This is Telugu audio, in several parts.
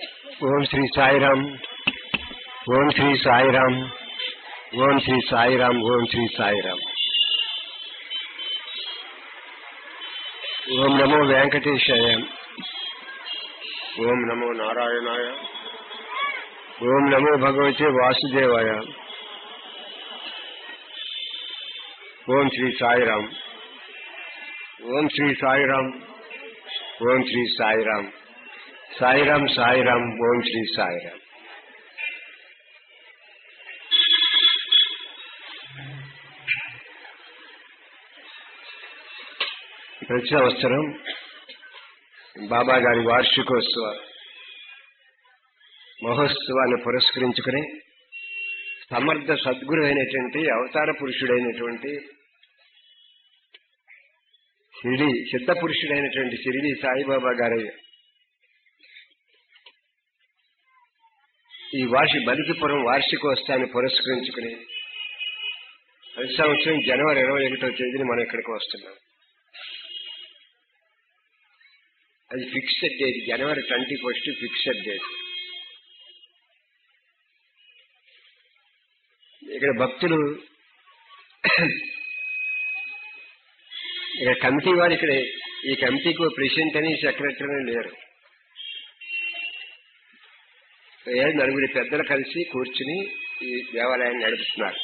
ఓం శ్రీ సాయిరామ్ ఓం శ్రీ సాయిరామ్ ఓం శ్రీ సాయిరామ్ ఓం శ్రీ సాయిరామ్ ఓం నమో వెంకటేశాయ ఓం నమో నారాయణాయ ఓం నమో భగవతే వాసుదేవాయ ఓం శ్రీ సాయిరామ్ ఓం శ్రీ సాయిరామ్ ఓం శ్రీ సాయిరామ్ సాయిరామ్ సాయిరామ్ ఓం శ్రీ సాయిరామ్ ప్రతి సంవత్సరం బాబా గారి వార్షికోత్సవ మహోత్సవాన్ని పురస్కరించుకుని సమర్థ సద్గురు అయినటువంటి అవతార పురుషుడైనటువంటి షిరిడి సిద్ధ పురుషుడైనటువంటి షిరిడి సాయిబాబా గారి ఈ వార్షి బలికిపురం వార్షికోత్సవాన్ని పురస్కరించుకుని ప్రతి సంవత్సరం జనవరి ఇరవై ఒకటో తేదీని మనం ఇక్కడికి వస్తున్నాం అది ఫిక్స్డ్ డేట్ జనవరి ట్వంటీ ఫస్ట్ ఫిక్స్డ్ డేట్ ఇక్కడ భక్తులు ఇక్కడ కమిటీ వారు ఇక్కడ ఈ కమిటీకి ప్రెసిడెంట్ అని సెక్రటరీ అని లేరు ఏ నలుగురి పెద్దలు కలిసి కూర్చుని ఈ దేవాలయాన్ని నడుపుతున్నారు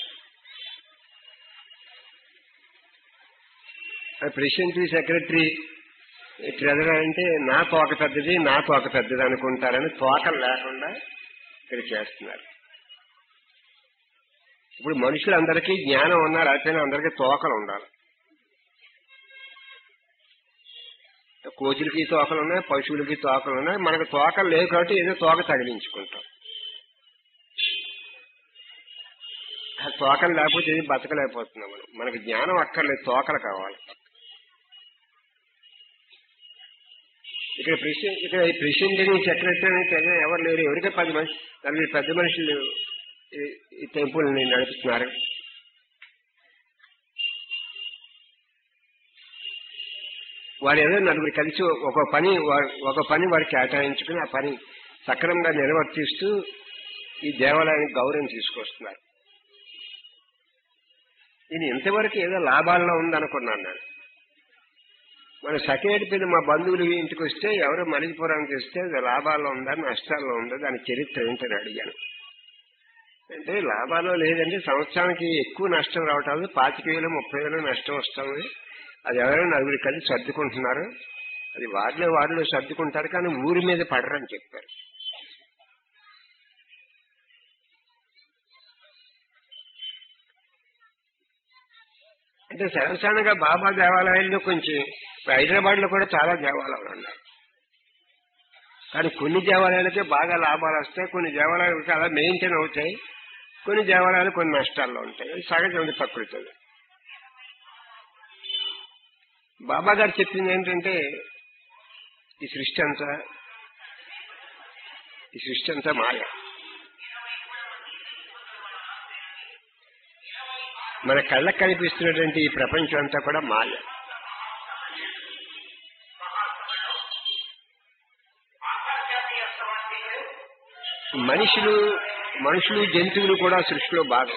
ప్రెసిడెంట్ సెక్రటరీ ట్రెజరర్ అంటే నా తోక పెద్దది నా తోక పెద్దది అనుకుంటారని తోకలు లేకుండా ఇక్కడ చేస్తున్నారు ఇప్పుడు మనుషులందరికీ జ్ఞానం ఉన్నా లేకపోయినా అందరికీ తోకలు ఉండాలి కోతులకి తోకలు ఉన్నాయి పశువులకి తోకలు ఉన్నాయి మనకు తోకలు లేవు కాబట్టి ఏదో తోక తగిలించుకుంటాం ఆ తోకలు లేకపోతే ఏది బతకలేకపోతున్నాం మనం మనకి జ్ఞానం అక్కర్లేదు తోకలు కావాలి ఇక్కడ ప్రెసిడెంట్ ఇక్కడ ప్రెసిడెంట్ సెక్రటరీ తెగ ఎవరు లేరు ఎవరికే పది మనిషి నలుగురు పెద్ద మనుషులు ఈ టెంపుల్ ని నడుపుతున్నారు వారు ఏదో నలుగురు కలిసి ఒక పని ఒక పని వారు కేటాయించుకుని ఆ పని సక్రమంగా నిర్వర్తిస్తూ ఈ దేవాలయానికి గౌరవం తీసుకొస్తున్నారు ఇది ఇంతవరకు ఏదో లాభాల్లో ఉందనుకున్నాను నేను మన సెకండ్ పిల్ల మా బంధువులు ఇంటికి వస్తే ఎవరో మలికిపురానికి వస్తే అది లాభాల్లో ఉందా నష్టాల్లో ఉందా దాని చరిత్ర ఏంటని అడిగాను అంటే లాభాలు లేదంటే సంవత్సరానికి ఎక్కువ నష్టం రావటం పాతిక వేలు ముప్పై వేలు నష్టం వస్తుంది అది ఎవరైనా నలుగురు కలిసి సర్దుకుంటున్నారు అది వారిలో వారిలో సర్దుకుంటారు కానీ ఊరి మీద పడరని చెప్పారు అంటే సరసానగా బాబా దేవాలయాల్లో కొంచెం హైదరాబాద్ లో కూడా చాలా దేవాలయాలు ఉన్నాయి కానీ కొన్ని దేవాలయాలకే బాగా లాభాలు వస్తాయి కొన్ని దేవాలయాలకు అలా మెయింటైన్ అవుతాయి కొన్ని దేవాలయాలు కొన్ని నష్టాల్లో ఉంటాయి అది సహజం ప్రకృతి బాబా గారు చెప్పింది ఏంటంటే ఈ సృష్టి అంతా ఈ సృష్టి అంతా మాయ మన కళ్ళకు కనిపిస్తున్నటువంటి ఈ ప్రపంచం అంతా కూడా మాయ మనుషులు మనుషులు జంతువులు కూడా సృష్టిలో భాగం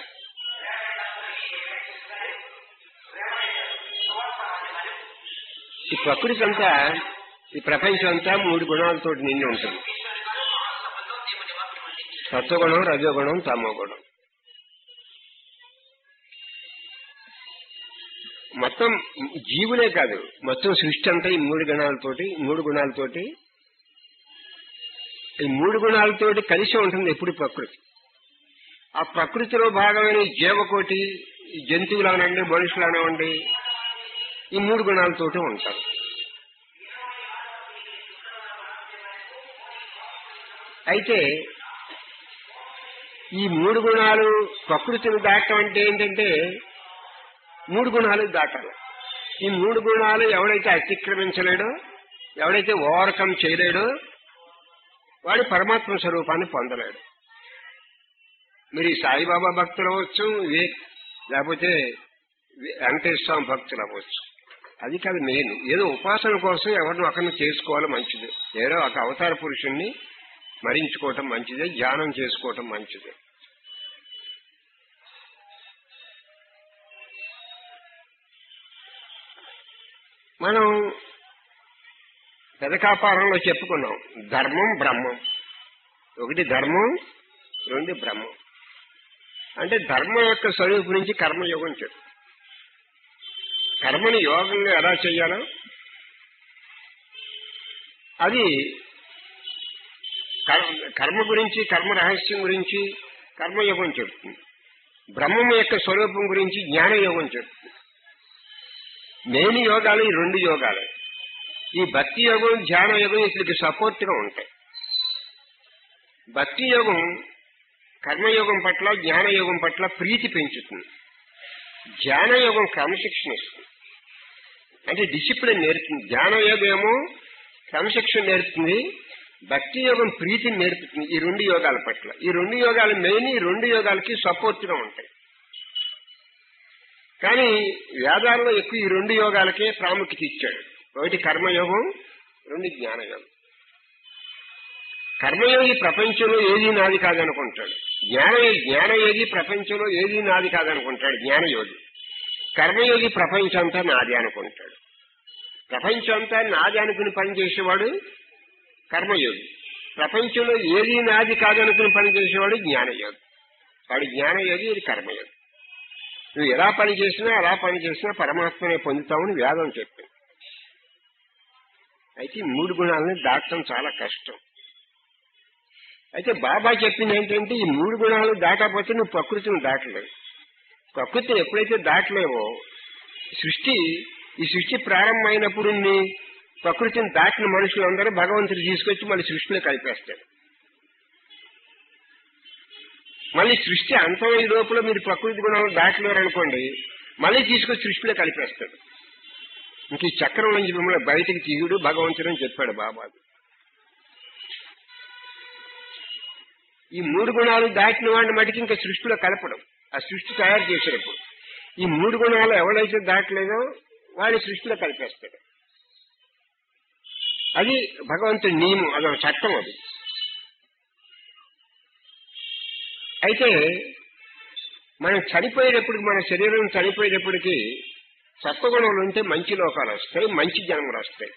ఈ ప్రకృతి అంతా ఈ ప్రపంచం అంతా మూడు గుణాలతో నిండి ఉంటుంది సత్వగుణం రజోగుణం తమోగుణం మొత్తం జీవులే కాదు మొత్తం సృష్టి అంతా ఈ మూడు గుణాలతోటి మూడు గుణాలతోటి ఈ మూడు గుణాలతోటి కలిసి ఉంటుంది ఎప్పుడు ప్రకృతి ఆ ప్రకృతిలో భాగమైన జీవకోటి జంతువులు అనండి మనుషులు అనండి ఈ మూడు గుణాలతోటి ఉంటారు అయితే ఈ మూడు గుణాలు ప్రకృతిని దాటం అంటే ఏంటంటే మూడు గుణాలు దాటాలి ఈ మూడు గుణాలు ఎవడైతే అతిక్రమించలేడో ఎవడైతే ఓవర్కమ్ చేయలేడో వాడు పరమాత్మ స్వరూపాన్ని పొందలేడు మీరు ఈ సాయిబాబా భక్తులు అవ్వచ్చు వివేక్ లేకపోతే వెంకటేశ్వర స్వామి భక్తులు అవ్వచ్చు అది కాదు మెయిన్ ఏదో ఉపాసన కోసం ఎవరిని ఒకరిని చేసుకోవాలి మంచిది ఏదో ఒక అవతార పురుషుణ్ణి స్మరించుకోవటం మంచిదే ధ్యానం చేసుకోవటం మంచిదే మనం పెదకాపారంలో చెప్పుకున్నాం ధర్మం బ్రహ్మం ఒకటి ధర్మం రెండు బ్రహ్మం అంటే ధర్మం యొక్క స్వరూపు నుంచి కర్మయోగం చెప్పు కర్మని యోగంగా ఎలా చెయ్యాలో అది కర్- కర్మ గురించి కర్మ రహస్యం గురించి కర్మయోగం చెప్తుంది బ్రహ్మం యొక్క స్వరూపం గురించి జ్ఞానయోగం చెప్తుంది మెయిన్ యోగాలు ఈ రెండు యోగాలు ఈ భక్తి యోగం ధ్యాన యోగం వీటికి సపోర్ట్ గా ఉంటాయి భక్తి యోగం కర్మయోగం పట్ల జ్ఞానయోగం పట్ల ప్రీతి పెంచుతుంది ధ్యానయోగం క్రమశిక్షణ ఇస్తుంది అంటే డిసిప్లిన్ నేర్పుతుంది ధ్యానయోగం ఏమో క్రమశిక్షణ నేర్పుతుంది భక్తి యోగం ప్రీతిని నేర్పుతుంది ఈ రెండు యోగాల పట్ల ఈ రెండు యోగాలు మెయిన్ ఈ రెండు యోగాలకి సపోర్ట్ గా ఉంటాయి కానీ వేదాల్లో ఎక్కువ ఈ రెండు యోగాలకే ప్రాముఖ్యత ఇచ్చాడు ఒకటి కర్మయోగం రెండు జ్ఞానయోగం కర్మయోగి ప్రపంచంలో ఏది నాది కాదనుకుంటాడు జ్ఞాన జ్ఞానయోగి ప్రపంచంలో ఏది నాది కాదనుకుంటాడు జ్ఞానయోగి కర్మయోగి ప్రపంచం అంతా నాది అనుకుంటాడు ప్రపంచం అంతా నాది అనుకుని పనిచేసేవాడు కర్మయోగి ప్రపంచంలో ఏది నాది కాదనుకుని పనిచేసేవాడు జ్ఞానయోగి వాడు జ్ఞానయోగి ఇది కర్మయోగి నువ్వు ఎలా పని చేసినా అలా పని చేసినా పరమాత్మనే పొందుతామని వేదం చెప్పింది అయితే ఈ మూడు గుణాలను దాటడం చాలా కష్టం అయితే బాబా చెప్పింది ఏంటంటే ఈ మూడు గుణాలు దాటకపోతే నువ్వు ప్రకృతిని దాటలేవు ప్రకృతిని ఎప్పుడైతే దాటలేవో సృష్టి ఈ సృష్టి ప్రారంభమైనప్పుడు నీ ప్రకృతిని దాటిన మనుషులందరూ భగవంతుడు తీసుకొచ్చి మళ్ళీ సృష్టిలో కలిపేస్తాడు మళ్ళీ సృష్టి అంతమైన లోపల మీరు ప్రకృతి గుణాలు దాటలేరు అనుకోండి మళ్ళీ తీసుకొచ్చి సృష్టిలో కలిపేస్తాడు ఇంక ఈ చక్రం నుంచి మిమ్మల్ని బయటికి తీయుడు భగవంతుడు అని చెప్పాడు బాబా ఈ మూడు గుణాలు దాటిన వాడిని మటుకు ఇంకా సృష్టిలో కలపడం ఆ సృష్టి తయారు చేసేటప్పుడు ఈ మూడు గుణాలు ఎవడైతే దాటలేదో వాడి సృష్టిలో కలిపేస్తాడు అది భగవంతుడి నియమం అదొక చట్టం అది అయితే మనం చనిపోయేటప్పటికి మన శరీరం చనిపోయేటప్పటికి సత్వగుణాలు ఉంటే మంచి లోకాలు వస్తాయి మంచి జన్మలు వస్తాయి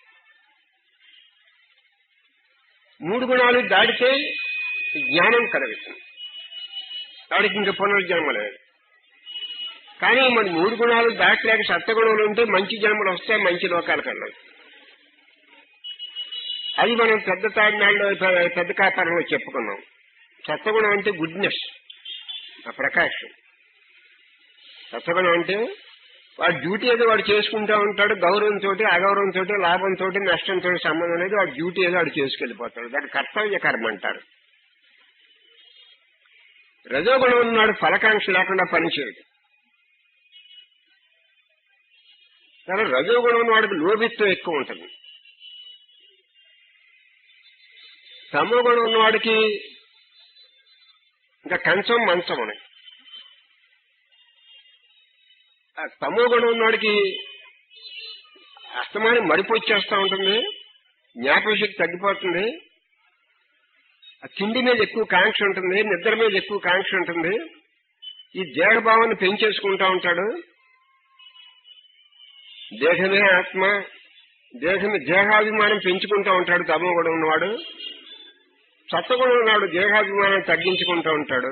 మూడు గుణాలు దాటితే జ్ఞానం కలుగుతుంది వాడికి ఇంకా పునర్జన్మ లేదు కానీ మన మూడు గుణాలు దాటలేక సత్వగుణాలు ఉంటే మంచి జన్మలు వస్తాయి మంచి లోకాలకు వెళ్ళదు అది మనం పెద్ద తాడినాళ్ళు పెద్ద కాపారంలో చెప్పుకున్నాం సత్వగుణం అంటే గుడ్నెస్ ఆ ప్రకాశం సత్వగుణం అంటే వాడి డ్యూటీ ఏదో వాడు చేసుకుంటా ఉంటాడు గౌరవంతో అగౌరవంతో లాభంతో నష్టంతో సంబంధం లేదు వాడి డ్యూటీ ఏదో వాడు చేసుకెళ్లిపోతాడు దాన్ని కర్తవ్య కర్మ అంటారు రజోగుణం ఉన్నాడు ఫలకాంక్ష లేకుండా పనిచేయడు కానీ రజోగుణం ఉన్నవాడికి లోభిత్వం ఎక్కువ ఉంటుంది తమోగుణం ఉన్నవాడికి ఇంకా కంచం మంచం అని ఆ తమోగుణం ఉన్నవాడికి అస్తమానం మడిపి వచ్చేస్తా ఉంటుంది జ్ఞాపకశక్తి తగ్గిపోతుంది ఆ తిండి మీద ఎక్కువ కాంక్ష ఉంటుంది నిద్ర మీద ఎక్కువ కాంక్ష ఉంటుంది ఈ దేహభావాన్ని పెంచేసుకుంటా ఉంటాడు దేహమే ఆత్మ దేహమే దేహాభిమానం పెంచుకుంటా ఉంటాడు తమోగుణం ఉన్నవాడు సత్వగుణం ఉన్నాడు దేహాభిమానం తగ్గించుకుంటూ ఉంటాడు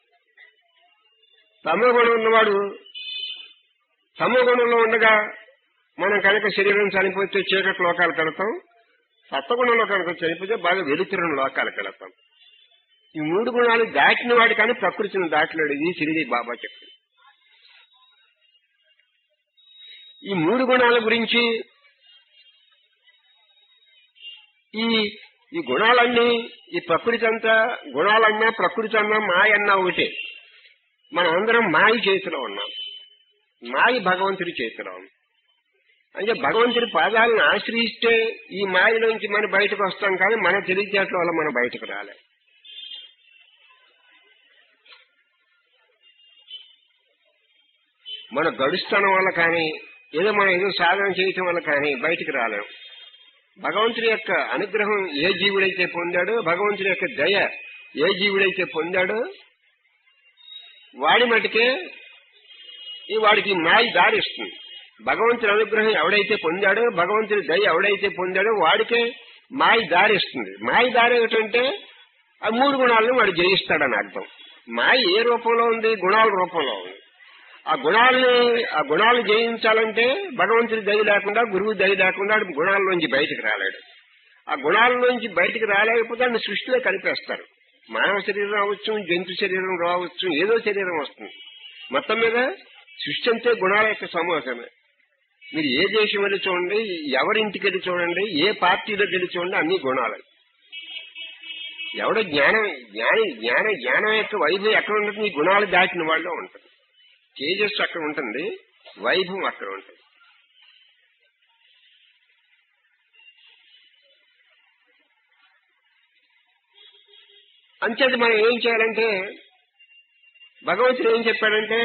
తమోగుణం ఉన్నవాడు తమోగుణంలో ఉండగా మనం కనుక శరీరం చనిపోతే చీకటి లోకాలు కడతాం సత్వగుణంలో కనుక చనిపోతే బాగా వెలుతురుని లోకాలు కడతాం ఈ మూడు గుణాలు దాటిన వాడు కానీ ప్రకృతిని దాటలేడు ఇది సిరిడి బాబా చెప్పింది ఈ మూడు గుణాల గురించి ఈ ఈ గుణాలన్నీ ఈ ప్రకృతి అంతా గుణాలన్నా ప్రకృతి అన్నా మాయ అన్నా ఒకటే మనం అందరం మాయ చేతిలో ఉన్నాం మాయ భగవంతుడి చేతిలో ఉంది అంటే భగవంతుడి పాదాలను ఆశ్రయిస్తే ఈ మాయలోంచి మనం బయటకు వస్తాం కానీ మన తెలివితేటల వల్ల మనం బయటకు రాలే మన గడుస్తానం వల్ల కానీ ఏదో మనం ఏదో సాధన చేయటం వల్ల కానీ బయటికి రాలేం భగవంతుడి యొక్క అనుగ్రహం ఏ జీవుడైతే పొందాడో భగవంతుడి యొక్క దయ ఏ జీవుడైతే పొందాడో వాడి మటుకే ఈ వాడికి మాయ దారిస్తుంది భగవంతుడి అనుగ్రహం ఎవడైతే పొందాడో భగవంతుడి దయ ఎవడైతే పొందాడో వాడికే మాయ దారిస్తుంది మాయ దారి ఏమిటంటే ఆ మూడు గుణాలను వాడు జయిస్తాడని అర్థం మాయ ఏ రూపంలో ఉంది గుణాల రూపంలో ఉంది ఆ గుణాలని ఆ గుణాలు జయించాలంటే భగవంతుడి దయ లేకుండా గురువు దయ లేకుండా వాడు గుణాల్లోంచి బయటకు రాలేడు ఆ గుణాల్లోంచి బయటకు రాలేకపోతే ఆయన సృష్టిలో కలిపేస్తారు మానవ శరీరం రావచ్చు జంతు శరీరం రావచ్చు ఏదో శరీరం వస్తుంది మొత్తం మీద సృష్టి అంతే గుణాల యొక్క సమూహమే మీరు ఏ దేశం వెళ్ళి చూడండి ఎవరింటికి వెళ్ళి చూడండి ఏ పార్టీలోకి వెళ్ళి చూడండి అన్ని గుణాలు ఎవడో జ్ఞానం జ్ఞాని జ్ఞాన జ్ఞానం యొక్క వైభవం ఎక్కడ ఉంటుంది ఈ గుణాలు దాటిన వాళ్ళు ఉంటుంది తేజస్సు అక్కడ ఉంటుంది వైభవం అక్కడ ఉంటుంది అంచేది మనం ఏం చేయాలంటే భగవంతుడు ఏం చెప్పాడంటే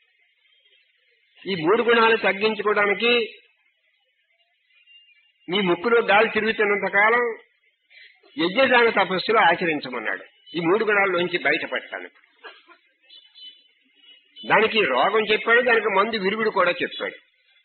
ఈ మూడు గుణాలు తగ్గించుకోవడానికి మీ ముక్కులో గాలి తిరుగుతున్నంత కాలం యజ్ఞదాన తపస్సులు ఆచరించమన్నాడు ఈ మూడు గుణాల్లోంచి బయటపడటానికి దానికి రోగం చెప్పాడు దానికి మందు విరుగుడు కూడా చెప్పాడు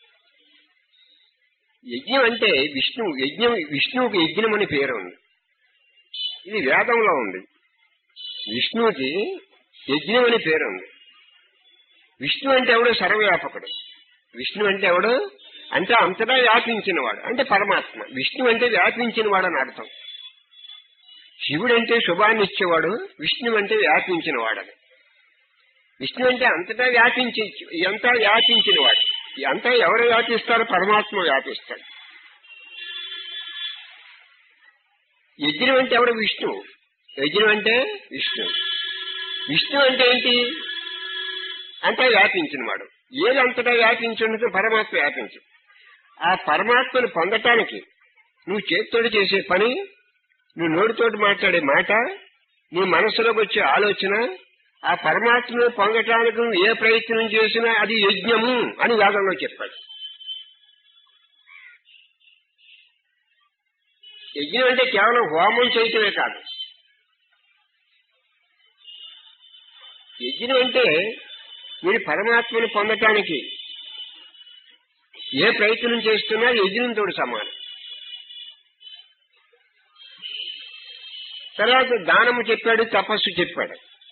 యజ్ఞం అంటే విష్ణు యజ్ఞం విష్ణువుకి యజ్ఞం అని పేరు ఉంది ఇది వేదంలో ఉంది విష్ణువుకి యజ్ఞం అని పేరు ఉంది విష్ణు అంటే ఎవడు సర్వవ్యాపకుడు విష్ణు అంటే ఎవడు అంటే అంతటా వ్యాపించినవాడు అంటే పరమాత్మ విష్ణు అంటే వ్యాపించినవాడు అని అర్థం శివుడు అంటే శుభాన్ని ఇచ్చేవాడు విష్ణు అంటే వ్యాపించినవాడని విష్ణు అంటే అంతటా వ్యాపించి ఎంత వ్యాపించినవాడు అంతా ఎవరు వ్యాపిస్తారో పరమాత్మ వ్యాపిస్తాడు యజ్ఞం అంటే ఎవడు విష్ణు యజ్ఞం అంటే విష్ణు విష్ణు అంటే ఏంటి అంతా వ్యాపించినవాడు ఏది అంతటా వ్యాపించి ఉండదు పరమాత్మ వ్యాపించు ఆ పరమాత్మను పొందటానికి నువ్వు చేతితోటి చేసే పని నువ్వు నోటితోటి మాట్లాడే మాట నీ మనసులోకి వచ్చే ఆలోచన ఆ పరమాత్మను పొందటానికి నువ్వు ఏ ప్రయత్నం చేసినా అది యజ్ఞము అని వేదంలో చెప్పాడు యజ్ఞం అంటే కేవలం హోమం చేయటమే కాదు యజ్ఞం అంటే మీరు పరమాత్మను పొందటానికి ఏ ప్రయత్నం చేస్తున్నా యజ్ఞంతో సమానం తర్వాత దానము చెప్పాడు తపస్సు చెప్పాడు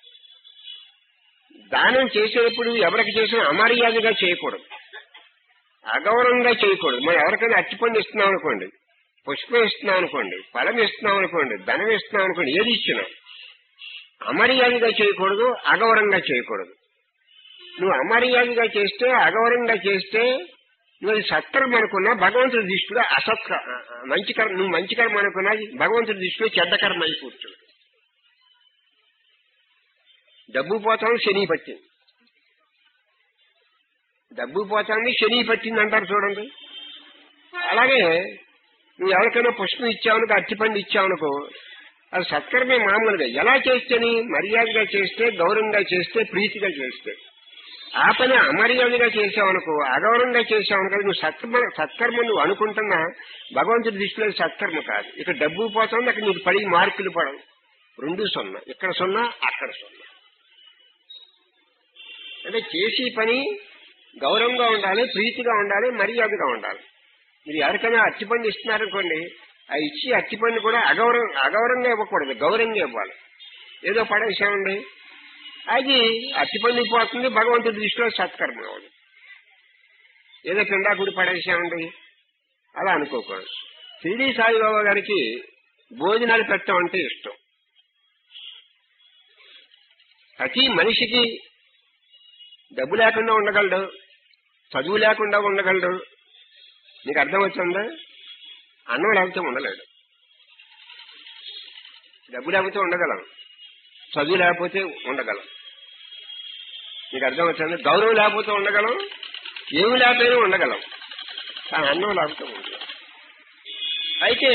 దానం చేసేటప్పుడు ఎవరికి చేసినా అమర్యాదగా చేయకూడదు అగౌరవంగా చేయకూడదు మనం ఎవరికైనా అట్టిపండు ఇస్తున్నాం అనుకోండి పుష్పం ఇస్తున్నాం అనుకోండి ఫలం ఇస్తున్నాం అనుకోండి ధనం ఇస్తున్నాం అనుకోండి ఏది ఇచ్చినా అమర్యాదగా చేయకూడదు అగౌరవంగా చేయకూడదు నువ్వు అమర్యాదగా చేస్తే అగౌరవంగా చేస్తే నువ్వు సత్కర్మ అనుకున్నా భగవంతుడి దృష్టిలో అసత్క మంచి కర్మ నువ్వు మంచి కర్మ అనుకున్నా భగవంతుడి దృష్టిలో చెడ్డ కర్మ అయి కూర్చుంది డబ్బు పోతాను శని పట్టింది డబ్బు పోతాన్ని శని పట్టింది అంటారు చూడండి అలాగే నువ్వు ఎవరికైనా పుష్పం ఇచ్చావనుకో అరటిపండు ఇచ్చావనుకో అది సత్కర్మే మామూలుగా ఎలా చేస్తేని మర్యాదగా చేస్తే గౌరవంగా చేస్తే ప్రీతిగా చేస్తే ఆ పని అమర్యాదగా చేసావనుకో అగౌరవంగా చేసావనుకో నువ్వు సత్కర్మ సత్కర్మ నువ్వు అనుకుంటున్నా భగవంతుడి దృష్టిలో అది సత్కర్మ కాదు ఇక్కడ డబ్బు పోతుంది అక్కడ నీకు పడి మార్కులు పడవు రెండు సున్నా ఇక్కడ సున్నా అక్కడ సున్నా అంటే చేసే పని గౌరవంగా ఉండాలి ప్రీతిగా ఉండాలి మర్యాదగా ఉండాలి మీరు ఎవరికైనా అరటిపండు ఇస్తున్నారనుకోండి ఆ ఇచ్చి అరటిపండు కూడా అగౌరవం అగౌరవంగా ఇవ్వకూడదు గౌరవంగా ఇవ్వాలి ఏదో పడేసామండి అది అరటిపండు పోతుంది భగవంతుడి దృష్టిలో సత్కర్మ అవ్వదు ఏదో పిండాకుడి పడేసామండి అలా అనుకోకూడదు షిరిడి సాయిబాబా గారికి భోజనాలు పెట్టడం అంటే ఇష్టం ప్రతి మనిషికి డబ్బు లేకుండా ఉండగలడు చదువు లేకుండా ఉండగలడు నీకు అర్థం వచ్చిందా అన్నం లేకపోతే ఉండలేడు డబ్బు లేకపోతే ఉండగలం చదువు లేకపోతే ఉండగలం నీకు అర్థం వచ్చిందా గౌరవం లేకపోతే ఉండగలం ఏమి లేకపోయినా ఉండగలం కానీ అన్నం లేకపోతే ఉండగలం అయితే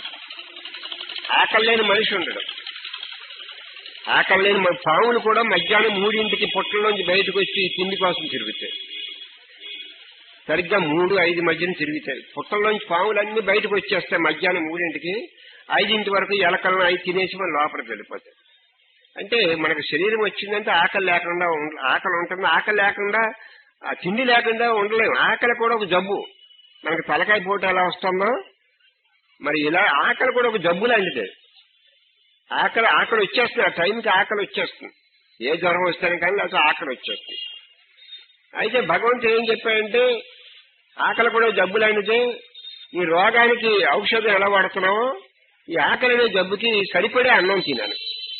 ఆకలి లేని మనిషి ఉండడు ఆకలి లేని మన పాములు కూడా మధ్యాహ్నం మూడింటికి పొట్టల్లోంచి బయటకు వచ్చి తిండి కోసం తిరుగుతాయి సరిగ్గా మూడు ఐదు మధ్యన తిరుగుతాయి పుట్టల్లోంచి పాములన్నీ బయటకు వచ్చేస్తాయి మధ్యాహ్నం మూడింటికి ఐదింటి వరకు ఎలకలను అవి తినేసి మన లోపలికి వెళ్ళిపోతాయి అంటే మనకు శరీరం వచ్చిందంటే ఆకలి లేకుండా ఉండ- ఆకలి ఉంటుంది ఆకలి లేకుండా ఆ తిండి లేకుండా ఉండలేము ఆకలి కూడా ఒక జబ్బు మనకు తలకాయ పోటు ఎలా వస్తుందో మరి ఇలా ఆకలి కూడా ఒక జబ్బు లాంటిదే ఆకలి ఆకలి వచ్చేస్తుంది ఆ టైంకి ఆకలి వచ్చేస్తుంది ఏ జ్వరం వస్తాను కానీ లేకపోతే ఆకలి వచ్చేస్తుంది అయితే భగవంతుడు ఏం చెప్పాడంటే ఆకలి కూడా జబ్బు లాంటిదే ఈ రోగానికి ఔషధం ఎలా వాడుతున్నావో ఈ ఆకలి అనే జబ్బుకి సరిపడే అన్నం తినాలి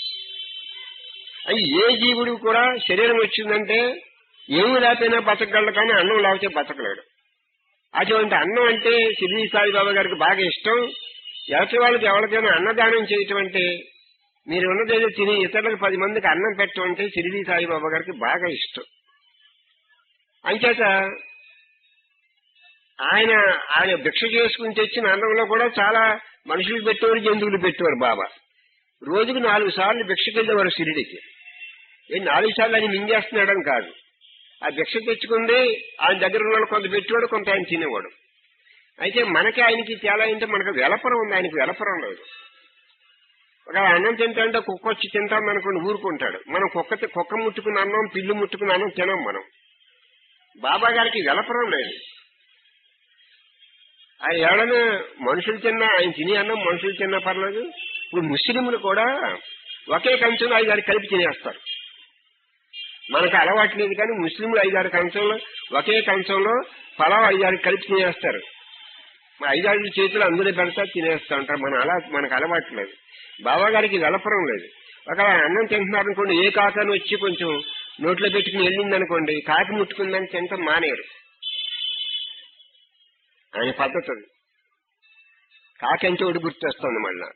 అది ఏ జీవుడు కూడా శరీరం వచ్చిందంటే ఏమి లేకపోయినా బతకగలడు కానీ అన్నం లేకపోతే బతకలేడు అటువంటి అన్నం అంటే సిద్ధి సాయిబాబా గారికి బాగా ఇష్టం ఎవరి వాళ్ళకి ఎవరికైనా అన్నదానం చేయటం అంటే మీరు ఉన్నదేదో తిని ఇతరులకు పది మందికి అన్నం పెట్టడం అంటే సిరిడి సాయిబాబా గారికి బాగా ఇష్టం అంచేత ఆయన ఆయన భిక్ష చేసుకుని తెచ్చిన అన్నంలో కూడా చాలా మనుషులు పెట్టేవారు జంతువులు పెట్టేవారు బాబా రోజుకు నాలుగు సార్లు భిక్షకి వెళ్ళేవారు షిరిడికి ఏ నాలుగు సార్లు ఆయన మింగేస్తున్నాడని కాదు ఆ భిక్ష తెచ్చుకుంది ఆయన దగ్గర ఉన్న వాళ్ళు కొంత పెట్టేవాడు కొంత ఆయన తినేవాడు అయితే మనకి ఆయనకి తేడా ఏంటంటే మనకు వెలపరం ఉంది ఆయనకి వెలపరం లేదు ఒక అన్నం తింటాంటే కుక్క వచ్చి తింటాం అనుకుని ఊరుకుంటాడు మనం కుక్క తి- కుక్క ముట్టుకున్న అన్నం పిల్లు ముట్టుకున్న అన్నం తినం మనం బాబా గారికి వెలపరం లేదు ఆయన ఎవడైనా మనుషులు తిన్నా ఆయన తినే అన్నం మనుషులు తిన్నా పర్లేదు ఇప్పుడు ముస్లింలు కూడా ఒకే కంచంలో ఐదారు కలిపి తినేస్తారు మనకు అలవాటు లేదు కానీ ముస్లింలు ఐదారు కంచంలో ఒకే కంచంలో పలావ్ ఐదారు కలిపి తినేస్తారు మరి ఐదారు చేతులు అందులో పెడతా తినేస్తా ఉంటారు మన అలా మనకు అలవాటు లేదు బాబా గారికి వెలపరం లేదు ఒకవేళ అన్నం తింటున్నారు అనుకోండి ఏ కాకని వచ్చి కొంచెం నోట్లో పెట్టుకుని వెళ్ళింది అనుకోండి కాకి ముట్టుకుందని తింటాం మానేరు ఆయన పద్ధతి అది కాకి అంటే ఒకటి గుర్తొస్తుంది మళ్ళా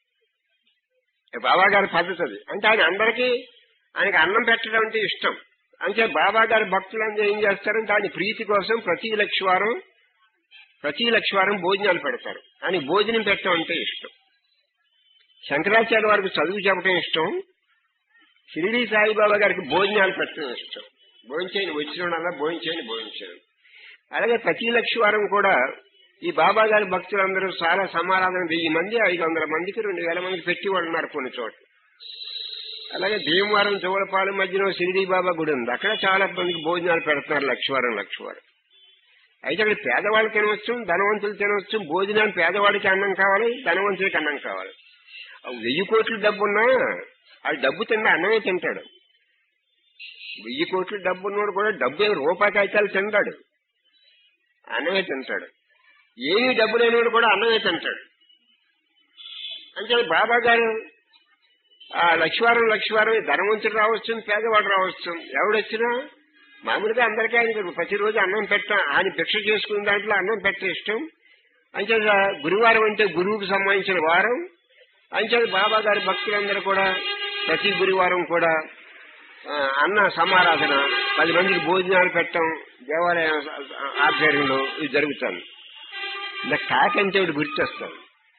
బాబా గారి పద్ధతి అది అంటే ఆయన అందరికీ ఆయనకి అన్నం పెట్టడం అంటే ఇష్టం అంటే బాబా గారి భక్తులందరూ ఏం చేస్తారంటే ఆయన ప్రీతి కోసం ప్రతి లక్షవారం ప్రతి లక్షవారం భోజనాలు పెడతారు ఆయన భోజనం పెట్టడం అంటే ఇష్టం శంకరాచార్య వారికి చదువు చెప్పడం ఇష్టం షిరిడి సాయిబాబా గారికి భోజనాలు పెట్టడం ఇష్టం భోజనం వచ్చిన వాళ్ళ భోజనం భోజనం అలాగే ప్రతి లక్షవారం కూడా ఈ బాబా గారి భక్తులందరూ చాలా సమారాధన వెయ్యి మంది ఐదు వందల మందికి రెండు వేల మందికి పెట్టి వాళ్ళు ఉన్నారు కొన్ని చోట్ల అలాగే భీమవరం చోళపాలెం మధ్యలో షిరిడి బాబా గుడి ఉంది అక్కడ చాలా మందికి భోజనాలు పెడుతున్నారు లక్షవారం లక్షవారం అయితే అక్కడ పేదవాళ్ళు తినవచ్చు ధనవంతులు తినవచ్చు భోజనాన్ని పేదవాడికి అన్నం కావాలి ధనవంతుడికి అన్నం కావాలి ఆ వెయ్యి కోట్ల డబ్బు ఉన్నా ఆ డబ్బు తిన్నా అన్నమే తింటాడు వెయ్యి కోట్ల డబ్బు ఉన్నవాడు కూడా డబ్బు ఏమి రూపాయి కాగితాలు తింటాడు అన్నమే తింటాడు ఏమీ డబ్బు లేనివాడు కూడా అన్నమే తింటాడు అంటే బాబా గారు ఆ లక్షవారం లక్షవారం ధనవంతుడు రావచ్చు పేదవాడు రావచ్చు ఎవడొచ్చినా మామూలుగా అందరికీ ఆయన ప్రతిరోజు అన్నం పెట్ట ఆయన భిక్ష చేసుకున్న దాంట్లో అన్నం పెట్ట ఇష్టం అంచేత గురువారం అంటే గురువుకు సంబంధించిన వారం అంచేత బాబా గారి భక్తులందరూ కూడా ప్రతి గురువారం కూడా ఆ, అన్న సమారాధన పది మందికి భోజనాలు పెట్టడం దేవాలయ ఆధ్వర్యంలో ఇది జరుగుతుంది ఇలా కాకంటే ఒకటి గుర్తొస్తాను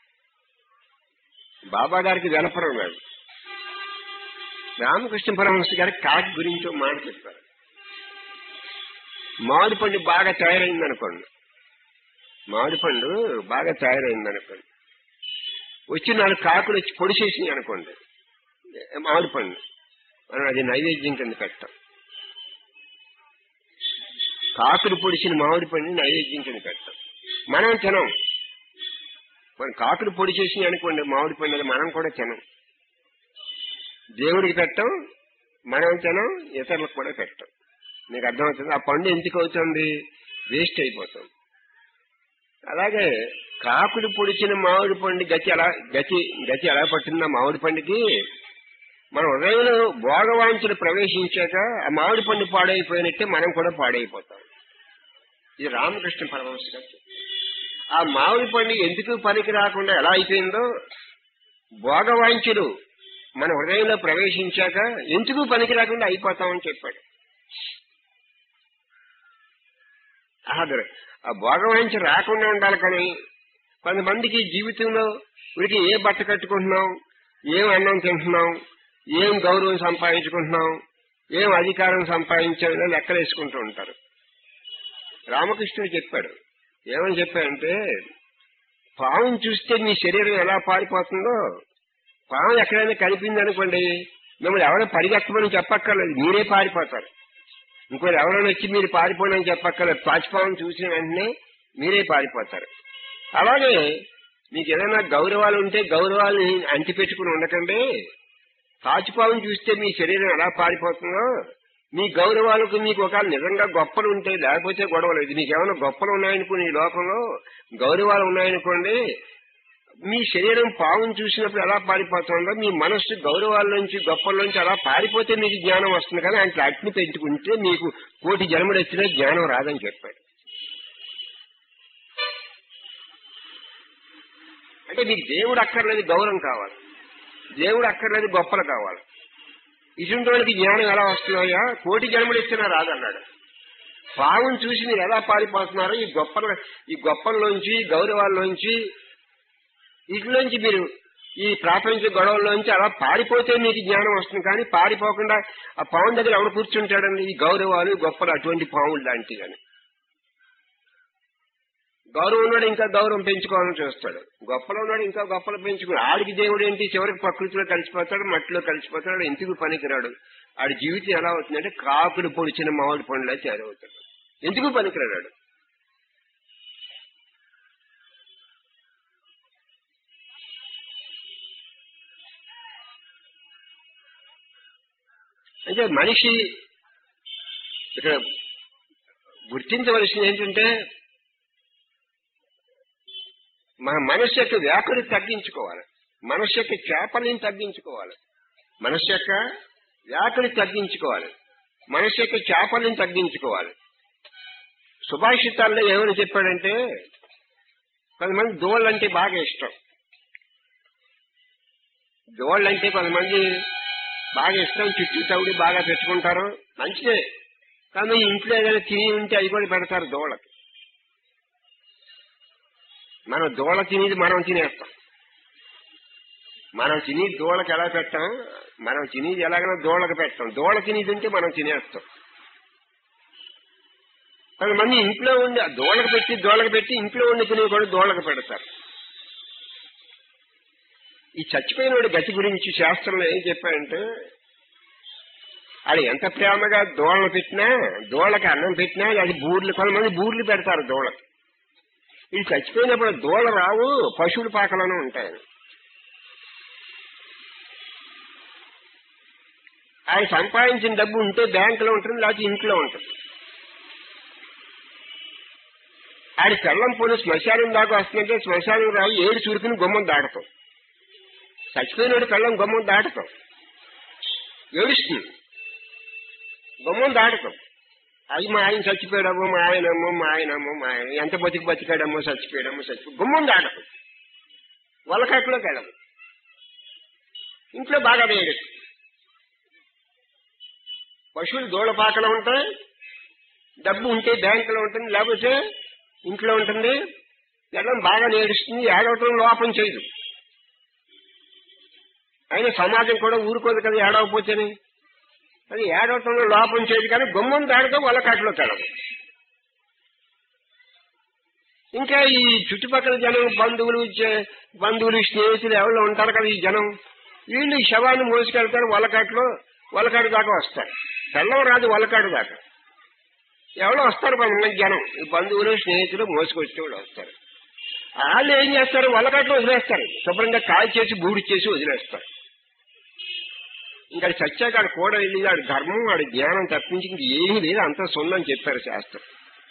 బాబా గారికి వెలపరం కాదు రామకృష్ణ పరమహంస గారికి కాకి గురించి ఒక మాట చెప్పారు మామిడి పండు బాగా తయారైంది అనుకోండి మామిడి పండు బాగా తయారైంది అనుకోండి వచ్చి నాలుగు కాకులు వచ్చి పొడిచేసినాయి అనుకోండి మామిడి పండు మనం అది నైవేద్యం కింద పెట్టాం కాకులు పొడిచిన మామిడి పండు నైవేద్యం కింద పెట్టాం మనం తినం మనం కాకులు పొడి చేసి అనుకోండి మామిడి పండు అది మనం కూడా తినం దేవుడికి పెట్టం మనం తినం ఇతరులకు కూడా పెట్టం మీకు అర్థమవుతుంది ఆ పండు ఎందుకు అవుతుంది వేస్ట్ అయిపోతుంది అలాగే కాకులు పొడిచిన మామిడి పండు గతి ఎలా గతి గతి ఎలా పట్టింది ఆ మామిడి పండుకి మన హృదయంలో భోగవాంఛలు ప్రవేశించాక ఆ మామిడి పండు పాడైపోయినట్టే మనం కూడా పాడైపోతాం ఇది రామకృష్ణ పరమహంస గారు చెప్పారు. ఆ మామిడి పండు ఎందుకు పనికి రాకుండా ఎలా అయిపోయిందో భోగవాంఛలు మన హృదయంలో ప్రవేశించాక ఎందుకు పనికి రాకుండా అయిపోతామని చెప్పాడు ఆదర ఆ భోగవాంఛ రాకుండా ఉండాలి కానీ కొంతమందికి జీవితంలో వీరికి ఏ బట్ట కట్టుకుంటున్నాం ఏం అన్నం తింటున్నాం ఏం గౌరవం సంపాదించుకుంటున్నాం ఏం అధికారం సంపాదించాలో లెక్కలు వేసుకుంటూ ఉంటారు రామకృష్ణుడు చెప్పాడు ఏమని చెప్పాడంటే పావును చూస్తే మీ శరీరం ఎలా పారిపోతుందో పాము ఎక్కడైనా కనిపింది అనుకోండి మిమ్మల్ని ఎవరైనా పరిగెత్తమని చెప్పక్కర్లేదు మీరే పారిపోతారు ఇంకోటి ఎవరైనా వచ్చి మీరు పారిపోండి అని చెప్పక్కర్లేదు పాచిపాము చూసిన వెంటనే మీరే పారిపోతారు అలాగే మీకు ఏదైనా గౌరవాలు ఉంటే గౌరవాలని అంటిపెట్టుకుని ఉండకండి తాచిపావును చూస్తే మీ శరీరం ఎలా పారిపోతుందో మీ గౌరవాలకు మీకు ఒక నిజంగా గొప్పలు ఉంటే లేకపోతే గొడవలు ఇది మీకు ఏమైనా గొప్పలు ఉన్నాయనుకోండి ఈ లోకంలో గౌరవాలు ఉన్నాయనుకోండి మీ శరీరం పావును చూసినప్పుడు ఎలా పారిపోతుందో మీ మనస్సు గౌరవాల నుంచి గొప్పల నుంచి అలా పారిపోతే మీకు జ్ఞానం వస్తుంది కానీ అంటే అగ్ని పెంచుకుంటే మీకు కోటి జన్మలు ఎత్తినా జ్ఞానం రాదని చెప్పాడు అంటే మీకు దేవుడు అక్కర్లేదు గౌరవం కావాలి దేవుడు అక్కర్లేదు గొప్పలు కావాలి ఇటువంటి వాళ్ళకి జ్ఞానం ఎలా వస్తున్నాయా కోటి జన్మలు ఇచ్చినా రాదన్నాడు పావును చూసి మీరు ఎలా పారిపోతున్నారో ఈ గొప్పల ఈ గొప్పల్లోంచి గౌరవాల్లోంచి వీటిలోంచి మీరు ఈ ప్రాపంచ గొడవల్లోంచి అలా పారిపోతే మీకు జ్ఞానం వస్తుంది కానీ పారిపోకుండా ఆ పాము దగ్గర ఎవడు కూర్చుంటాడండి ఈ గౌరవాలు గొప్పలు అటువంటి పాములు లాంటివి అని గౌరవం ఉన్నాడు ఇంకా గౌరవం పెంచుకోవాలని చూస్తాడు గొప్పలో ఉన్నాడు ఇంకా గొప్పలు పెంచుకుని ఆడికి దేవుడు ఏంటి చివరికి ప్రకృతిలో కలిసిపోతాడు మట్టిలో కలిసిపోతాడు ఎందుకు పనికిరాడు ఆడి జీవితం ఎలా అవుతుందంటే కాకులు పొడిచిన మామిడి పండులా చేరవుతాడు ఎందుకు పనికిరాడు అంటే మనిషి ఇక్కడ గుర్తించవలసింది ఏంటంటే మన మనస్సు యొక్క వ్యాకుని తగ్గించుకోవాలి మనస్సు యొక్క చేపల్ని తగ్గించుకోవాలి మనస్సు యొక్క వ్యాకుని తగ్గించుకోవాలి మనస్సు యొక్క చేపల్ని తగ్గించుకోవాలి సుభాషితాల్లో ఏమని చెప్పాడంటే కొంతమంది దోళ్ళంటే బాగా ఇష్టం దోళ్ళంటే కొంతమంది బాగా ఇష్టం చుట్టూ తవుడి బాగా పెట్టుకుంటారు మంచిదే కానీ ఇంట్లో ఏదైనా తిని ఉంటే అవి కూడా పెడతారు దోళ్ళకి మనం దోళ తినేది మనం తినేస్తాం మనం తిని దోళకి ఎలా పెట్టాం మనం తినేది ఎలాగైనా దోళకి పెట్టాం దోళ తినేది ఉంటే మనం తినేస్తాం కొంతమంది ఇంట్లో ఉండి దోళకు పెట్టి దోళకు పెట్టి ఇంట్లో ఉండి తిని కూడా దోళకు పెడతారు ఈ చచ్చిపోయిన వాడి గతి గురించి శాస్త్రంలో ఏం చెప్పాడంటే అది ఎంత ప్రేమగా దోళలు పెట్టినా దోళకి అన్నం పెట్టినా అది బూర్లు కొంతమంది బూర్లు పెడతారు దోళకి ఇది చచ్చిపోయినప్పుడు దోళ రావు పశువుల పాకలోనే ఉంటాయి ఆయన సంపాదించిన డబ్బు ఉంటే బ్యాంకులో ఉంటుంది లేకపోతే ఇంట్లో ఉంటుంది ఆయన పెళ్ళం పోనీ శ్మశానం దాకా వస్తుందంటే శ్మశానం రావు ఏడు చురుకుని గుమ్మం దాడతాం చచ్చిపోయినాడు పెళ్ళం గుమ్మం దాటతాం ఏడుస్తుంది గుమ్మం దాటతాం అది మా ఆయన చచ్చిపోయాడమ్మో మా ఆయనమ్మో మా ఆయనమ్మో మా ఆయన ఎంత బతికి బతికాడమ్మో చచ్చిపోయాడమ్మో చచ్చిపో గుమ్మం దాటదు వలకట్లోకి వెళ్ళదు ఇంట్లో బాగా వేయడు పశువులు దూడపాకలో ఉంటాయి డబ్బు ఉంటే బ్యాంకులో ఉంటుంది లేకపోతే ఇంట్లో ఉంటుంది వెళ్ళడం బాగా నేడుస్తుంది ఏడవటం లోపం చేయదు అయినా సమాజం కూడా ఊరుకోదు కదా ఏడవపోతేనే అది ఏడవటంలో లోపం చేయదు కానీ గుమ్మం దాడితో వలకాటిలోకి వెళ్ళదు ఇంకా ఈ చుట్టుపక్కల జనం బంధువులు చే- బంధువులు స్నేహితులు ఎవరో ఉంటారు కదా ఈ జనం వీళ్ళు ఈ శవాన్ని మోసుకెళ్తారు వలకాట్లో వలకాడు దాకా వస్తారు తెల్లం రాదు వలకాడు దాకా ఎవరో వస్తారు కొంతమంది జనం ఈ బంధువులు స్నేహితులు మోసుకొచ్చే వాళ్ళు వస్తారు వాళ్ళు ఏం చేస్తారు వలకాట్లో వదిలేస్తారు శుభ్రంగా కాల్ చేసి బూడి చేసి వదిలేస్తారు ఇంకా చచ్చాక ఆడు కూడా వెళ్ళి ఆడు ధర్మం ఆడి జ్ఞానం తప్పించి ఇంక ఏమీ లేదు అంతా సున్నని చెప్పారు శాస్త్రం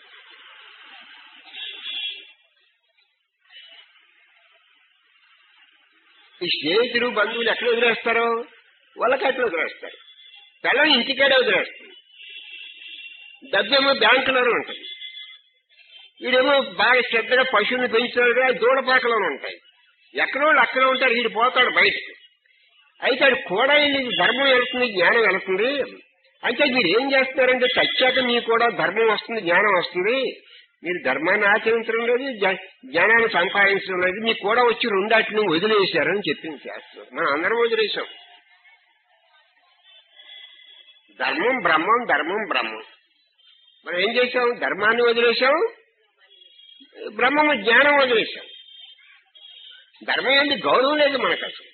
ఈ స్నేహితులు బంధువులు ఎక్కడ వదిలేస్తారు వలకట్లు వదిలేస్తారు పిల్లలు ఇంటికాడే వదిలేస్తారు డబ్బేమో బ్యాంకులోనే ఉంటుంది వీడేమో బాగా శ్రద్ధగా పశువుని పెంచుతాడు దూడపాకలోనే ఉంటాయి ఎక్కడో వాళ్ళు అక్కడ ఉంటారు వీడు పోతాడు బయటకు అయితే అది కూడా వెళ్ళి ధర్మం వెళ్తుంది జ్ఞానం వెళ్తుంది అంటే మీరు ఏం చేస్తున్నారంటే చచ్చాక మీకు కూడా ధర్మం వస్తుంది జ్ఞానం వస్తుంది మీరు ధర్మాన్ని ఆచరించడం లేదు జ్ఞా- జ్ఞానాన్ని సంపాదించడం లేదు మీకు కూడా వచ్చి రెండాటిని వదిలేశారని చెప్పింది శాస్త్రం మనం అందరం వదిలేశాం ధర్మం బ్రహ్మం ధర్మం బ్రహ్మం మనం ఏం చేశాం ధర్మాన్ని వదిలేశాం బ్రహ్మము జ్ఞానం వదిలేశాం ధర్మం ఏంటి గౌరవం లేదు మనకు అసలు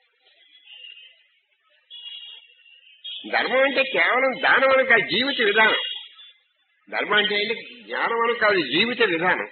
ధర్మం అంటే కేవలం దానం అని కాదు జీవిత విధానం ధర్మం అంటే ఏంటి జ్ఞానం అని కాదు జీవిత విధానం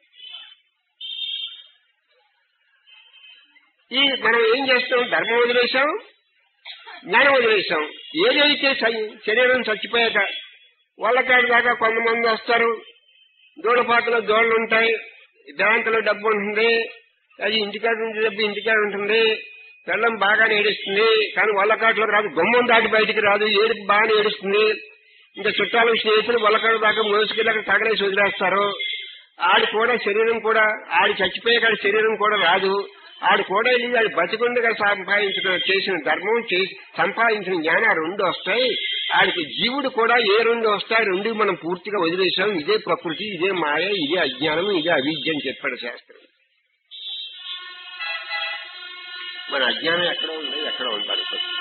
ఈ మనం ఏం చేస్తాం ధర్మం వదిలేశాం జ్ఞానం వదిలేశాం ఏదైతే సై- శరీరం చచ్చిపోయాక వాళ్ళకాడి దాకా కొంతమంది వస్తారు దూడపాకలో దోళ్ళు ఉంటాయి బ్యాంకులో డబ్బు ఉంటుంది అది ఇంటికాడ నుంచి డబ్బు ఇంటికాడ ఉంటుంది పెళ్ళం బాగా ఏడుస్తుంది కానీ వల్లకాట్లో రాదు గుమ్మం దాటి బయటికి రాదు ఏడుపు బాగానే ఏడుస్తుంది ఇంకా చుట్టాలు స్నేహితులు వల్లకాడ దాకా మోసుకెళ్ళి అక్కడ తగలేసి వదిలేస్తారు ఆడి కూడా శరీరం కూడా ఆడి చచ్చిపోయాక ఆడి శరీరం కూడా రాదు ఆడు కూడా వెళ్ళి ఆడు బతికుండగా సంపాదించిన చేసిన ధర్మం చేసి సంపాదించిన జ్ఞానం రెండు వస్తాయి ఆడికి జీవుడు కూడా ఏ రెండు వస్తాయి రెండు మనం పూర్తిగా వదిలేసాం ఇదే ప్రకృతి ఇదే మాయ ఇదే అజ్ఞానం ఇదే అవిద్య అని చెప్పాడు శాస్త్రం మన అజ్ఞానం ఎక్కడ ఉంది ఎక్కడ ఉంది అనుకోండి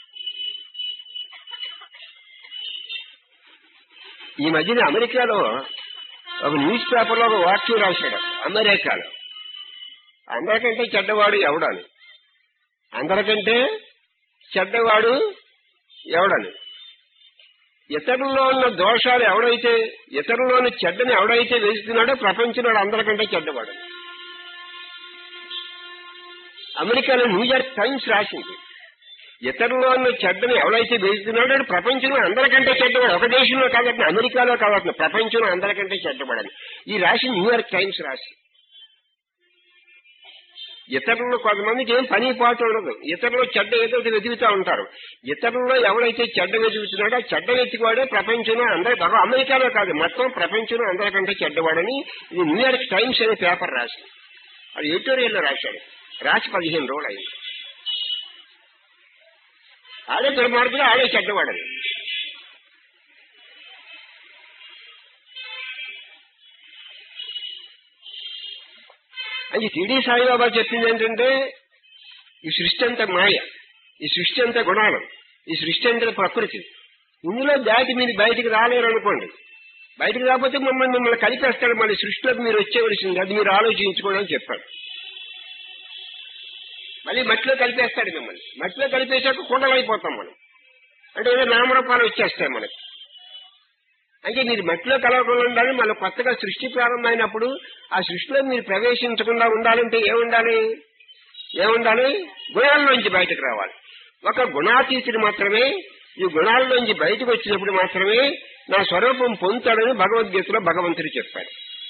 ఈ మధ్యన అమెరికాలో ఒక న్యూస్ పేపర్ లో ఒక వాక్యం రాశాడు అమెరికాలో అందరికంటే చెడ్డవాడు ఎవడని అందరికంటే చెడ్డవాడు ఎవడని ఇతరుల్లో ఉన్న దోషాలు ఎవడైతే ఇతరుల్లోని చెడ్డని ఎవడైతే వేస్తున్నాడో ప్రపంచంలో అందరికంటే చెడ్డవాడు అమెరికాలో న్యూయార్క్ టైమ్స్ రాసింది ఇతరులో ఉన్న చెడ్డని ఎవడైతే వేస్తున్నాడో వాడు ప్రపంచంలో అందరికంటే చెడ్డవాడు ఒక దేశంలో కాబట్టి అమెరికాలో కాబట్టి ప్రపంచంలో అందరికంటే చెడ్డవాడని ఈ రాసి న్యూయార్క్ టైమ్స్ రాసి ఇతరులు కొంతమందికి ఏం పని పాటు ఉండదు ఇతరులు చెడ్డ ఏదో ఒకటి వెతుకుతూ ఉంటారు ఇతరుల్లో ఎవడైతే చెడ్డ వెతుకుతున్నాడో ఆ చెడ్డ వెతికివాడే ప్రపంచంలో అందరి ఒక అమెరికాలో కాదు మొత్తం ప్రపంచంలో అందరికంటే చెడ్డవాడని ఇది న్యూయార్క్ టైమ్స్ అనే పేపర్ రాసి అది ఎడిటోరియల్లో రాశాడు రాసి పదిహేను రోజులు అయింది ఆడే దుర్మార్గుడు ఆడే చెడ్డవాడని అది టీడీ సాయిబాబా చెప్పింది ఏంటంటే ఈ సృష్టి అంతా మాయ ఈ సృష్టి అంతా గుణాలు ఈ సృష్టి అంతా ప్రకృతి ఇందులో దాటి మీరు బయటికి రాలేరు అనుకోండి బయటికి రాకపోతే మమ్మల్ని మిమ్మల్ని కలిపేస్తాడు మళ్ళీ సృష్టిలోకి మీరు వచ్చేవలసింది అది మీరు ఆలోచించుకోండి అని చెప్పాడు మళ్ళీ మట్టిలో కలిపేస్తాడు మిమ్మల్ని మట్టిలో కలిపేశాక కుండలు అయిపోతాం మనం అంటే ఏదో నామరూపాలు వచ్చేస్తాయి మనకి అంటే మీరు మట్టిలో కలవకుండా ఉండాలి మళ్ళీ కొత్తగా సృష్టి ప్రారంభమైనప్పుడు ఆ సృష్టిలో మీరు ప్రవేశించకుండా ఉండాలంటే ఏముండాలి ఏముండాలి గుణాల్లోంచి బయటకు రావాలి ఒక గుణాతీతుడు మాత్రమే ఈ గుణాల్లోంచి బయటకు వచ్చినప్పుడు మాత్రమే నా స్వరూపం పొందుతాడని భగవద్గీతలో భగవంతుడు చెప్పాడు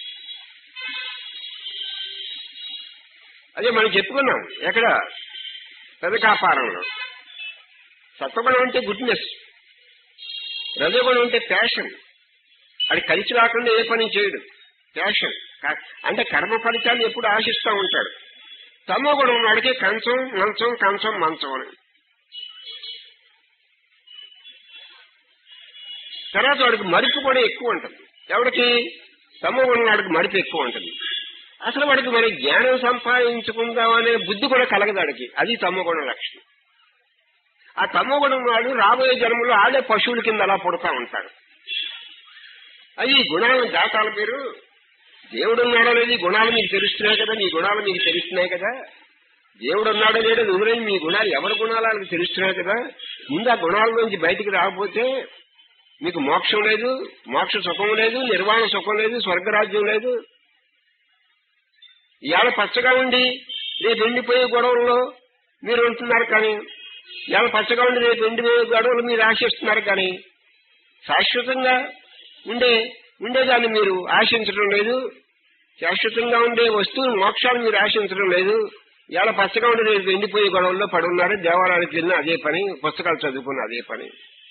అదే మనం చెప్పుకున్నాం ఎక్కడ పెదకాపారంలో సత్వగుణం అంటే గుడ్నెస్ రజగుణం అంటే ప్యాషన్ అది కలిసి రాకుండా ఏ పని చేయడు ప్యాషన్ కా- అంటే కర్మ ఫలితాన్ని ఎప్పుడు ఆశిస్తూ ఉంటాడు తమో గుణం వాడికి కంచం మంచం కంచం మంచం అని తర్వాత వాడికి మరుపు కూడా ఎక్కువ ఉంటుంది ఎవడికి తమో గుణం వాడికి మరుపు ఎక్కువ ఉంటుంది అసలు వాడికి మరి జ్ఞానం సంపాదించుకుందామనే బుద్ధి కూడా కలగదు వాడికి అది తమో గుణం లక్షణం ఆ తమో గుణం వాడు రాబోయే జన్మలో ఆడే పశువుల కింద అలా పుడతా ఉంటాడు అది ఈ గుణాలను దాటాలి మీరు దేవుడు ఉన్నాడో లేదు ఈ గుణాలు మీకు తెలుస్తున్నాయి కదా మీ గుణాలు మీకు తెలుస్తున్నాయి కదా దేవుడు ఉన్నాడో లేదో వదిలేని మీ గుణాలు ఎవరి గుణాలు వాళ్ళకి తెలుస్తున్నాయి కదా ముందు ఆ గుణాల నుంచి బయటికి రాకపోతే మీకు మోక్షం లేదు మోక్ష సుఖం లేదు నిర్వాణ సుఖం లేదు స్వర్గరాజ్యం లేదు ఇవాళ పచ్చగా ఉండి రేపు ఎండిపోయే గొడవల్లో మీరు ఉంటున్నారు కానీ ఇవాళ పచ్చగా ఉండి రేపు ఎండిపోయే గొడవలు మీరు ఆశిస్తున్నారు కానీ శాశ్వతంగా ఉండే ఉండేదాన్ని మీరు ఆశించడం లేదు శాశ్వతంగా ఉండే వస్తువు మోక్షాలు మీరు ఆశించడం లేదు ఇవాళ పచ్చగా ఉండి రేపు ఎండిపోయే గొడవల్లో పడున్నారు దేవాలయానికి వెళ్ళిన అదే పని పుస్తకాలు చదువుకున్న అదే పని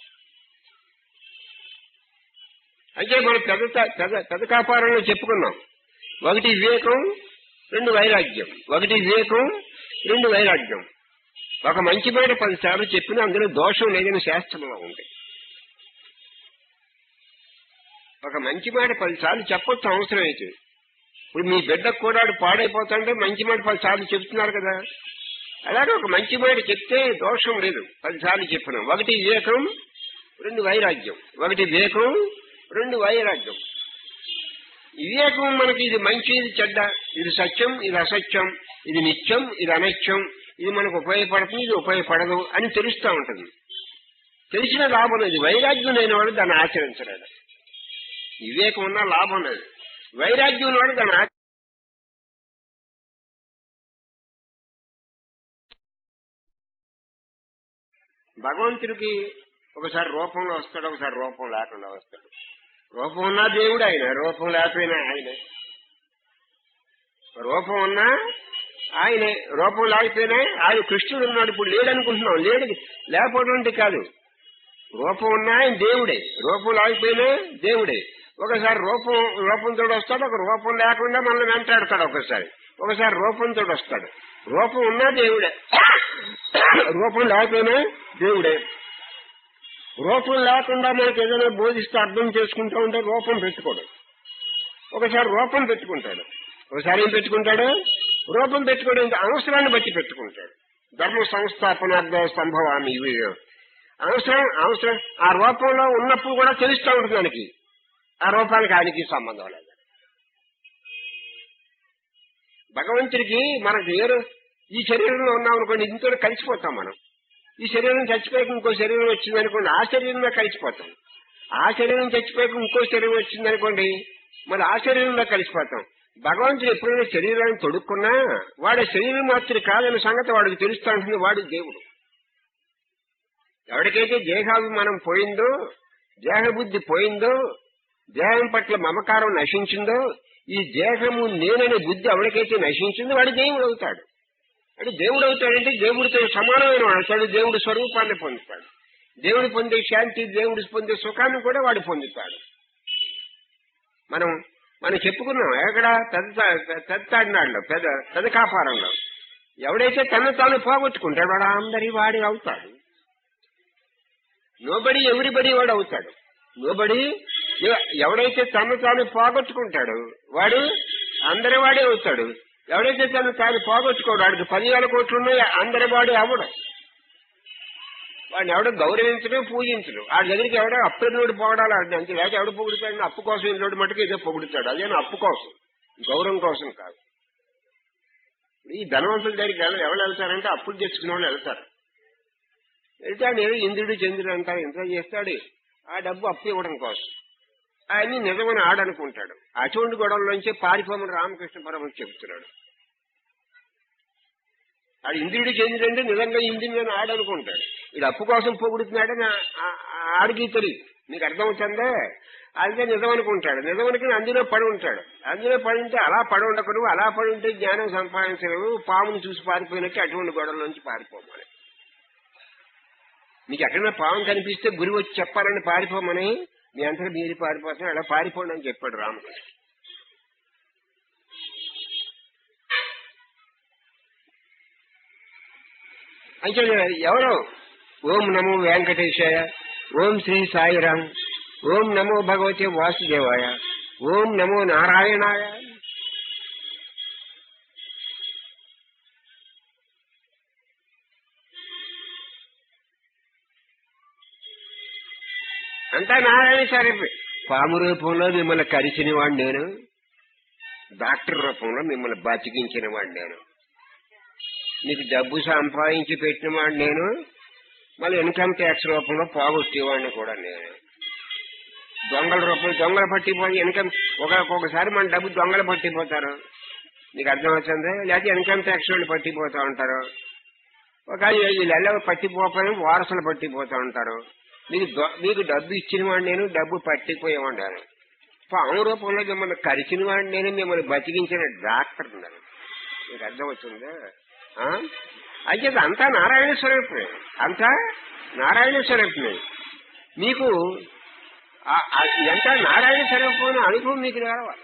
అయితే మనం పెద్ద పెద్ద పెద్ద కాపారంలో చెప్పుకున్నాం ఒకటి వివేకం రెండు వైరాగ్యం ఒకటి వివేకం రెండు వైరాగ్యం ఒక మంచి మాట పదిసార్లు చెప్పినా అందులో దోషం లేదని శాస్త్రంలో ఉంది ఒక మంచి మాట పదిసార్లు చెప్పొచ్చు అవసరం అయితే ఇప్పుడు మీ బిడ్డకు కూడా వాడు పాడైపోతుంటే మంచి మాట పదిసార్లు చెప్తున్నారు కదా అలాగే ఒక మంచి మాట చెప్తే దోషం లేదు పదిసార్లు చెప్పినాం ఒకటి వివేకం రెండు వైరాగ్యం ఒకటి వివేకం రెండు వైరాగ్యం వివేకం మనకి ఇది మంచి ఇది చెడ్డ ఇది సత్యం ఇది అసత్యం ఇది నిత్యం ఇది అనిత్యం ఇది మనకు ఉపయోగపడుతుంది ఇది ఉపయోగపడదు అని తెలుస్తూ ఉంటుంది తెలిసిన లాభం లేదు వైరాగ్యం లేని వాడు దాన్ని ఆచరించలేడు వివేకం ఉన్నా లాభం లేదు వైరాగ్యం ఉన్నవాడు దాన్ని ఆచ- భగవంతుడికి ఒకసారి రూపంలో వస్తాడు ఒకసారి రూపం లేకుండా వస్తాడు రూపం ఉన్నా దేవుడు ఆయన రూపం లేకపోయినా ఆయనే రూపం ఉన్నా ఆయనే రూపం లేకపోయినా ఆయన కృష్ణుడు ఉన్నాడు ఇప్పుడు లేడనుకుంటున్నాం లేడు లేకపోవడం కాదు రూపం ఉన్నా ఆయన దేవుడే రూపం లేకపోయినా దేవుడే ఒకసారి రూపం రూపంతో వస్తాడు ఒక రూపం లేకుండా మనల్ని వెంటాడతాడు ఒకసారి ఒకసారి రూపంతో వస్తాడు రూపం ఉన్నా దేవుడే రూపం లేకపోయినా దేవుడే రూపం లేకుండా మనకి ఏదైనా బోధిస్తే అర్థం చేసుకుంటూ ఉంటే రూపం పెట్టుకోడు ఒకసారి రూపం పెట్టుకుంటాడు ఒకసారి ఏం పెట్టుకుంటాడు రూపం పెట్టుకోవడం ఇంకా అవసరాన్ని బట్టి పెట్టుకుంటాడు ధర్మ సంస్థాపనార్థ సంభవామి ఇవి అవసరం అవసరం ఆ రూపంలో ఉన్నప్పుడు కూడా తెలుస్తూ ఉంటుంది మనకి ఆ రూపానికి ఆయనకి సంబంధం లేదు భగవంతుడికి మనకు వేరు ఈ శరీరంలో ఉన్నాం అనుకోండి ఇంతో కలిసిపోతాం మనం ఈ శరీరం చచ్చిపోయాక ఇంకో శరీరం వచ్చింది అనుకోండి ఆ శరీరంలో కలిసిపోతాం ఆ శరీరం చచ్చిపోయాక ఇంకో శరీరం వచ్చింది అనుకోండి మరి ఆ శరీరంలో కలిసిపోతాం భగవంతుడు ఎప్పుడైనా శరీరాన్ని తొడుక్కున్నా వాడి శరీరం మాత్రం కాదన్న సంగతి వాడికి తెలుస్తూ ఉంటుంది వాడు దేవుడు ఎవరికైతే దేహాభిమానం పోయిందో దేహబుద్ధి పోయిందో దేహం పట్ల మమకారం నశించిందో ఈ దేహము నేననే బుద్ధి ఎవరికైతే నశించిందో వాడు దేవుడు అవుతాడు అంటే దేవుడు అవుతాడంటే దేవుడితో సమానమైన వాడు అవుతాడు దేవుడి స్వరూపాన్ని పొందుతాడు దేవుడు పొందే శాంతి దేవుడు పొందే సుఖాన్ని కూడా వాడు పొందుతాడు మనం మనం చెప్పుకున్నాం ఎక్కడ పెద్ద పెద్దాడినాడులో పెద్ద పెద్ద కాపారంలో ఎవడైతే తను తాను పోగొట్టుకుంటాడు వాడు అందరి వాడి అవుతాడు నోబడి ఎవరిబడి వాడు అవుతాడు నోబడి ఎవడైతే తను తాను పోగొట్టుకుంటాడు వాడు అందరి వాడే అవుతాడు ఎవడైతే తను తాను పోగొట్టుకోడు వాడికి పదివేల కోట్లు ఉన్నాయి అందరి వాడే అవడం వాడిని ఎవడో గౌరవించడం పూజించడు ఆ దగ్గరికి ఎవడో అప్పెన్నోడు పొగడాలి అది అంతే లేక ఎవడు పొగుడుతాడు అప్పు కోసం ఇంట్లో మటుకు ఏదో పొగుడుతాడు అదే అప్పు కోసం గౌరవం కోసం కాదు ఈ ధనవంతుల దగ్గరికి ఎవరు ఎవరు వెళ్తారంటే అప్పులు తెచ్చుకునే వాళ్ళు వెళ్తారు వెళ్తే ఆయన ఏదో ఇంద్రుడు చంద్రుడు అంటారు ఇంత చేస్తాడు ఆ డబ్బు అప్పు ఇవ్వడం కోసం ఆయన నిజమని ఆడనుకుంటాడు అటువంటి గొడవల్లోంచి పారిపోమని రామకృష్ణ పరమహంస చెప్తున్నాడు ఆడు ఇంద్రుడు చంద్రుడు అంటే నిజంగా ఇంద్రుడు అని ఆడనుకుంటాడు వీడు అప్పు కోసం పొగుడుతున్నాడని ఆ- ఆ- ఆ ఆడికి తెలియదు నీకు అర్థమవుతుందే అదే నిజం అనుకుంటాడు నిజం అనుకుని అందులో పడి ఉంటాడు అందులో పడి ఉంటే అలా పడి ఉండకూడదు అలా పడి ఉంటే జ్ఞానం సంపాదించలేవు పాముని చూసి పారిపోయినట్టు అటువంటి గొడవల నుంచి పారిపోమని మీకు ఎక్కడైనా పాము కనిపిస్తే గురి వచ్చి చెప్పాలని పారిపోమని మీ అంతా మీరు పారిపోతాం అలా పారిపోండి అని చెప్పాడు రామకృష్ణ అంటే ఎవరు ఓం నమో వెంకటేశాయ ఓం శ్రీ సాయిరామ్ ఓం నమో భగవతే వాసుదేవాయ ఓం నమో నారాయణాయ అంతా నారాయణ సరే పాము రూపంలో మిమ్మల్ని కరిచిన వాడు నేను డాక్టర్ రూపంలో మిమ్మల్ని బతికించిన వాడు నేను నీకు డబ్బు సంపాదించి పెట్టిన వాడు నేను మళ్ళీ ఇన్కమ్ ట్యాక్స్ రూపంలో పోగొట్టేవాడిని కూడా నేను దొంగల రూపంలో దొంగలు పట్టిపోయి ఇన్కమ్ ఒక ఒక్కొక్కసారి మన డబ్బు దొంగలు పట్టిపోతారు నీకు అర్థమవుతుంది లేకపోతే ఇన్కమ్ ట్యాక్స్ వాళ్ళు పట్టిపోతా ఉంటారు ఒక వీళ్ళెల్ల పట్టిపోకపోయినా వారసులు పట్టిపోతా ఉంటారు మీకు దొ- మీకు డబ్బు ఇచ్చిన వాడు నేను డబ్బు పట్టిపోయేవాడాను పాము రూపంలో మిమ్మల్ని కరిచిన వాడు నేను మిమ్మల్ని బతికించిన డాక్టర్ ఉన్నాను మీకు అర్థమవుతుందా ఆ? అయితే అంతా నారాయణ స్వరూపమే అంతా నారాయణ స్వరూపమే మీకు ఆ- ఆ- ఇదంతా నారాయణ స్వరూపం అనుభవం మీకు రావాలి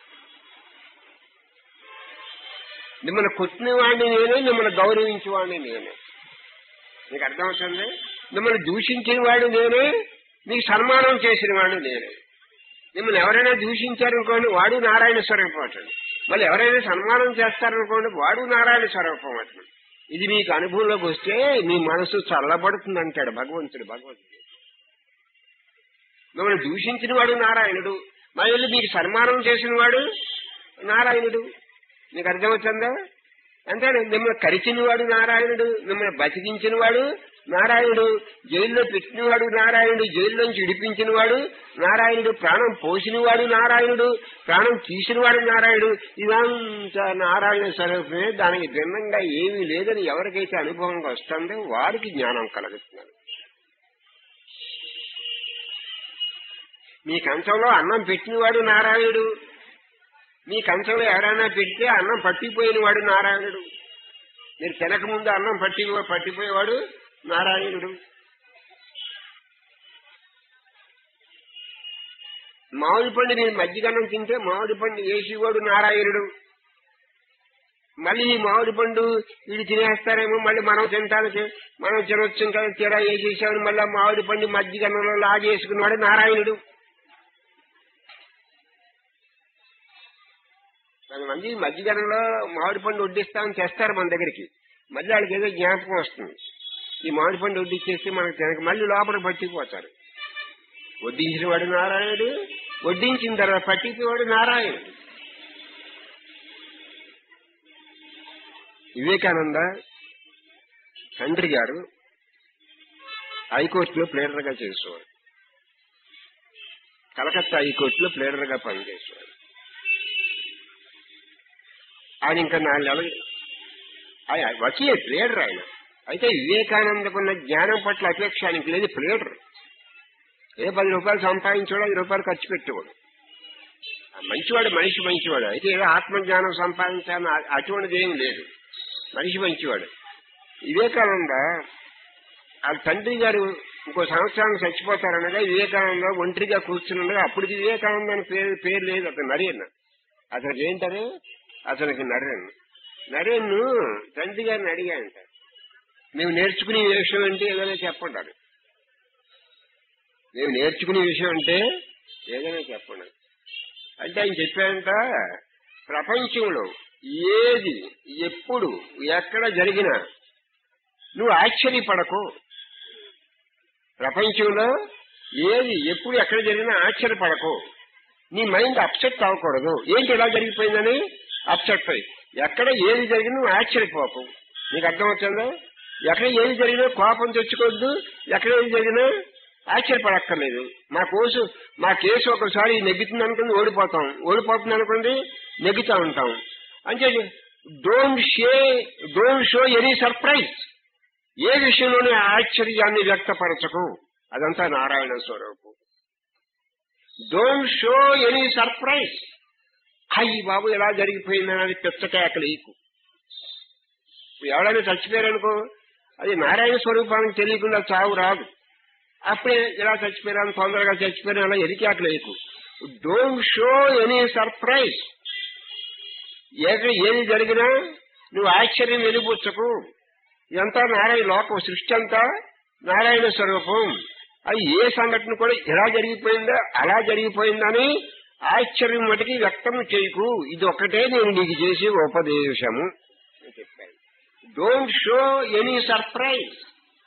మిమ్మల్ని కొట్టిన వాడిని నేనే మిమ్మల్ని గౌరవించే వాడిని నేనే మీకు అర్థమవుతుంది మిమ్మల్ని దూషించిన వాడు నేనే మీకు సన్మానం చేసిన వాడు నేనే మిమ్మల్ని ఎవరైనా దూషించారనుకోండి వాడు నారాయణ స్వరూపం అటండి మళ్ళీ ఎవరైనా సన్మానం చేస్తారనుకోండి వాడు నారాయణ స్వరూపం అటండి ఇది మీకు అనుభవంలోకి వస్తే మీ మనసు చల్లబడుతుంది అంటాడు భగవంతుడు భగవంతుడు మిమ్మల్ని దూషించిన వాడు నారాయణుడు మళ్ళీ మీకు సన్మానం చేసిన వాడు నారాయణుడు మీకు అర్థమవుతుందా అంటే మిమ్మల్ని కరిచిన వాడు నారాయణుడు మిమ్మల్ని బతికించిన వాడు నారాయణుడు జైల్లో పెట్టిన వాడు నారాయణుడు జైల్లోంచి విడిపించిన వాడు నారాయణుడు ప్రాణం పోసిన వాడు నారాయణుడు ప్రాణం తీసిన వాడు నారాయణుడు ఇదంతా నారాయణ స్వరూపమే దానికి భిన్నంగా ఏమీ లేదని ఎవరికైతే అనుభవంగా వస్తుందో వారికి జ్ఞానం కలుగుతున్నారు మీ కంచంలో అన్నం పెట్టినవాడు నారాయణుడు మీ కంచంలో ఎవరైనా పెడితే అన్నం పట్టిపోయిన వాడు నారాయణుడు మీరు తినక ముందు అన్నం పట్టి పట్టిపోయేవాడు నారాయణుడు మామిడి పండు నేను మజ్జిగన్నం తింటే మామిడి పండు వేసేవాడు నారాయణుడు మళ్ళీ ఈ మామిడి పండు వీడు తినేస్తారేమో మళ్ళీ మనం తింటానికి మనం తినొచ్చు ఇంకా తీరా వేసేసామని మళ్ళీ ఆ మామిడి పండు మజ్జిగన్నంలో లాగేసుకున్నాడు నారాయణుడు కొంతమంది మధ్యగనంలో మామిడి పండు వడ్డిస్తామని తెస్తారు మన దగ్గరికి మళ్ళీ వాళ్ళకి ఏదో జ్ఞాపకం వస్తుంది ఈ మామిడి పండు వడ్డిచ్చేస్తే మనకు తినక మళ్ళీ లోపల పట్టిపోతారు వడ్డించిన వాడు నారాయణుడు వడ్డించిన తర్వాత పట్టిపోవాడు నారాయణుడు వివేకానంద తండ్రి గారు హైకోర్టులో ప్లేడర్గా చేసేవాడు కలకత్తా హైకోర్టులో ప్లేడర్గా పనిచేసేవాడు ఆయన ఇంకా నాలుగు నెలలు ఆయన వచ్చే ప్లేడర్ ఆయన అయితే వివేకానందకున్న జ్ఞానం పట్ల అపేక్ష ఆయనకి లేదు ప్లేడర్ ఏ పది రూపాయలు సంపాదించాడు ఐదు రూపాయలు ఖర్చు పెట్టేవాడు ఆ మంచివాడు మనిషి మంచివాడు అయితే ఏదో ఆత్మజ్ఞానం సంపాదించాలని అ- అటువంటిది ఏం లేదు మనిషి మంచివాడు వివేకానంద వాళ్ళ తండ్రి గారు ఇంకో సంవత్సరానికి చచ్చిపోతారనగా వివేకానంద ఒంటరిగా కూర్చుని అప్పటికి వివేకానంద అని పేరు పేరు లేదు అతను నరేన్ అతనికి ఏంటని అతనికి నరేన్ నరేన్ తండ్రి గారిని అడిగాయంట మేము నేర్చుకునే విషయం అంటే ఏదైనా చెప్పండి మేము నేర్చుకునే విషయం అంటే ఏదైనా చెప్పండి అంటే ఆయన చెప్పారంట ప్రపంచంలో ఏది ఎప్పుడు ఎక్కడ జరిగినా నువ్వు ఆశ్చర్యపడకు ప్రపంచంలో ఏది ఎప్పుడు ఎక్కడ జరిగినా ఆశ్చర్యపడకు నీ మైండ్ అప్సెట్ అవ్వకూడదు ఏంటి ఇలా జరిగిపోయిందని అప్సెట్ అయ్యి ఎక్కడ ఏది జరిగినా నువ్వు ఆశ్చర్యపోకు నీకు అర్థమవుతుందా ఎక్కడ ఏది జరిగినా కోపం తెచ్చుకోవద్దు ఎక్కడ ఏది జరిగినా ఆశ్చర్యపడక్కర్లేదు మా కోసు మా కేసు ఒకసారి నెగ్గుతుంది అనుకుంది ఓడిపోతాం ఓడిపోతుంది అనుకుంది నెగ్గుతా ఉంటాం అంటే don't say don't show any surprise ఏ విషయంలోనే ఆశ్చర్యాన్ని వ్యక్తపరచకు అదంతా నారాయణ స్వరూపం డోంట్ షో ఎనీ సర్ప్రైజ్ అయ్యి బాబు ఎలా జరిగిపోయిందని పెచ్చకేకలేకు ఎవరైనా చచ్చిపోయారనుకో అది నారాయణ స్వరూపానికి తెలియకుండా చావు రాదు అప్పుడే ఇలా చచ్చిపోయాను తొందరగా చచ్చిపోయాను అలా ఎరికాకలేకు డోంట్ షో ఎనీ సర్ప్రైజ్ ఏది ఏది జరిగినా నువ్వు ఆశ్చర్యం వెలిబుచ్చకు ఇదంతా నారాయణ లోకం సృష్టి అంతా నారాయణ స్వరూపం అది ఏ సంఘటన కూడా ఎలా జరిగిపోయిందో అలా జరిగిపోయిందని ఆశ్చర్యం మటుకి వ్యక్తం చేయకు ఇది ఒక్కటే నేను నీకు చేసే ఉపదేశము అని చెప్పాను డోంట్ షో ఎనీ సర్ప్రైజ్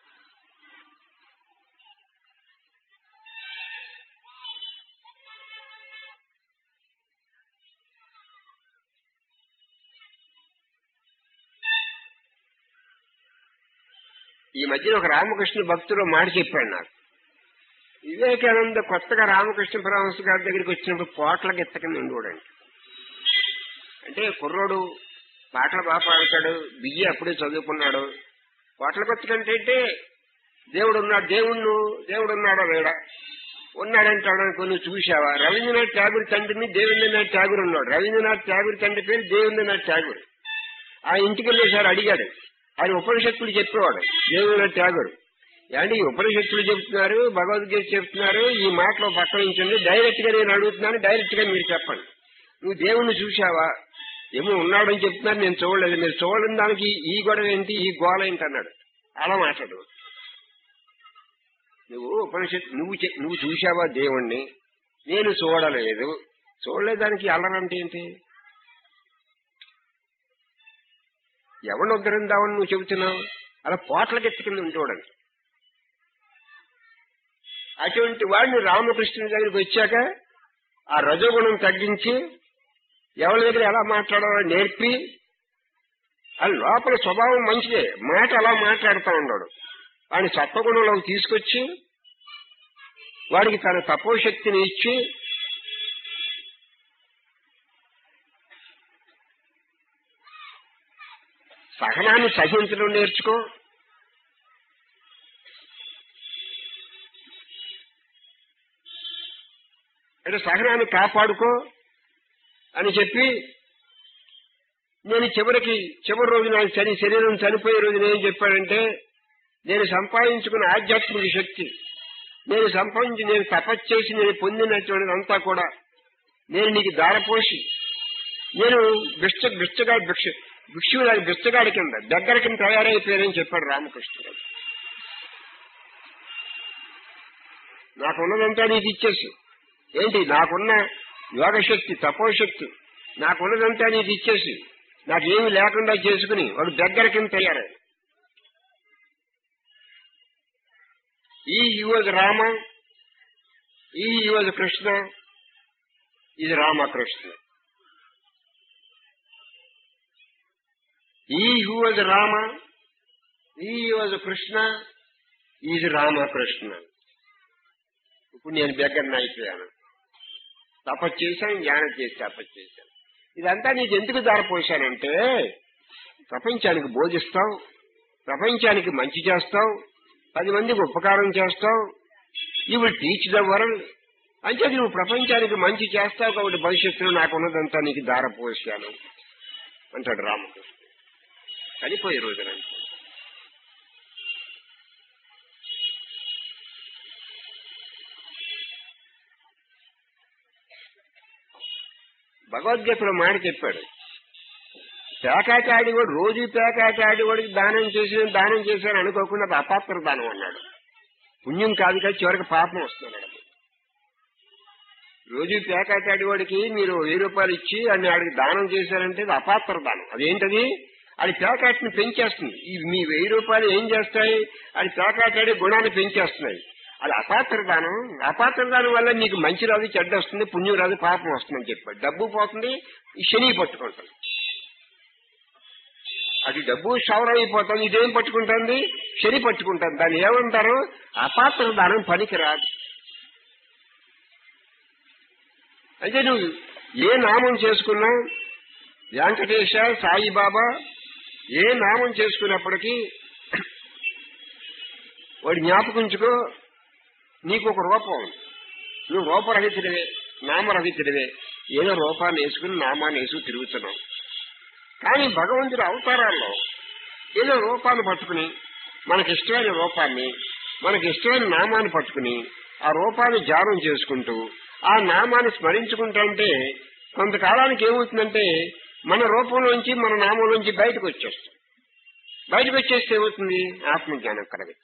ఈ మధ్యన ఒక రామకృష్ణ భక్తుడు మాట చెప్పాడు నాకు వివేకానంద కొత్తగా రామకృష్ణ పరమహంస గారి దగ్గరికి వచ్చినప్పుడు పోట్లకి ఎత్తకని ఉండేవాడండి అంటే కుర్రోడు పాటలు బాగా పాడతాడు బియ్యి అప్పుడే చదువుకున్నాడు పోట్ల కొత్తకంటే అంటే దేవుడు ఉన్నాడు దేవుడు దేవుడు ఉన్నాడా లేడా ఉన్నాడంటాడు అనుకో నువ్వు చూశావా రవీంద్రనాథ్ ఠాగూర్ తండ్రిని దేవేంద్రనాథ్ ఠాగూర్ ఉన్నాడు రవీంద్రనాథ్ ఠాగూర్ తండ్రి పేరు దేవేంద్రనాథ్ ఠాగూర్ ఆ ఇంటికి వెళ్ళేసారి అడిగాడు ఆయన ఉపనిషత్తులు చెప్పేవాడు దేవేంద్రనాథ్ ఠాగూర్ ఏమంటే ఈ ఉపనిషత్తులు చెప్తున్నారు భగవద్గీత చెప్తున్నారు ఈ మాటలో పక్కన ఉంచండి డైరెక్ట్ గా నేను అడుగుతున్నాను డైరెక్ట్ గా మీరు చెప్పండి నువ్వు దేవుణ్ణి చూశావా ఏమో ఉన్నాడని చెప్తున్నారు నేను చూడలేదు మీరు చూడని దానికి ఈ గొడవ ఏంటి ఈ గోల ఏంటి అన్నాడు అలా మాట్లాడు నువ్వు ఉపనిషత్ నువ్వు చె- నువ్వు చూశావా దేవుణ్ణి నేను చూడలేదు చూడలేదానికి అల్లరంటే ఏంటి ఎవరిని ఉద్ధరిందామని నువ్వు చెబుతున్నావు అలా పోట్లకెత్తి కింద ఉండేవాడండి అటువంటి వాడిని రామకృష్ణుని దగ్గరికి వచ్చాక ఆ రజోగుణం తగ్గించి ఎవరి దగ్గర ఎలా మాట్లాడాలో నేర్పి అది లోపల స్వభావం మంచిదే మాట అలా మాట్లాడుతూ ఉన్నాడు వాడిని సత్వగుణంలోకి తీసుకొచ్చి వాడికి తన తపోశక్తిని ఇచ్చి సహనాన్ని సహించడం నేర్చుకో అంటే సహనాన్ని కాపాడుకో అని చెప్పి నేను చివరికి చివరి రోజు నా శని శరీరం చనిపోయే రోజున ఏం చెప్పాడంటే నేను సంపాదించుకున్న ఆధ్యాత్మిక శక్తి నేను సంపాదించి నేను తపస్సు చేసి నేను పొందినటువంటిది అంతా కూడా నేను నీకు దారపోసి నేను బిచ్చ బిచ్చగా భిక్ష భిక్షువు బిచ్చగాడి కింద దగ్గర కింద తయారైపోయానని చెప్పాడు రామకృష్ణుడు నాకున్నదంతా నీకు ఇచ్చేసి ఏంటి నాకున్న యోగశక్తి తపోశక్తి నాకున్నదంతా నీకు ఇచ్చేసి నాకేమి లేకుండా చేసుకుని వాడు దగ్గర కింద తయారై ఈ యువజ్ రామ ఈ యువజ్ కృష్ణ ఇది రామకృష్ణ ఈ యువజ్ రామ ఈ యువజ్ కృష్ణ ఇది రామకృష్ణ ఇప్పుడు నేను దగ్గర అయిపోయాను తపస్సు చేశాను జ్ఞానం చేసి తపస్సు చేశాను ఇదంతా నీకు ఎందుకు దారిపోశానంటే ప్రపంచానికి బోధిస్తావు ప్రపంచానికి మంచి చేస్తావు పది మందికి ఉపకారం చేస్తావు you will teach the world అంటే నువ్వు ప్రపంచానికి మంచి చేస్తావు కాబట్టి భవిష్యత్తులో నాకున్నదంతా నీకు దారపోసాను అంటాడు రామకృష్ణ చనిపోయే రోజున భగవద్గీతలో మాట చెప్పాడు పేకాట ఆడివాడు రోజు పేకాట ఆడివాడికి దానం చేసి దానం చేశాను అనుకోకుండా అది అపాత్ర దానం అన్నాడు పుణ్యం కాదు కదా చివరికి పాపం వస్తున్నాడు రోజు పేకాట ఆడివాడికి మీరు వెయ్యి రూపాయలు ఇచ్చి అని ఆడికి దానం చేశారంటే అది అపాత్ర దానం అదేంటది అది పేకాటని పెంచేస్తుంది ఈ మీ వెయ్యి రూపాయలు ఏం చేస్తాయి అది పేకాట ఆడే గుణాన్ని పెంచేస్తున్నాయి అది అపాత్ర దానం అపాత్ర దానం వల్ల నీకు మంచి రాదు చెడ్డ వస్తుంది పుణ్యం రాదు పాపం వస్తుందని చెప్పాడు డబ్బు పోతుంది ఈ శని పట్టుకుంటుంది అది డబ్బు షవరం అయిపోతుంది ఇదేం పట్టుకుంటుంది శని పట్టుకుంటుంది దాన్ని ఏమంటారు అపాత్ర దానం పనికి రాదు అయితే నువ్వు ఏ నామం చేసుకున్నా వెంకటేశ సాయిబాబా ఏ నామం చేసుకున్నప్పటికీ వాడు జ్ఞాపకించుకో నీకు ఒక రూపం ఉంది. నువ్వు రూపరహితుడివే నామరహితుడివే ఏదో రూపాన్ని వేసుకుని నామాన్ని వేసుకుని తిరుగుతున్నావు కానీ భగవంతుడి అవతారాల్లో ఏదో రూపాన్ని పట్టుకుని మనకి ఇష్టమైన రూపాన్ని మనకి ఇష్టమైన నామాన్ని పట్టుకుని ఆ రూపాన్ని ధ్యానం చేసుకుంటూ ఆ నామాన్ని స్మరించుకుంటుంటే కొంతకాలానికి ఏమవుతుందంటే మన రూపంలోంచి మన నామంలోంచి బయటకు వచ్చేస్తాం బయటకు వచ్చేస్తే ఏమవుతుంది ఆత్మజ్ఞానం కలగచ్చు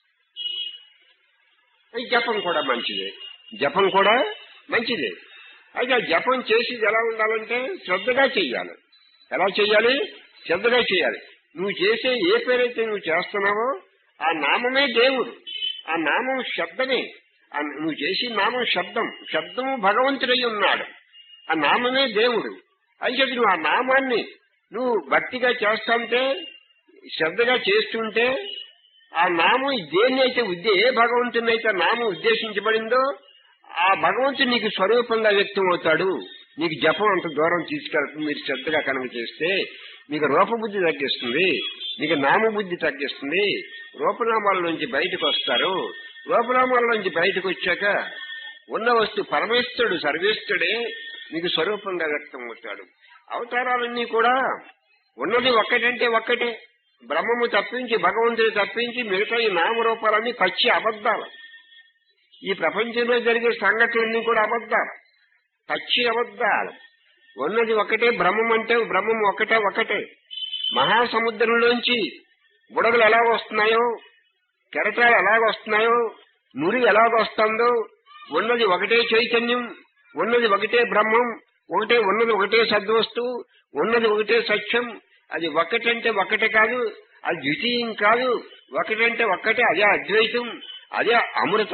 ఈ జపం కూడా మంచిదే జపం కూడా మంచిదే అయితే ఆ జపం చేసేది ఎలా ఉండాలంటే శ్రద్ధగా చెయ్యాలి ఎలా చెయ్యాలి శ్రద్ధగా చేయాలి నువ్వు చేసే ఏ పేరైతే నువ్వు చేస్తున్నావో ఆ నామమే దేవుడు ఆ నామం శబ్దమే ఆ నువ్వు చేసే నామం శబ్దం శబ్దము భగవంతుడై ఉన్నాడు ఆ నామమే దేవుడు అని చెప్పి నువ్వు ఆ నామాన్ని నువ్వు భక్తిగా చేస్తాంటే శ్రద్ధగా చేస్తుంటే ఆ నామం దేన్ని అయితే ఉద్దే ఏ భగవంతుని అయితే నామం ఉద్దేశించబడిందో ఆ భగవంతుడు నీకు స్వరూపంగా వ్యక్తం అవుతాడు నీకు జపం అంత దూరం తీసుకెళ్తుంది మీరు శ్రద్ధగా కనుక చేస్తే మీకు రూపబుద్ధి తగ్గిస్తుంది మీకు నామబుద్ధి తగ్గిస్తుంది రూపనామాల నుంచి బయటకు వస్తారు రూపనామాల నుంచి బయటకు వచ్చాక ఉన్న వస్తు పరమేశ్వరుడు సర్వేశ్వరుడే మీకు స్వరూపంగా వ్యక్తం అవుతాడు అవతారాలన్నీ కూడా ఉన్నది ఒక్కటంటే ఒక్కటే బ్రహ్మము తప్పించి భగవంతుడు తప్పించి మిగతా ఈ నామరూపాలన్నీ పచ్చి అబద్ధాలు ఈ ప్రపంచంలో జరిగే సంఘటనలన్నీ కూడా అబద్ధాలు పచ్చి అబద్ధాలు ఉన్నది ఒకటే బ్రహ్మం అంటే బ్రహ్మం ఒకటే ఒకటే మహాసముద్రంలోంచి బుడగలు ఎలా వస్తున్నాయో కెరటాలు ఎలాగ వస్తున్నాయో నురి ఎలాగ వస్తుందో ఉన్నది ఒకటే చైతన్యం ఉన్నది ఒకటే బ్రహ్మం ఒకటే ఉన్నది ఒకటే సద్వస్తువు ఉన్నది ఒకటే సత్యం అది ఒకటంటే ఒకటే కాదు అది ద్వితీయం కాదు ఒకటంటే ఒక్కటే అదే అద్వైతం అదే అమృతం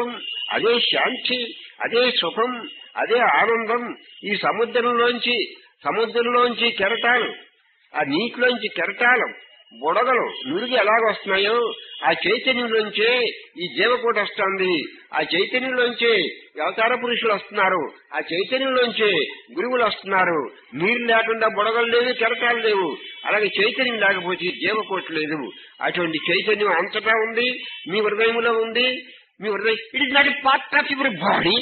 అదే శాంతి అదే సుఖం అదే ఆనందం ఈ సముద్రంలోంచి సముద్రంలోంచి కెరటాలు ఆ నీటిలోంచి కెరటాలు బుడగలు నురుగు ఎలాగొస్తున్నాయో ఆ చైతన్యంలోంచే ఈ జీవకోట వస్తుంది ఆ చైతన్యంలోంచే అవతార పురుషులు వస్తున్నారు ఆ చైతన్యంలోంచే గురువులు వస్తున్నారు నీరు లేకుండా బుడగలు లేవు కెరటాలు లేవు అలాగే చైతన్యం లేకపోతే జీవకోట లేదు అటువంటి చైతన్యం అంతటా ఉంది మీ హృదయంలో ఉంది మీ హృదయం it is not part of your body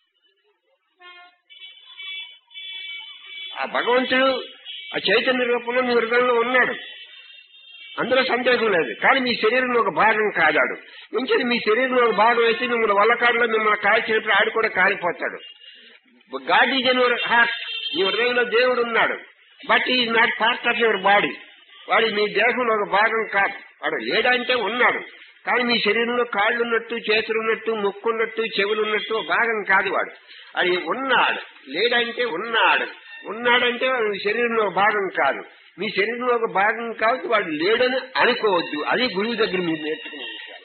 ఆ భగవంతుడు ఆ చైతన్య రూపంలో మీ హృదయంలో ఉన్నాడు అందులో సందేహం లేదు కానీ మీ శరీరంలో ఒక భాగం కాదాడు ఇంకేది మీ శరీరంలో ఒక భాగం అయితే మిమ్మల్ని వల్లకాడులో మిమ్మల్ని కాల్చినప్పుడు ఆడు కూడా కాలిపోతాడు God is in your heart మీ హృదయంలో దేవుడు ఉన్నాడు but is not part of your body వాడు మీ దేహంలో ఒక భాగం కాదు వాడు లేడంటే ఉన్నాడు కానీ మీ శరీరంలో కాళ్ళు ఉన్నట్టు చేతులు ఉన్నట్టు ముక్కు ఉన్నట్టు చెవులు ఉన్నట్టు ఒక భాగం కాదు వాడు అది ఉన్నాడు లేడంటే ఉన్నాడు ఉన్నాడంటే వాడు మీ శరీరంలో ఒక భాగం కాదు మీ శరీరంలో ఒక భాగం కాబట్టి వాడు లేడని అనుకోవద్దు అది గురువు దగ్గర మీరు నేర్చుకునే విషయాలు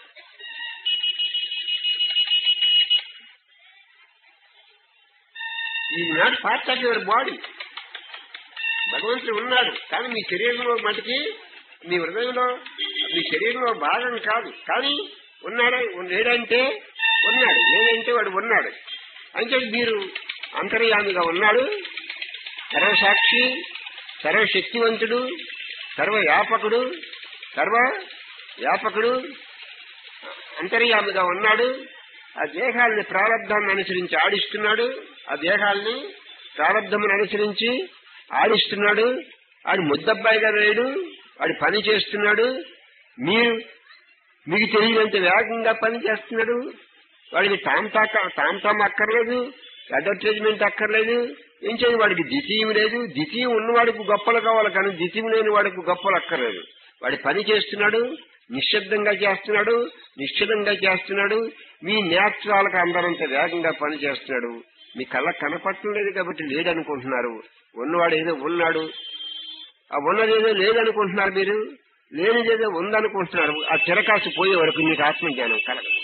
ఈ not part of your body భగవంతుడు ఉన్నాడు కానీ మీ శరీరంలో మటుకి మీ హృదయంలో మీ శరీరంలో భాగం కాదు కానీ ఉన్నాడా లేడంటే ఉన్నాడు లేదంటే వాడు ఉన్నాడు అంటే మీరు అంతర్యామిగా ఉన్నాడు సర్వసాక్షి సర్వశక్తివంతుడు సర్వ వ్యాపకుడు సర్వ వ్యాపకుడు అంతర్యామిగా ఉన్నాడు ఆ దేహాలని ప్రారంధాన్ని అనుసరించి ఆడిస్తున్నాడు ఆ దేహాలని ప్రారంధమును అనుసరించి ఆడిస్తున్నాడు ఆడు ముద్దబ్బాయిగా లేడు వాడు పని చేస్తున్నాడు మీరు మీకు తెలియనంత వేగంగా పని చేస్తున్నాడు వాడికి తాంతా తాంతాం అక్కర్లేదు అడ్వర్టైజ్మెంట్ అక్కర్లేదు ఏం చేయదు వాడికి ద్వితీయం లేదు ద్వితీయం ఉన్నవాడికి గొప్పలు కావాలి కానీ ద్వితీయం లేని వాడికి గొప్పలు అక్కర్లేదు వాడి పని చేస్తున్నాడు నిశ్శబ్దంగా చేస్తున్నాడు నిశ్చలంగా చేస్తున్నాడు మీ నేత్రాలకు అందరంత వేగంగా పని చేస్తున్నాడు మీ కళ్ళ కనపడటం లేదు కాబట్టి లేదనుకుంటున్నారు ఉన్నవాడు ఏదో ఉన్నాడు ఆ ఉన్నదేదో లేదనుకుంటున్నారు మీరు లేనిదేదో ఉందనుకుంటున్నారు ఆ తిరకాసు పోయే వరకు మీకు ఆత్మజ్ఞానం కలగదు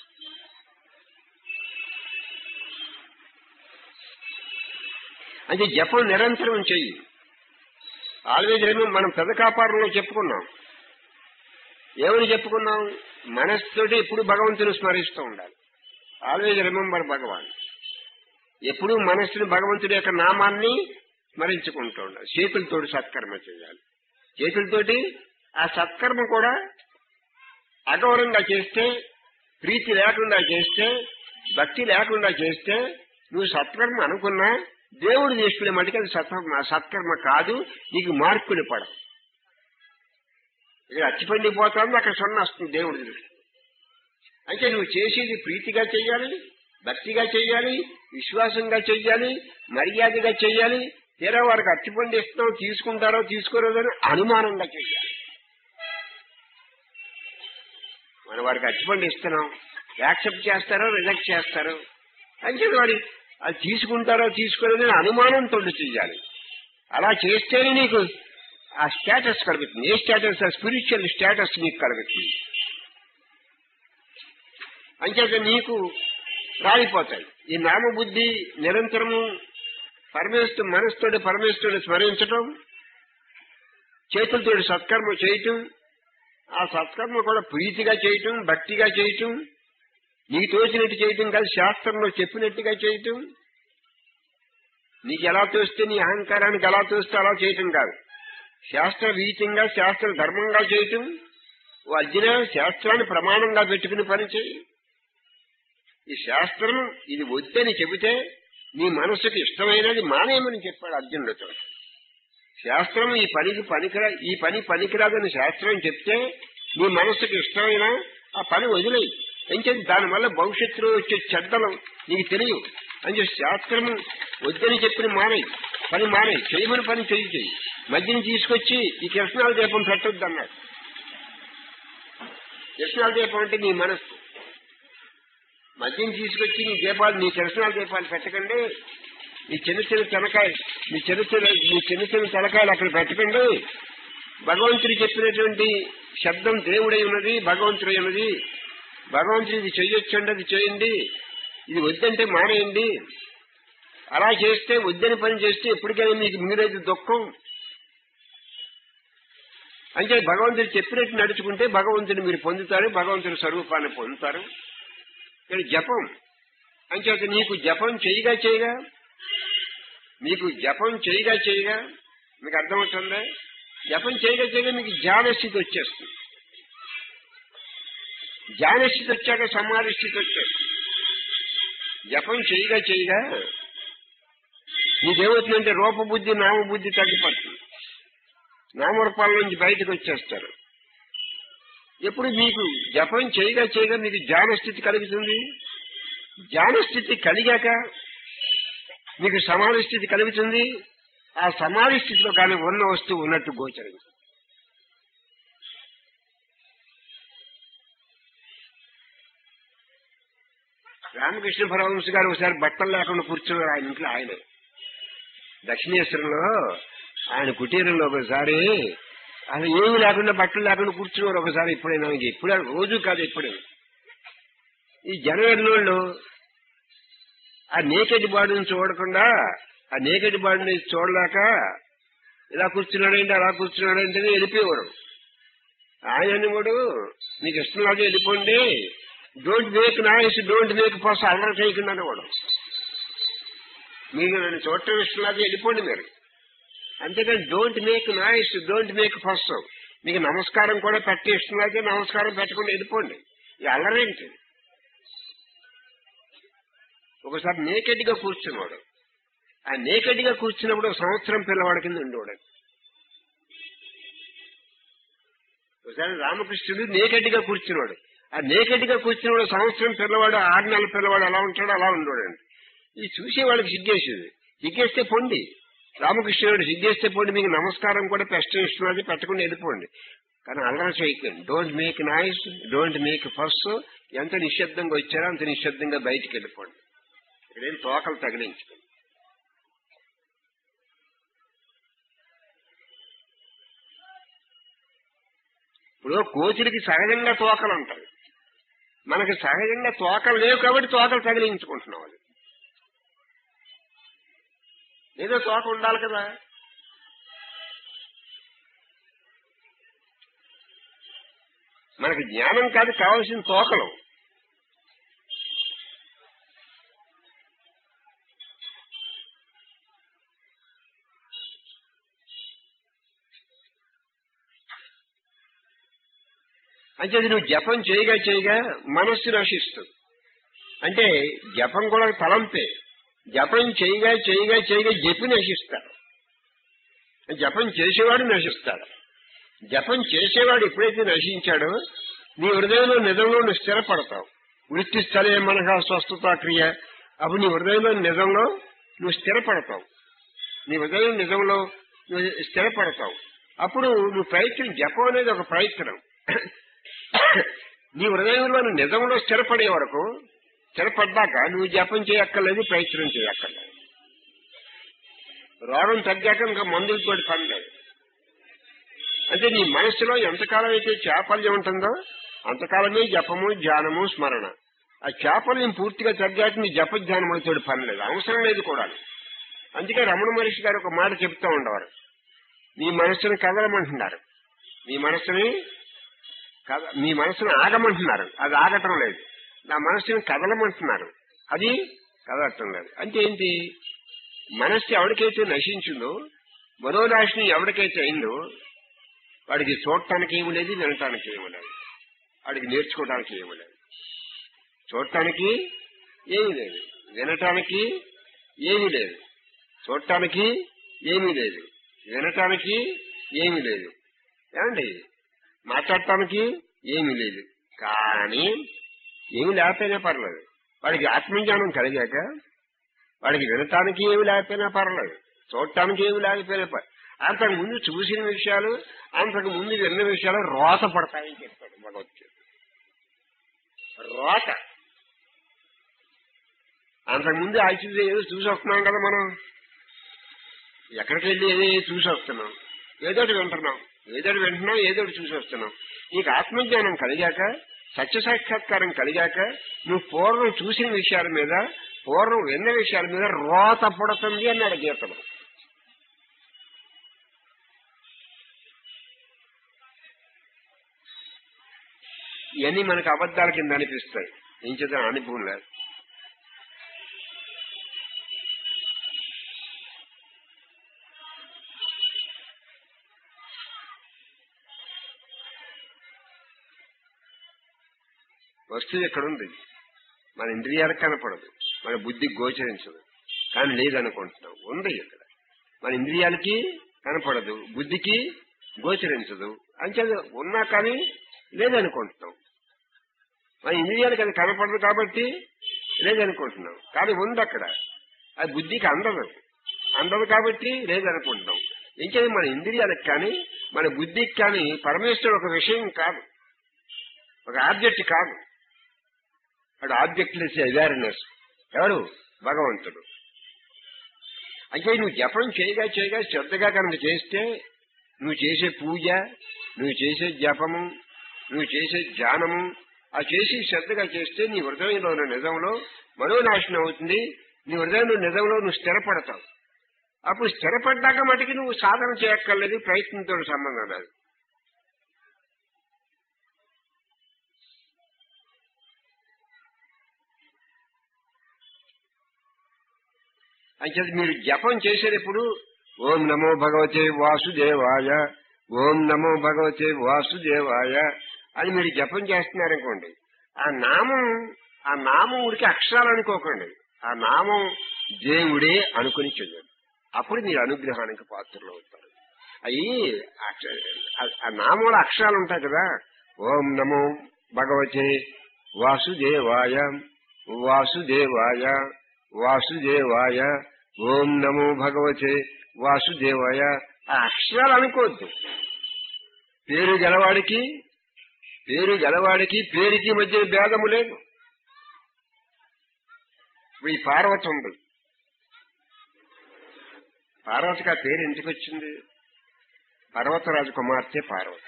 అంటే జపం నిరంతరం చెయ్యి ఆల్వేజ్ రేమో మనం పెద్ద కాపాడంలో చెప్పుకున్నాం ఏమని చెప్పుకున్నాం మనస్సుతోటి ఎప్పుడు భగవంతుని స్మరిస్తూ ఉండాలి ఆల్వేజ్ రిమెంబర్ భగవాన్ ఎప్పుడు మనస్సుని భగవంతుడి యొక్క నామాన్ని స్మరించుకుంటూ ఉండాలి చేతులతోటి సత్కర్మ చేయాలి చేతులతోటి ఆ సత్కర్మ కూడా అగౌరవంగా చేస్తే ప్రీతి లేకుండా చేస్తే భక్తి లేకుండా చేస్తే నువ్వు సత్కర్మ అనుకున్నా దేవుడు చేసుకునే మటుకు అది సత్కర్మ సత్కర్మ కాదు నీకు మార్పులు పడవు ఇక్కడ అచ్చిపండిపోతుంది అక్కడ సొన్న వస్తుంది దేవుడి దృష్టి అంటే నువ్వు చేసేది ప్రీతిగా చెయ్యాలి భక్తిగా చెయ్యాలి విశ్వాసంగా చెయ్యాలి మర్యాదగా చెయ్యాలి తీరా వారికి అచ్చిపండి ఇస్తున్నావు తీసుకుంటారో తీసుకోలేదని అనుమానంగా చెయ్యాలి మన వారికి అచ్చిపండి ఇస్తున్నాం యాక్సెప్ట్ చేస్తారో రిజెక్ట్ చేస్తారో అంటే వాడి అది తీసుకుంటారో తీసుకోలేదని అనుమానంతో చెయ్యాలి అలా చేస్తేనే నీకు ఆ స్టేటస్ కలుగుతుంది ఏ స్టేటస్ ఆ స్పిరిచువల్ స్టేటస్ నీకు కలుగుతుంది అంచేత నీకు రాలిపోతాయి ఈ నామబుద్ధి నిరంతరము పరమేశ్వరు మనసుతోటి పరమేశ్వరుని స్మరించటం చేతులతోటి సత్కర్మ చేయటం ఆ సత్కర్మ కూడా ప్రీతిగా చేయటం భక్తిగా చేయటం నీకు తోచినట్టు చేయటం కాదు శాస్త్రంలో చెప్పినట్టుగా చేయటం నీకు ఎలా తోస్తే నీ అహంకారానికి ఎలా తోస్తే అలా చేయటం కాదు శాస్త్ర విహితంగా శాస్త్ర ధర్మంగా చేయటం ఓ అర్జున శాస్త్రాన్ని ప్రమాణంగా పెట్టుకుని పని చేయి ఈ శాస్త్రం ఇది వద్దని చెబితే నీ మనసుకి ఇష్టమైనది మానేయమని చెప్పాడు అర్జునుడితో శాస్త్రం ఈ పనికి పనికిరా ఈ పని పనికిరాదని శాస్త్రం చెప్తే నీ మనసుకి ఇష్టమైన ఆ పని వదిలేయి ఎంచేది దానివల్ల భవిష్యత్తులో వచ్చే చెడ్డలు నీకు తెలియవు అని శాస్త్రం వద్దని చెప్పిన మానేయి పని మానేయి చేయమని పని చెయ్యి చెయ్యి మధ్యని తీసుకొచ్చి ఈ కిరసనాల దీపం పెట్టొద్దు అన్నాడు కిరసనాల దీపం అంటే నీ మనస్సు మద్యం తీసుకొచ్చి నీ దీపాలు నీ కిరసనాల దీపాలు పెట్టకండి నీ చిన్న చిన్న తెలకాయ నీ చిన్న చిన్న నీ చిన్న చిన్న తెలకాయలు అక్కడ పెట్టకండి భగవంతుడు చెప్పినటువంటి శబ్దం దేవుడై ఉన్నది భగవంతుడై ఉన్నది భగవంతుడు ఇది చెయ్యొచ్చండి అది చేయండి ఇది వద్దంటే మానేయండి అలా చేస్తే వద్దని పని చేస్తే ఎప్పటికైనా మీకు మీరైతే దుఃఖం అంటే భగవంతుడు చెప్పినట్టు నడుచుకుంటే భగవంతుని మీరు పొందుతారు భగవంతుని స్వరూపాన్ని పొందుతారు ఇక్కడ జపం అంచేత నీకు జపం చేయగా చేయగా మీకు జపం చేయగా చేయగా మీకు అర్థమవుతుందా జపం చేయగా చేయగా మీకు జ్ఞానస్థితి వచ్చేస్తుంది జ్ఞానస్థితి వచ్చాక సమాధి స్థితి వచ్చేస్తుంది జపం చేయగా చేయగా నీకేమవుతుందంటే రూపబుద్ధి నామబుద్ధి తగ్గిపోతుంది నామరూపాల నుంచి బయటకు వచ్చేస్తారు ఎప్పుడు మీకు జపం చేయగా చేయగా మీకు జ్ఞానస్థితి కలుగుతుంది జ్ఞానస్థితి కలిగాక మీకు సమాధి స్థితి కలుగుతుంది ఆ సమాధి స్థితిలో కానీ ఉన్న వస్తువు ఉన్నట్టు గోచరింది రామకృష్ణ పరమహంస గారు ఒకసారి బట్టలు లేకుండా కూర్చున్నారు ఆయన ఇంట్లో ఆయనే దక్షిణేశ్వరంలో ఆయన కుటీరంలో ఒకసారి అసలు ఏమీ లేకుండా బట్టలు లేకుండా కూర్చున్నారు ఒకసారి ఇప్పుడైనా ఇప్పుడు రోజు కాదు ఇప్పుడే ఈ జనవరిలో ఆ నేకెడ్ బాడీని చూడకుండా ఆ నేకెడ్ బాడీని చూడలేక ఇలా కూర్చున్నాడేంటి అలా కూర్చున్నాడేంటి అని వెళ్ళిపోయేవాడు ఆయన కూడా మీకు ఇష్టం లాగా వెళ్ళిపోండి don't make noise don't make fuss అల్లరి చేయకుండా అనేవాడు మీకు నన్ను చూడటం ఇష్టం లాగా వెళ్ళిపోండి మీరు అంతేకాని don't make noise don't make fuss మీకు నమస్కారం కూడా పెట్టే ఇష్టం లాగే నమస్కారం పెట్టకుండా వెళ్ళిపోండి ఈ అల్లరేంటి ఒకసారి నేకెడ్ గా కూర్చున్నాడు ఆ నేకెడ్ గా కూర్చున్నప్పుడు ఒక సంవత్సరం పిల్లవాడి కింద ఉండేవాడు ఒకసారి రామకృష్ణుడు నేకెడ్ గా కూర్చున్నాడు ఆ నేకెడ్ గా కూర్చున్నవాడు సంవత్సరం పిల్లవాడు ఆరు నెలల పిల్లవాడు ఎలా ఉంటాడో అలా ఉండేవాడు ఇది చూసే వాళ్ళకి సిగ్గేసేది సిగ్గేస్తే పొండి రామకృష్ణుడు సిగ్గేస్తే పోండి మీకు నమస్కారం కూడా పెస్ట్ ఇస్తున్నది పెట్టకుండా వెళ్ళిపోండి కానీ అల్లరి చేయకండి don't make noise don't make fuss ఎంత నిశ్శబ్దంగా వచ్చారో అంత నిశ్శబ్దంగా బయటికి వెళ్ళిపోండి ఇక్కడేం తోకలు తగిలించుకోండి ఇప్పుడు కోచులకి సహజంగా తోకలు ఉంటాయి మనకి సహజంగా తోకలు లేవు కాబట్టి తోకలు తగిలించుకుంటున్నాం అది ఏదో తోక ఉండాలి కదా మనకి జ్ఞానం కాదు కావాల్సిన తోకలు అంటే అది నువ్వు జపం చేయగా చేయగా మనస్సు నశిస్తుంది అంటే జపం కూడా తలంపే జపం చేయగా చేయగా చేయగా జపి నశిస్తాడు జపం చేసేవాడు నశిస్తాడు జపం చేసేవాడు ఎప్పుడైతే నశించాడో నీ హృదయంలో నిజంలో నువ్వు స్థిరపడతావు వృత్తి స్థలే మనక స్వస్థత క్రియ అప్పుడు నీ హృదయంలో నిజంలో నువ్వు స్థిరపడతావు నీ హృదయం నిజంలో నువ్వు స్థిరపడతావు అప్పుడు నువ్వు ప్రయత్నం జపం అనేది ఒక ప్రయత్నం నీ హృదయంలో నువ్వు నిజంలో స్థిరపడే వరకు స్థిరపడ్డాక నువ్వు జపం చేయక్కర్లేదు ప్రయత్నం చేయక్కర్లేదు రోగం తగ్గాక ఇంకా మందులతో పని లేదు అంటే నీ మనసులో ఎంతకాలం అయితే చాపల్యం ఉంటుందో అంతకాలమే జపము ధ్యానము స్మరణ ఆ చాపల్యం పూర్తిగా తగ్గాక నీ జప ధ్యానములతో పని లేదు అవసరం లేదు కూడా అందుకే రమణ మహర్షి గారు ఒక మాట చెప్తూ ఉండేవారు నీ మనసుని కదలమంటున్నారు నీ మనసుని కద- మీ మనసును ఆగమంటున్నారు అది ఆగటం లేదు నా మనసుని కదలమంటున్నారు అది కదలటం లేదు అంటే ఏంటి మనస్సు ఎవరికైతే నశించిందో మనోనాశనం ఎవరికైతే అయిందో వాడికి చూడటానికి ఏమి లేదు వినటానికి ఏమి లేదు వాడికి నేర్చుకోవడానికి ఏమి లేదు చూడటానికి ఏమీ లేదు వినటానికి ఏమీ లేదు చూడటానికి ఏమీ లేదు వినటానికి ఏమీ లేదు ఏమండి మాట్లాడటానికి ఏమీ లేదు కానీ ఏమి లేకపోయినా పర్లేదు వాడికి ఆత్మజ్ఞానం కలిగాక వాడికి వినటానికి ఏమి లేకపోయినా పర్లేదు చూడటానికి ఏమి లేకపోయినా పర్లేదు అంతకు ముందు చూసిన విషయాలు అంతకు ముందు విన్న విషయాలు రోత పడతాయని చెప్పాడు భగవద్గీత రోత అంతకు ముందు ఆశించి ఏదో చూసి వస్తున్నాం కదా మనం ఎక్కడికి వెళ్ళి ఏదో చూసి వస్తున్నాం ఏదోటి వింటున్నాం ఏదోటి వింటున్నాం ఏదోటి చూసి వస్తున్నాం నీకు ఆత్మజ్ఞానం కలిగాక సత్య సాక్షాత్కారం కలిగాక నువ్వు పూర్వం చూసిన విషయాల మీద పూర్వం విన్న విషయాల మీద రోత పుడుతుంది అన్నాడు గీతలో ఇవన్నీ మనకు అబద్ధాల కింద అనిపిస్తాయి ఏం చేద్దాం అనుభవం లేదు వస్తువు ఎక్కడ ఉంది మన ఇంద్రియాలకు కనపడదు మన బుద్ధికి గోచరించదు కానీ లేదనుకుంటున్నాం ఉంది ఇక్కడ మన ఇంద్రియాలకి కనపడదు బుద్ధికి గోచరించదు అంచేది ఉన్నా కానీ లేదనుకుంటున్నాం మన ఇంద్రియాలకు అది కనపడదు కాబట్టి లేదనుకుంటున్నాం కానీ ఉంది అక్కడ అది బుద్ధికి అందదు అందదు కాబట్టి లేదనుకుంటున్నాం ఇంకేది మన ఇంద్రియాలకు కానీ మన బుద్ధికి కానీ పరమేశ్వరుడు ఒక విషయం కాదు ఒక ఆబ్జెక్ట్ కాదు వాడు ఆబ్జెక్ట్లెస్ అవేర్నెస్ ఎవరు భగవంతుడు అంటే నువ్వు జపం చేయగా చేయగా శ్రద్ధగా కనుక చేస్తే నువ్వు చేసే పూజ నువ్వు చేసే జపము నువ్వు చేసే ధ్యానము ఆ చేసి శ్రద్ధగా చేస్తే నీ హృదయంలో ఉన్న నిజంలో మనోనాశనం అవుతుంది నీ హృదయంలో నిజంలో నువ్వు స్థిరపడతావు అప్పుడు స్థిరపడ్డాక మటుకి నువ్వు సాధన చేయక్కర్లేదు ప్రయత్నంతో సంబంధం లేదు అంచేది మీరు జపం చేసేటప్పుడు ఓం నమో భగవతే వాసుదేవాయ ఓం నమో భగవతే వాసుదేవాయ అని మీరు జపం చేస్తున్నారనుకోండి ఆ నామం ఆ నామం ఉడికి అక్షరాలు అనుకోకండి ఆ నామం దేవుడే అనుకుని చెయ్యండి అప్పుడు మీరు అనుగ్రహానికి పాత్రలు అవుతారు అవి ఆ నామంలో అక్షరాలు ఉంటాయి కదా ఓం నమో భగవతే వాసుదేవాయ వాసుదేవాయ వాసుదేవాయ ఓం నమో భగవతే వాసుదేవాయ ఆ అక్షరాలు అనుకోవద్దు పేరు గలవాడికి పేరు గలవాడికి పేరుకి మధ్య భేదము లేదు ఇప్పుడు ఈ పార్వతి ఉంది పార్వతికి ఆ పేరు ఎందుకు వచ్చింది పర్వతరాజు కుమార్తె పార్వతి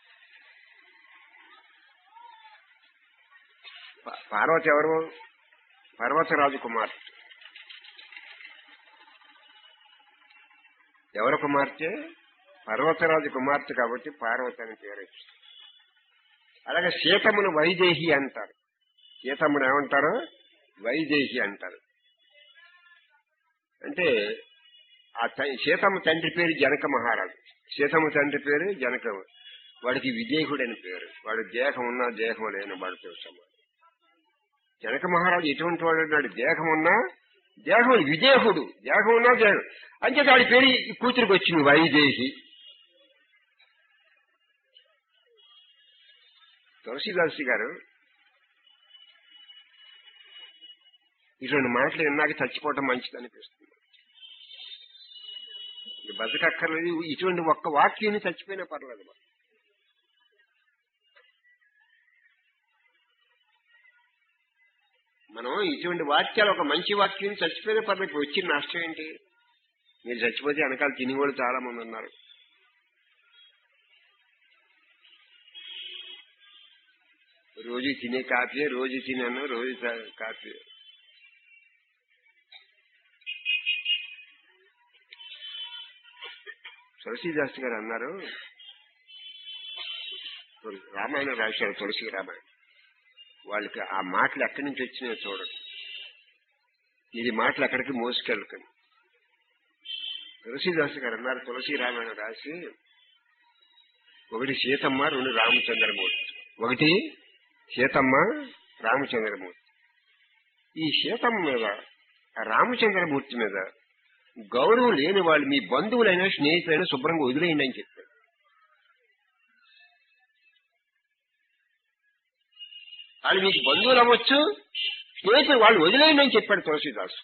పా- పార్వతి ఎవరు పర్వతరాజు కుమార్తె ఎవరు కుమార్తె పర్వతరాజు కుమార్తె కాబట్టి పార్వతి అని పేరు వచ్చింది అలాగే సీతమును వైదేహి అంటారు సీతమును ఏమంటారు వైదేహి అంటారు అంటే ఆ త- సీతమ్మ తండ్రి పేరు జనక మహారాజు సీతమ్మ తండ్రి పేరు జనక వాడికి విదేహుడు అని పేరు వాడు దేహం ఉన్నా దేహం లేని వాడితో సమానం జనక మహారాజు ఎటువంటి వాడు అన్నాడు దేహం ఉన్నా దేహం విదేహుడు దేహం ఉన్నా దేహం అంతే వాడి పేరు ఈ కూతురికి వచ్చింది వైదేహి తులసిదాసి గారు ఇటువంటి మాటలు విన్నాక చచ్చిపోవటం మంచిది అనిపిస్తుంది ఇక బతకక్కర్లేదు ఇటువంటి ఒక్క వాక్యాన్ని చచ్చిపోయినా పర్లేదు మరి. మనం ఇటువంటి వాక్యాలు ఒక మంచి వాక్యం చచ్చిపోయినా పర్లేదు ఇప్పుడు వచ్చిన నష్టం ఏంటి మీరు చచ్చిపోతే వెనకాల తినేవాళ్ళు చాలా మంది ఉన్నారు రోజు తినే కాఫీ రోజు తినాను రోజు తా- కాఫీ తులసీదాస్ గారు అన్నారు తుల- రామాయణం రాశారు తులసి రామాయణం వాళ్ళకి ఆ మాటలు ఎక్కడి నుంచి వచ్చినాయో చూడండి ఇది మాటలు ఎక్కడికి మోసుకెళ్ళకండి తులసీదాస్ గారు అన్నారు తులసి రామాయణం రాసి ఒకటి సీతమ్మ రెండు రామచంద్రమూర్తి ఒకటి సీతమ్మ రామచంద్రమూర్తి ఈ సీతమ్మ మీద ఆ రామచంద్రమూర్తి మీద గౌరవం లేని వాళ్ళు మీ బంధువులైనా స్నేహితులైనా శుభ్రంగా వదిలేయండి అని చెప్పాడు వాళ్ళు మీకు బంధువులు అవ్వచ్చు స్నేహితులు వాళ్ళు వదిలేయండి అని చెప్పాడు తులసీదాసు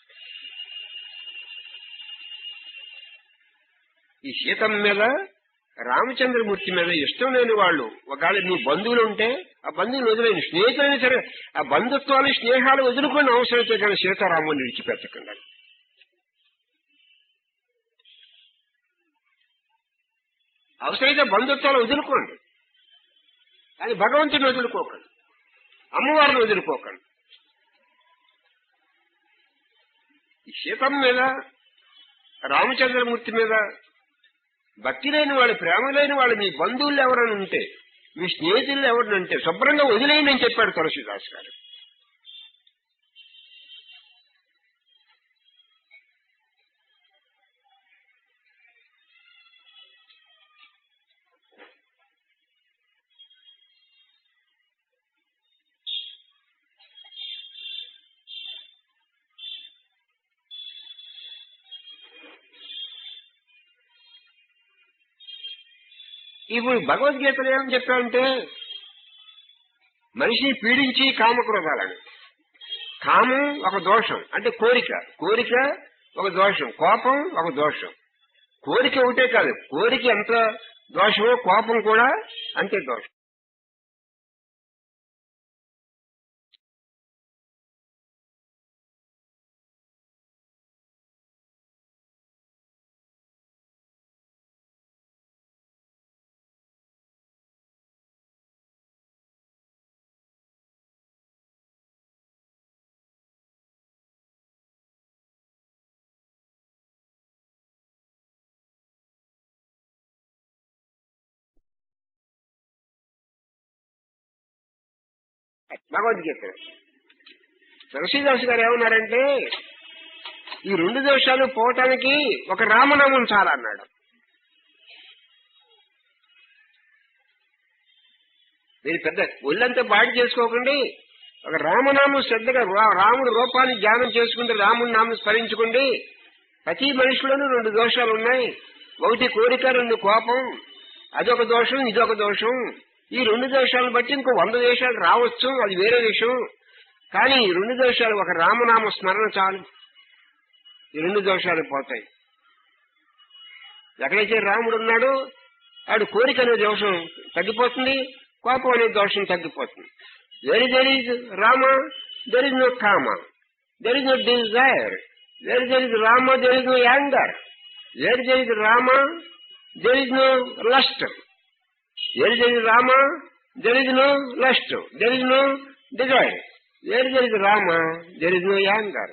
ఈ సీతమ్మ మీద రామచంద్రమూర్తి మీద ఇష్టం లేని వాళ్ళు ఒకవేళ మీ బంధువులు ఉంటే ఆ బంధువులు వదిలేయండి స్నేహితులైనా సరే ఆ బంధుత్వాలు స్నేహాలు వదులుకొని అవసరమైతే కానీ సీతారాముని విడిచిపెట్టకుండా అవసరమైతే బంధుత్వాలు వదులుకోండి కానీ భగవంతుని వదులుకోకండి అమ్మవారిని వదులుకోకండి ఈ సీతమ్మ మీద రామచంద్రమూర్తి మీద భక్తి లేని వాళ్ళు ప్రేమ లేని వాళ్ళు మీ బంధువులు ఎవరైనా ఉంటే మీ స్నేహితులు ఎవరైనా ఉంటే శుభ్రంగా వదిలేయని అని చెప్పాడు తులసిదాస్ గారు ఇప్పుడు భగవద్గీతలో ఏమని చెప్పామంటే మనిషిని పీడించి కామక్రోధాలని కామం ఒక దోషం అంటే కోరిక కోరిక ఒక దోషం కోపం ఒక దోషం కోరిక ఒకటే కాదు కోరిక ఎంత దోషమో కోపం కూడా అంతే దోషం భగవద్గీత తులసీదాస్ గారు ఏమన్నారంటే ఈ రెండు దోషాలు పోవటానికి ఒక రామనామం చాలా అన్నాడు మీరు పెద్ద ఒళ్ళంతా బాడి చేసుకోకండి ఒక రామనామం శ్రద్ధగా రా- రాముడు రూపాన్ని ధ్యానం చేసుకుంటే రాముడి నామం స్మరించుకోండి ప్రతి మనిషిలోనూ రెండు దోషాలు ఉన్నాయి ఒకటి కోరిక రెండు కోపం అదొక దోషం ఇదొక దోషం ఈ రెండు దోషాలను బట్టి ఇంకో వంద దేశాలు రావచ్చు అది వేరే విషయం కానీ ఈ రెండు దోషాలు ఒక రామనామ స్మరణ చాలు ఈ రెండు దోషాలు పోతాయి ఎక్కడైతే రాముడు ఉన్నాడో ఆడు కోరిక అనే దోషం తగ్గిపోతుంది కోపం అనే దోషం తగ్గిపోతుంది where there is Rama there is no kama there is no desire where there is Rama there is no anger where there is Rama there is no lust where there is Rama there is no lust there is no desire where there is Rama there is no anger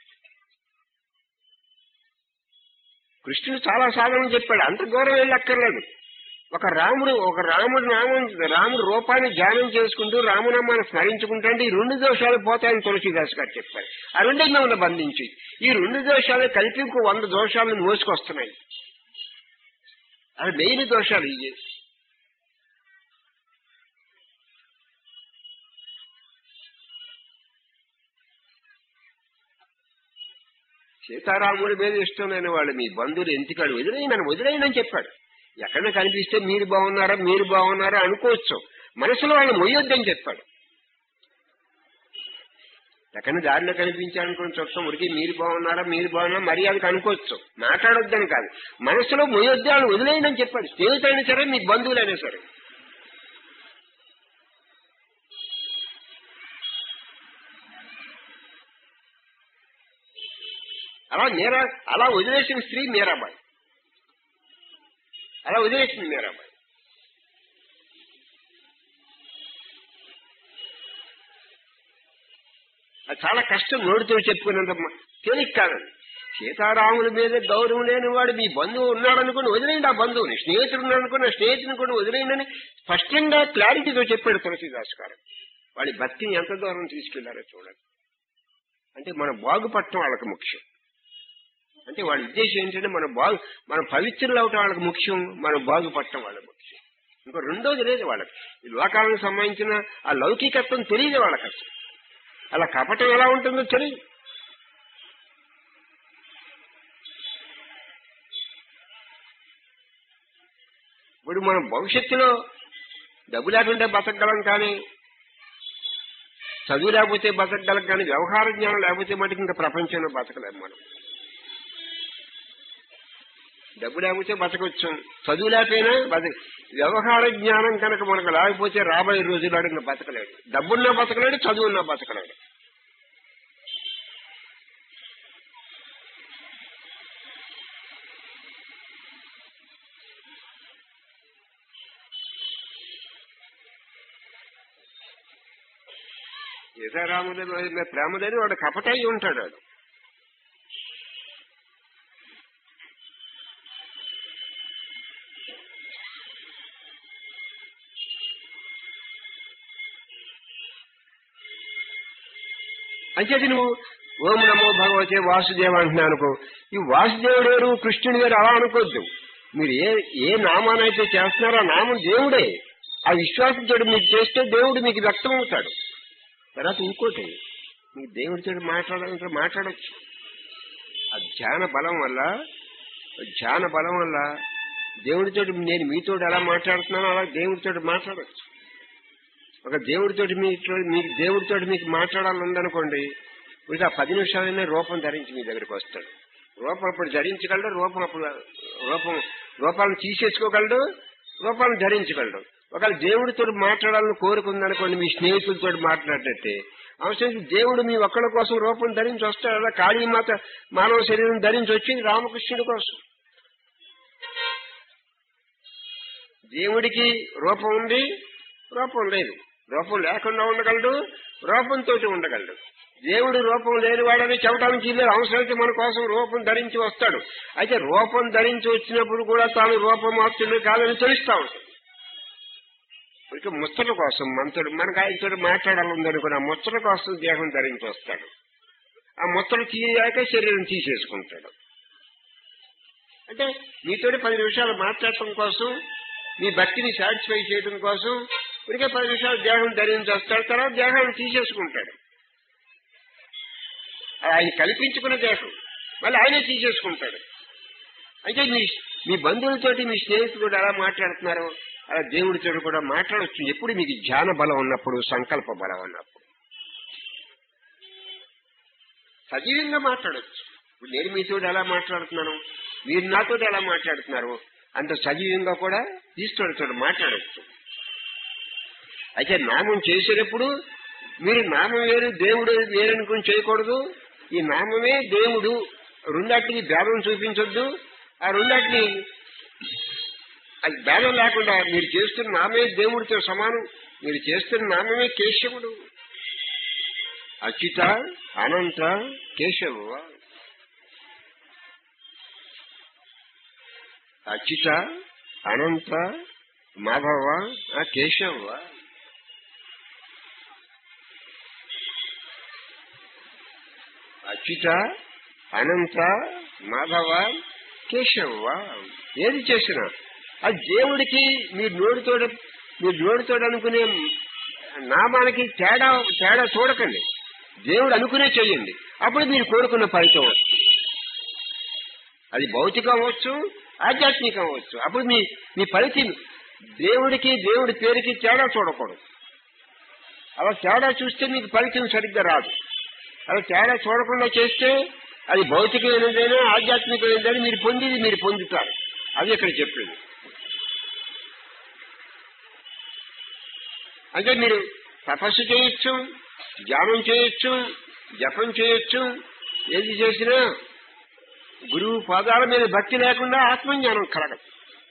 కృష్ణుడు చాలా సాధన చెప్పాడు అంత దూరం వెళ్ళక్కర్లేదు ఒక రాముడు ఒక రాముడు నామం రాముడు రూపాన్ని ధ్యానం చేసుకుంటూ రామనామాన్ని స్మరించుకుంటే ఈ రెండు దోషాలు పోతాయని తులసిదాస్ గారు చెప్పారు ఆ రెండే మిమ్మల్ని బంధించి ఈ రెండు దోషాలు కలిపి ఇంకో వంద దోషాలను మోసుకొస్తున్నాయి అవి మెయిన్ దోషాలు ఇవి సీతారాముడి మీద ఇష్టం లేని వాళ్ళు మీ బంధువులు ఎందుకాడు వదిలేయి నన్ను వదిలేయనని చెప్పాడు ఎక్కడ కనిపిస్తే మీరు బాగున్నారా మీరు బాగున్నారా అనుకోవచ్చు మనసులో వాళ్ళు మొయ్యొద్దని చెప్పాడు ఎక్కడ దారిలో కనిపించాలనుకుని చూస్తాం ఉరికి మీరు బాగున్నారా మీరు బాగున్నారా మర్యాదకు అనుకోవచ్చు మాట్లాడొద్దని కాదు మనసులో మొయ్యొద్దు వాళ్ళు వదిలేయనని చెప్పాడు స్నేహితులైనా సరే మీ బంధువులైనా సరే అలా మీరా అలా వదిలేసిన స్త్రీ మీరాబాయి అలా వదిలేసింది మీరాబాయి అది చాలా కష్టం నోటితో చెప్పుకున్నంత మ- తేలిక కాదండి సీతారాముల మీద గౌరవం లేని వాడు మీ బంధువు ఉన్నాడు అనుకుని వదిలేయండి ఆ బంధువుని స్నేహితుడు ఉన్నాడు అనుకుని స్నేహితుని కూడా వదిలేయండి అని స్పష్టంగా క్లారిటీతో చెప్పాడు తులసీదాస్ గారు వాళ్ళ భక్తిని ఎంత దూరం తీసుకెళ్లారో చూడండి అంటే మన బాగుపడటం వాళ్ళకి ముఖ్యం అంటే వాళ్ళ ఉద్దేశం ఏంటంటే మన బాగు మన పవిత్రులు అవటం వాళ్ళకి ముఖ్యం మన బాగుపడటం వాళ్ళకి ముఖ్యం ఇంకో రెండోది లేదు వాళ్ళకి ఈ లోకాలకు సంబంధించిన ఆ లౌకికత్వం తెలియదు వాళ్ళకి అసలు అలా కపటం ఎలా ఉంటుందో తెలియదు ఇప్పుడు మనం భవిష్యత్తులో డబ్బు లేకుంటే బతకగలం కానీ చదువు లేకపోతే బతకగలం కానీ వ్యవహార జ్ఞానం లేకపోతే మటుకు ఇంకా ప్రపంచంలో బతకలేము మనం డబ్బు లేకపోతే బతకొచ్చు చదువు లేకపోయినా బతక వ్యవహార జ్ఞానం కనుక మనకు లేకపోతే రాబోయే రోజుల్లో ఇంకా బతకలేడు డబ్బున్నా బతకలేడు చదువున్నా బతకలేడు సీతారాముల మీద ప్రేమదని వాడు కపటై ఉంటాడు వాడు అంచేది నువ్వు ఓం నమో భగవతే వాసుదేవ అంటున్నాను అనుకో ఈ వాసుదేవుడు వేరు కృష్ణుడు వేరు అలా అనుకోద్దు మీరు ఏ ఏ నామానైతే చేస్తున్నారో ఆ నామం దేవుడే ఆ విశ్వాసంతో మీకు చేస్తే దేవుడు మీకు వ్యక్తం అవుతాడు తర్వాత ఇంకోటి మీకు దేవుడితో మాట్లాడాలంటే మాట్లాడచ్చు ఆ ధ్యాన బలం వల్ల ధ్యాన బలం వల్ల దేవుడితో నేను మీతో ఎలా మాట్లాడుతున్నానో అలా దేవుడితో మాట్లాడచ్చు ఒక దేవుడితోటి మీతో మీకు దేవుడితో మీకు మాట్లాడాలని ఉందనుకోండి ఇక ఆ పది నిమిషాలైనా రూపం ధరించి మీ దగ్గరికి వస్తాడు రూపం అప్పుడు ధరించగలడు రూపం అప్పుడు రూపం రూపాలను తీసేసుకోగలడు రూపాలను ధరించగలడు ఒకవేళ దేవుడితో మాట్లాడాలని కోరుకుందనుకోండి మీ స్నేహితులతో మాట్లాడినట్టే అవసరం దేవుడు మీ ఒక్కడి కోసం రూపం ధరించి వస్తాడు అలా కాళీమాత మానవ శరీరం ధరించి వచ్చింది రామకృష్ణుడి కోసం దేవుడికి రూపం ఉంది రూపం లేదు రూపం లేకుండా ఉండగలడు రూపంతో ఉండగలడు దేవుడు రూపం లేనివాడని చెప్పడానికి లేదు అవసరమైతే మన కోసం రూపం ధరించి వస్తాడు అయితే రూపం ధరించి వచ్చినప్పుడు కూడా తాను రూపమాప్తుడు కాదని తెలుస్తా ఉంటాడు ఇక ముచ్చట కోసం మంతుడు మనకు ఆయనతో మాట్లాడాలందనుకున్న ముచ్చట కోసం దేహం ధరించి వస్తాడు ఆ ముచ్చట తీయాక శరీరం తీసేసుకుంటాడు అంటే మీతోటి పది నిమిషాలు మాట్లాడటం కోసం మీ భక్తిని సాటిస్ఫై చేయడం కోసం ఇప్పటికే పది నిమిషాలు దేహం ధరించి వస్తాడు తర్వాత దేహాన్ని తీసేసుకుంటాడు అది ఆయన కల్పించుకున్న దేహం మళ్ళీ ఆయనే తీసేసుకుంటాడు అంటే మీ మీ బంధువులతోటి మీ స్నేహితుడు ఎలా మాట్లాడుతున్నారో అలా దేవుడితో కూడా మాట్లాడవచ్చు ఎప్పుడు మీకు ధ్యాన బలం ఉన్నప్పుడు సంకల్ప బలం ఉన్నప్పుడు సజీవంగా మాట్లాడచ్చు ఇప్పుడు నేను మీతో ఎలా మాట్లాడుతున్నాను మీరు నాతో ఎలా మాట్లాడుతున్నారు అంత సజీవంగా కూడా ఈశ్వరుడితో మాట్లాడచ్చు అయితే నామం చేసేటప్పుడు మీరు నామం వేరు దేవుడు వేరనుకుని చేయకూడదు ఈ నామమే దేవుడు రెండాటికి భేదం చూపించొద్దు ఆ రెండాటిని అది భేదం లేకుండా మీరు చేస్తున్న నామే దేవుడితో సమానం మీరు చేస్తున్న నామమే కేశవుడు అచ్యుత అనంత కేశవ అచ్యుత అనంత మాధవ ఆ కేశవ అచ్యుత అనంత మాధవ కేశవ ఏది చేసినా అది దేవుడికి మీరు నోటితోడ మీరు నోటితోడు అనుకునే నామానికి తేడా తేడా చూడకండి దేవుడు అనుకునే చెయ్యండి అప్పుడు మీరు కోరుకున్న ఫలితం వస్తుంది అది భౌతికం అవ్వచ్చు ఆధ్యాత్మికం అవ్వచ్చు అప్పుడు మీ మీ ఫలితం దేవుడికి దేవుడి పేరుకి తేడా చూడకూడదు అలా తేడా చూస్తే మీకు ఫలితం సరిగ్గా రాదు అలా తేడా చూడకుండా చేస్తే అది భౌతికమైనదైనా ఆధ్యాత్మికమైనదని మీరు పొందిది మీరు పొందుతారు అది ఇక్కడ చెప్పేది అంటే మీరు తపస్సు చేయొచ్చు ధ్యానం చేయొచ్చు జపం చేయొచ్చు ఏది చేసినా గురువు పాదాల మీద భక్తి లేకుండా ఆత్మజ్ఞానం కలగదు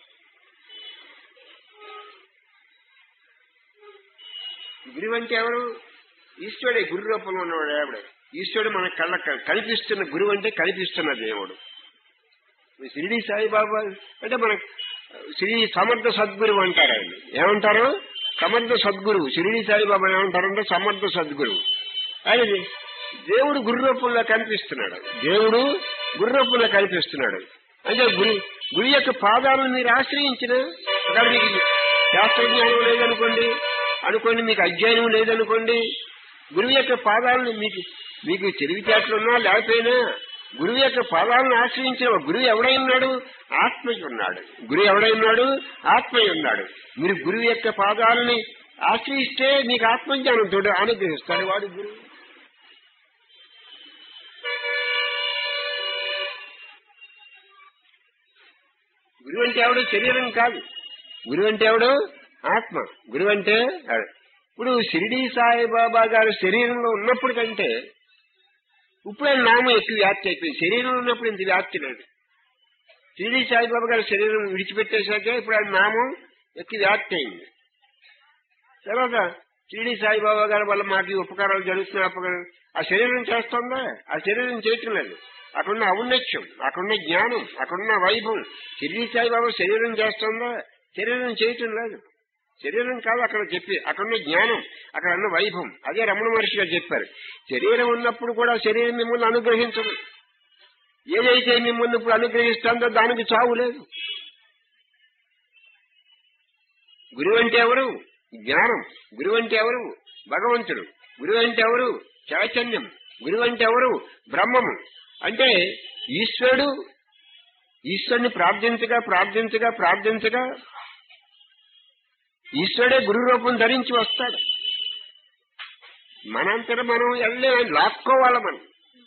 గురువు అంటే ఎవరు ఈశ్వరుడే గురు రూపంలో ఉన్నవాడు ఆవిడ ఈశ్వరుడు మన కళ్ళ కనిపిస్తున్న గురువు అంటే కనిపిస్తున్న దేవుడు షిరిడి సాయిబాబా అంటే మన శ్రీ సమర్థ సద్గురువు అంటారు ఆయన ఏమంటారు సమర్థ సద్గురువు షిరిడి సాయిబాబా ఏమంటారంటే సమర్థ సద్గురువు ఆయన దేవుడు గురు రూపంలో కనిపిస్తున్నాడు దేవుడు గురు రూపంలో కనిపిస్తున్నాడు అంటే గురి గురి యొక్క పాదాలను మీరు ఆశ్రయించిన అక్కడ మీకు శాస్త్రజ్ఞానం లేదనుకోండి అనుకోండి మీకు అధ్యయనం లేదనుకోండి గురువు యొక్క పాదాలను మీకు మీకు తెలివితేటలున్నా లేకపోయినా గురువు యొక్క పాదాలను ఆశ్రయించిన గురువు ఎవడై ఉన్నాడు ఆత్మయ్య ఉన్నాడు గురువు ఎవడై ఉన్నాడు ఆత్మయ్య ఉన్నాడు మీరు గురువు యొక్క పాదాలని ఆశ్రయిస్తే మీకు ఆత్మజ్ఞానంతో అనుగ్రహిస్తాడు వాడు గురువు గురువు అంటే ఎవడు శరీరం కాదు గురువు అంటే ఎవడు ఆత్మ గురువు అంటే ఆడు. ఇప్పుడు షిరిడి సాయిబాబా గారు శరీరంలో ఉన్నప్పుడు కంటే ఇప్పుడు ఆయన నామం ఎక్కువ వ్యాప్తి అయిపోయింది శరీరంలో ఉన్నప్పుడు ఇంత వ్యాప్తి లేదు షిరిడి సాయిబాబా గారి శరీరం విడిచిపెట్టేశాకే ఇప్పుడు ఆయన నామం ఎక్కువ వ్యాప్తి అయింది తర్వాత షిరిడి సాయిబాబా గారి వల్ల మాకు ఈ ఉపకారాలు జరుగుతున్నాయి ఉపకారాలు ఆ శరీరం చేస్తుందా ఆ శరీరం చేయటం లేదు అక్కడున్న ఔన్నత్యం అక్కడున్న జ్ఞానం అక్కడున్న వైభవం షిరిడి సాయిబాబా శరీరం చేస్తుందా శరీరం చేయటం లేదు శరీరం కాదు అక్కడ చెప్పి అక్కడున్న జ్ఞానం అక్కడ ఉన్న వైభవం అదే రమణ మహర్షి గారు చెప్పారు శరీరం ఉన్నప్పుడు కూడా శరీరం మిమ్మల్ని అనుగ్రహించదు ఏదైతే మిమ్మల్ని ఇప్పుడు అనుగ్రహిస్తుందో దానికి చావు లేదు గురువు అంటే ఎవరు జ్ఞానం గురువు అంటే ఎవరు భగవంతుడు గురువు అంటే ఎవరు చైతన్యం గురువు అంటే ఎవరు బ్రహ్మము అంటే ఈశ్వరుడు ఈశ్వరుని ప్రార్థించగా ప్రార్థించగా ప్రార్థించగా ఈశ్వరుడే గురు రూపం ధరించి వస్తాడు మనంతట మనం వెళ్ళే లాక్కోవాలి మనం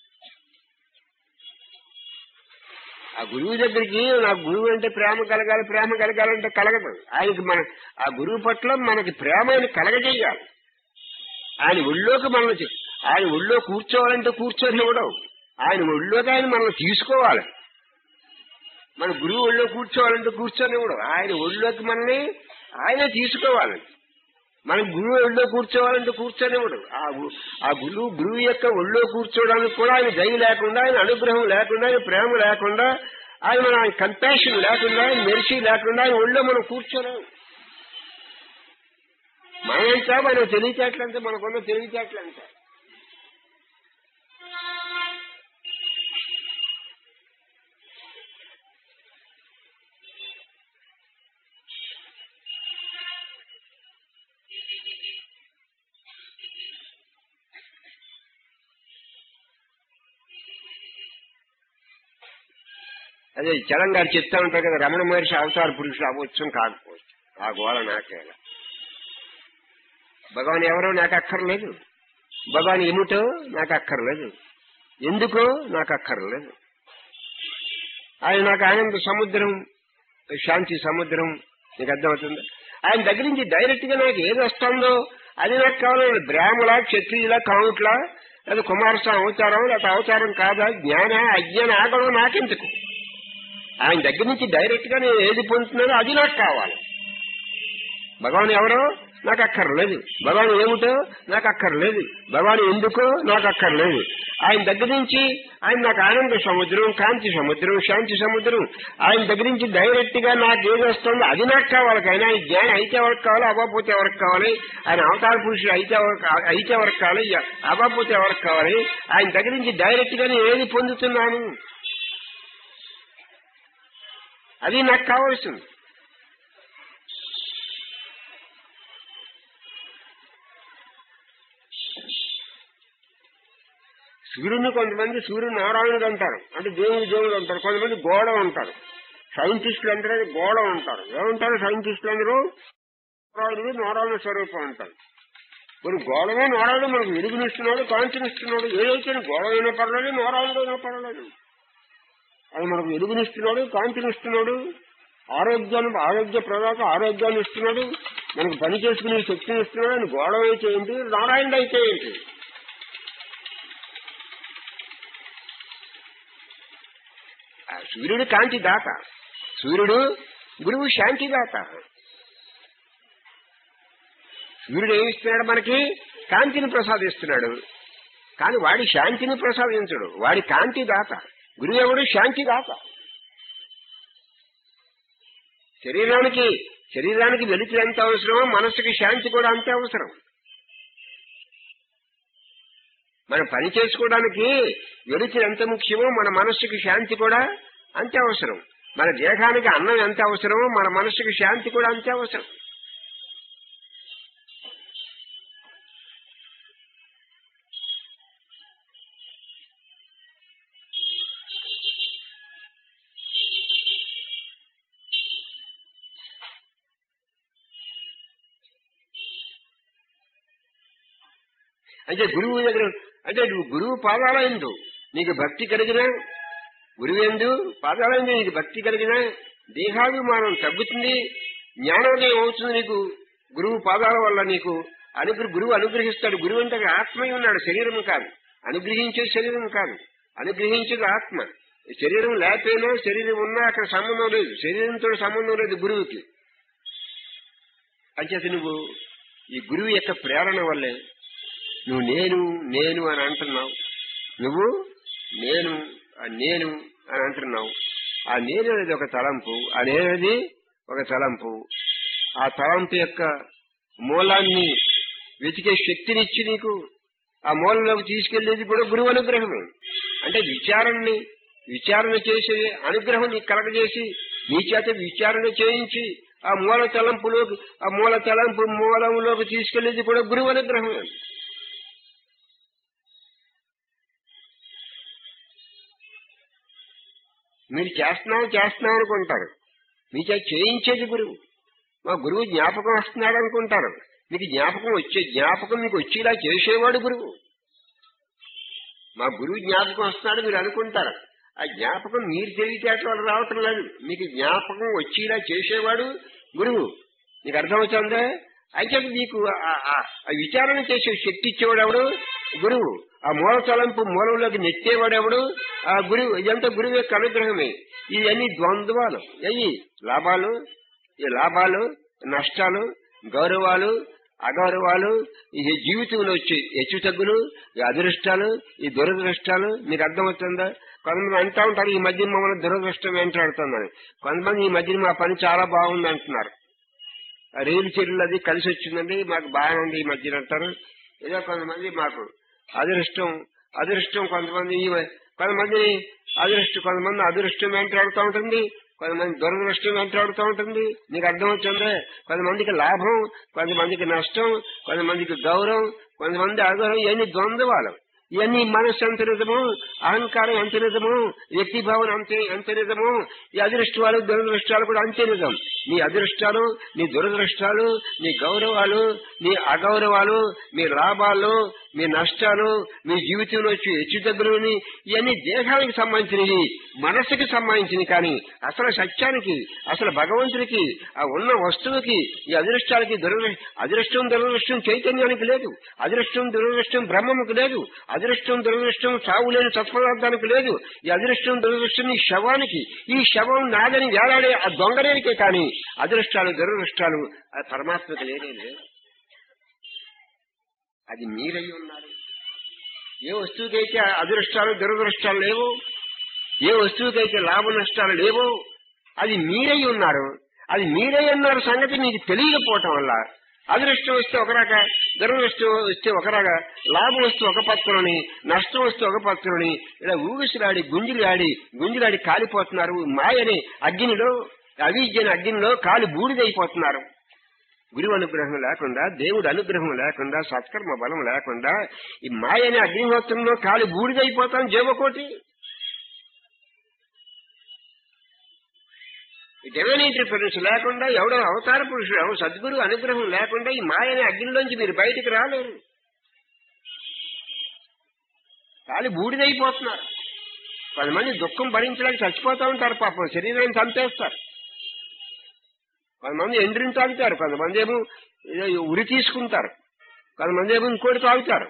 ఆ గురువు దగ్గరికి నా గురువు అంటే ప్రేమ కలగాలి ప్రేమ కలగాలంటే కలగదు ఆయనకి మన ఆ గురువు పట్ల మనకి ప్రేమ ఆయన కలగజేయాలి ఆయన ఒళ్ళోకి మనల్ని చే- ఆయన ఒళ్ళో కూర్చోవాలంటే కూర్చొని ఇవ్వడం ఆయన ఒళ్ళోకి ఆయన మనల్ని తీసుకోవాలి మన గురువు ఒళ్ళో కూర్చోవాలంటే కూర్చొని ఇవ్వడం ఆయన ఒళ్ళోకి మనల్ని ఆయనే తీసుకోవాలి మన గురువు ఒళ్ళో కూర్చోవాలంటే కూర్చొని ఇవ్వడు ఆ గు- ఆ గురువు గురువు యొక్క ఒళ్ళో కూర్చోవడానికి కూడా ఆయన దయ లేకుండా ఆయన అనుగ్రహం లేకుండా ఆయన ప్రేమ లేకుండా ఆయన మన కంపాషన్ లేకుండా ఆయన మెరిసి లేకుండా ఆయన ఒళ్ళో మనం కూర్చోలేము మనమంతా మనం తెలివితేటలంటే మనకున్న తెలివితేటలంటే అదే చలం గారు చెప్తా ఉంటారు కదా రమణ మహర్షి అవతార పురుషుడు అవ్వచ్చు కాకపోవచ్చు ఆ గోళ నాకేలా భగవాన్ ఎవరో నాకు అక్కర్లేదు భగవాన్ ఏమిటో నాకు అక్కర్లేదు ఎందుకో నాకు అక్కర్లేదు ఆయన నాకు ఆనంద సముద్రం శాంతి సముద్రం నీకు అర్థమవుతుంది ఆయన దగ్గర నుంచి డైరెక్ట్ గా నాకు ఏది వస్తుందో అది నాకు కావాలి బ్రాహ్మణ క్షత్రియుల కావుట్ల లేదా కుమారస్వామి అవతారం లేదా అవతారం కాదా జ్ఞాన అజ్ఞాన ఆగడం నాకెందుకు ఆయన దగ్గర నుంచి డైరెక్ట్ గా నేను ఏది పొందుతున్నానో అది నాకు కావాలి భగవాన్ ఎవరో నాకు అక్కర్లేదు భగవాన్ ఏమిటో నాకు అక్కర్లేదు భగవాన్ ఎందుకో నాకు అక్కర్లేదు ఆయన దగ్గర నుంచి ఆయన నాకు ఆనంద సముద్రం కాంతి సముద్రం శాంతి సముద్రం ఆయన దగ్గర నుంచి డైరెక్ట్ గా నాకు ఏది వస్తుందో అది నాకు కావాలి కానీ ఆయన జ్ఞానం అయితే ఎవరికి కావాలి అవ్వకపోతే ఎవరికి కావాలి ఆయన అవతార పురుషుడు అయితే ఎవరికి అయితే ఎవరికి కావాలి అవ్వకపోతే ఎవరికి కావాలి ఆయన దగ్గర నుంచి డైరెక్ట్ గా నేను ఏది పొందుతున్నాను అది నాకు కావాల్సింది సూర్యుని కొంతమంది సూర్యుడు నారాయణుడు అంటారు అంటే దేవుడు దేవుడు అంటారు కొంతమంది గోడ అంటారు సైంటిస్టులు అంటే గోడ అంటారు ఏమంటారు సైంటిస్టులు అందరూ నారాయణుడు నారాయణ స్వరూపం అంటారు మరి గోడమే నారాయణుడు మనకు వెలుగునిస్తున్నాడు కాంతినిస్తున్నాడు ఏదైతే గోడ అయినా పర్లేదు నారాయణుడు అయినా పర్లేదు అది మనకు వెలుగునిస్తున్నాడు కాంతినిస్తున్నాడు ఆరోగ్యాన్ని ఆరోగ్య ప్రదాత ఆరోగ్యాన్ని ఇస్తున్నాడు మనకు పని చేసుకునే శక్తిని ఇస్తున్నాడు ఆయన గోడ అయితే ఏంటి నారాయణుడు అయితే ఏంటి ఆ సూర్యుడు కాంతి దాత సూర్యుడు గురువు శాంతి దాత సూర్యుడు ఏమిస్తున్నాడు మనకి కాంతిని ప్రసాదిస్తున్నాడు కానీ వాడి శాంతిని ప్రసాదించడు వాడి కాంతి దాత గురువు ఎవడు శాంతి దాత శరీరానికి శరీరానికి వెలుతురు ఎంత అవసరమో మనసుకి శాంతి కూడా అంతే అవసరం మనం పని చేసుకోవడానికి వెలుతురు ఎంత ముఖ్యమో మన మనస్సుకి శాంతి కూడా అంతే అవసరం మన దేహానికి అన్నం ఎంత అవసరమో మన మనస్సుకి శాంతి కూడా అంతే అవసరం అంటే గురువు దగ్గర అంటే నువ్వు గురువు పాదాలయందు నీకు భక్తి కలిగినా గురువు ఎందు పాదాలయందు నీకు భక్తి కలిగినా దేహాభిమానం తగ్గుతుంది జ్ఞానోదయం అవుతుంది నీకు గురువు పాదాల వల్ల నీకు అనుగ్రహ గురువు అనుగ్రహిస్తాడు గురువు అంటే ఆత్మయ్య ఉన్నాడు శరీరం కాదు అనుగ్రహించే శరీరం కాదు అనుగ్రహించేది ఆత్మ శరీరం లేకపోయినా శరీరం ఉన్నా అక్కడ సంబంధం లేదు శరీరంతో సంబంధం లేదు గురువుకి అంచేత నువ్వు ఈ గురువు యొక్క ప్రేరణ వల్లే నువ్వు నేను నేను అని అంటున్నావు నువ్వు నేను ఆ నేను అని అంటున్నావు ఆ నేను అనేది ఒక తలంపు ఆ నేను అనేది ఒక తలంపు ఆ తలంపు యొక్క మూలాన్ని వెతికే శక్తినిచ్చి నీకు ఆ మూలంలోకి తీసుకెళ్లేది కూడా గురువు అనుగ్రహమే అంటే విచారణని విచారణ చేసే అనుగ్రహం నీకు కలగజేసి నీ చేత విచారణ చేయించి ఆ మూల తలంపులోకి ఆ మూల తలంపు మూలంలోకి తీసుకెళ్లేది కూడా గురువు అనుగ్రహమే మీరు చేస్తున్నాం చేస్తున్నాం అనుకుంటారు మీ చేత చేయించేది గురువు మా గురువు జ్ఞాపకం వస్తున్నాడు అనుకుంటారు మీకు జ్ఞాపకం వచ్చే జ్ఞాపకం మీకు వచ్చేలా చేసేవాడు గురువు మా గురువు జ్ఞాపకం వస్తున్నాడు మీరు అనుకుంటారు ఆ జ్ఞాపకం మీరు తెలివితేటల వల్ల రావటం లేదు మీకు జ్ఞాపకం వచ్చేలా చేసేవాడు గురువు నీకు అర్థమవుతుందా అయితే మీకు ఆ- ఆ- ఆ విచారణ చేసే శక్తి ఇచ్చేవాడు ఎవడు గురువు ఆ మూల తలంపు మూలంలోకి నెట్టేవాడు ఎవడు ఆ గురువు ఇదంతా గురువు యొక్క అనుగ్రహమే ఇవన్నీ ద్వంద్వాలు అయ్యి లాభాలు ఈ లాభాలు నష్టాలు గౌరవాలు అగౌరవాలు ఈ జీవితంలో వచ్చే హెచ్చు తగ్గులు ఈ అదృష్టాలు ఈ దురదృష్టాలు మీకు అర్థమవుతుందా కొంతమంది అంటా ఉంటారు ఈ మధ్య మమ్మల్ని దురదృష్టం వెంటాడుతుందని కొంతమంది ఈ మధ్యన మా పని చాలా బాగుంది అంటున్నారు ఆ రేలు చెరువులు అది కలిసి వచ్చిందండి మాకు బాగానే ఉంది ఈ మధ్యన అంటారు ఏదో కొంతమంది మాకు అదృష్టం అదృష్టం కొంతమంది ఈ- కొంతమంది అదృష్టం కొంతమంది అదృష్టం వెంటాడుతూ ఉంటుంది కొంతమంది దురదృష్టం వెంటాడుతూ ఉంటుంది నీకు అర్థమవుతుందా కొంతమందికి లాభం కొంతమందికి నష్టం కొంతమందికి గౌరవం కొంతమంది అగౌరవం ఇవన్నీ ద్వంద్వాలు ఇవన్నీ మనస్సు ఎంత నిజము అహంకారం ఎంత నిజము వ్యక్తి భావన అంతే ఎంత నిజము ఈ అదృష్టాలు దురదృష్టాలు కూడా అంతే నిజం నీ అదృష్టాలు నీ దురదృష్టాలు నీ గౌరవాలు నీ అగౌరవాలు మీ లాభాలు మీ నష్టాలు మీ జీవితంలో వచ్చే హెచ్చుతగ్గులని ఇవన్నీ దేహానికి సంబంధించినవి మనస్సుకి సంబంధించినవి కానీ అసలు సత్యానికి అసలు భగవంతుడికి ఆ ఉన్న వస్తువుకి ఈ అదృష్టాలకి దురదృ అదృష్టం దురదృష్టం చైతన్యానికి లేదు అదృష్టం దురదృష్టం బ్రహ్మముకు లేదు అదృష్టం దురదృష్టం చావు లేని సత్పదార్థానికి లేదు ఈ అదృష్టం దురదృష్టం ఈ శవానికి ఈ శవం నాదని వేలాడే ఆ దొంగలేనికే కానీ అదృష్టాలు దురదృష్టాలు ఆ పరమాత్మకు లేనే లేదు అది మీరై ఉన్నారు ఏ వస్తువుకైతే అదృష్టాలు దురదృష్టాలు లేవు ఏ వస్తువుకైతే లాభ నష్టాలు లేవో అది మీరై ఉన్నారు అది మీరై ఉన్నారు సంగతి మీకు తెలియకపోవటం వల్ల అదృష్టం వస్తే ఒక రక దురదృష్టం వస్తే ఒక రక లాభం వస్తే ఒక పత్రుని నష్టం వస్తే ఒక పత్రుని ఇలా ఊగిసిలాడి గుంజులాడి గుంజులాడి కాలిపోతున్నారు మాయని అగ్నిలో అవిద్యని అగ్నిలో కాలి బూడిదైపోతున్నారు గురువు అనుగ్రహం లేకుండా దేవుడు అనుగ్రహం లేకుండా సత్కర్మ బలం లేకుండా ఈ మాయని అగ్నిహోత్రంలో కాలి బూడిదైపోతాం జీవకోటి డివైన్ ఇంటర్ఫరెన్స్ లేకుండా ఎవడో అవతార పురుషుడు ఎవడో సద్గురు అనుగ్రహం లేకుండా ఈ మాయని అగ్నిలోంచి మీరు బయటికి రాలేరు కాలి బూడిదైపోతున్నారు కొంతమంది దుఃఖం భరించలేక చచ్చిపోతా ఉంటారు పాపం శరీరాన్ని చంపేస్తారు కొంతమంది ఎండ్రిని తాగుతారు కొంతమంది ఏమో ఏదో ఉరి తీసుకుంటారు కొంతమంది ఏమో ఇంకోటి తాగుతారు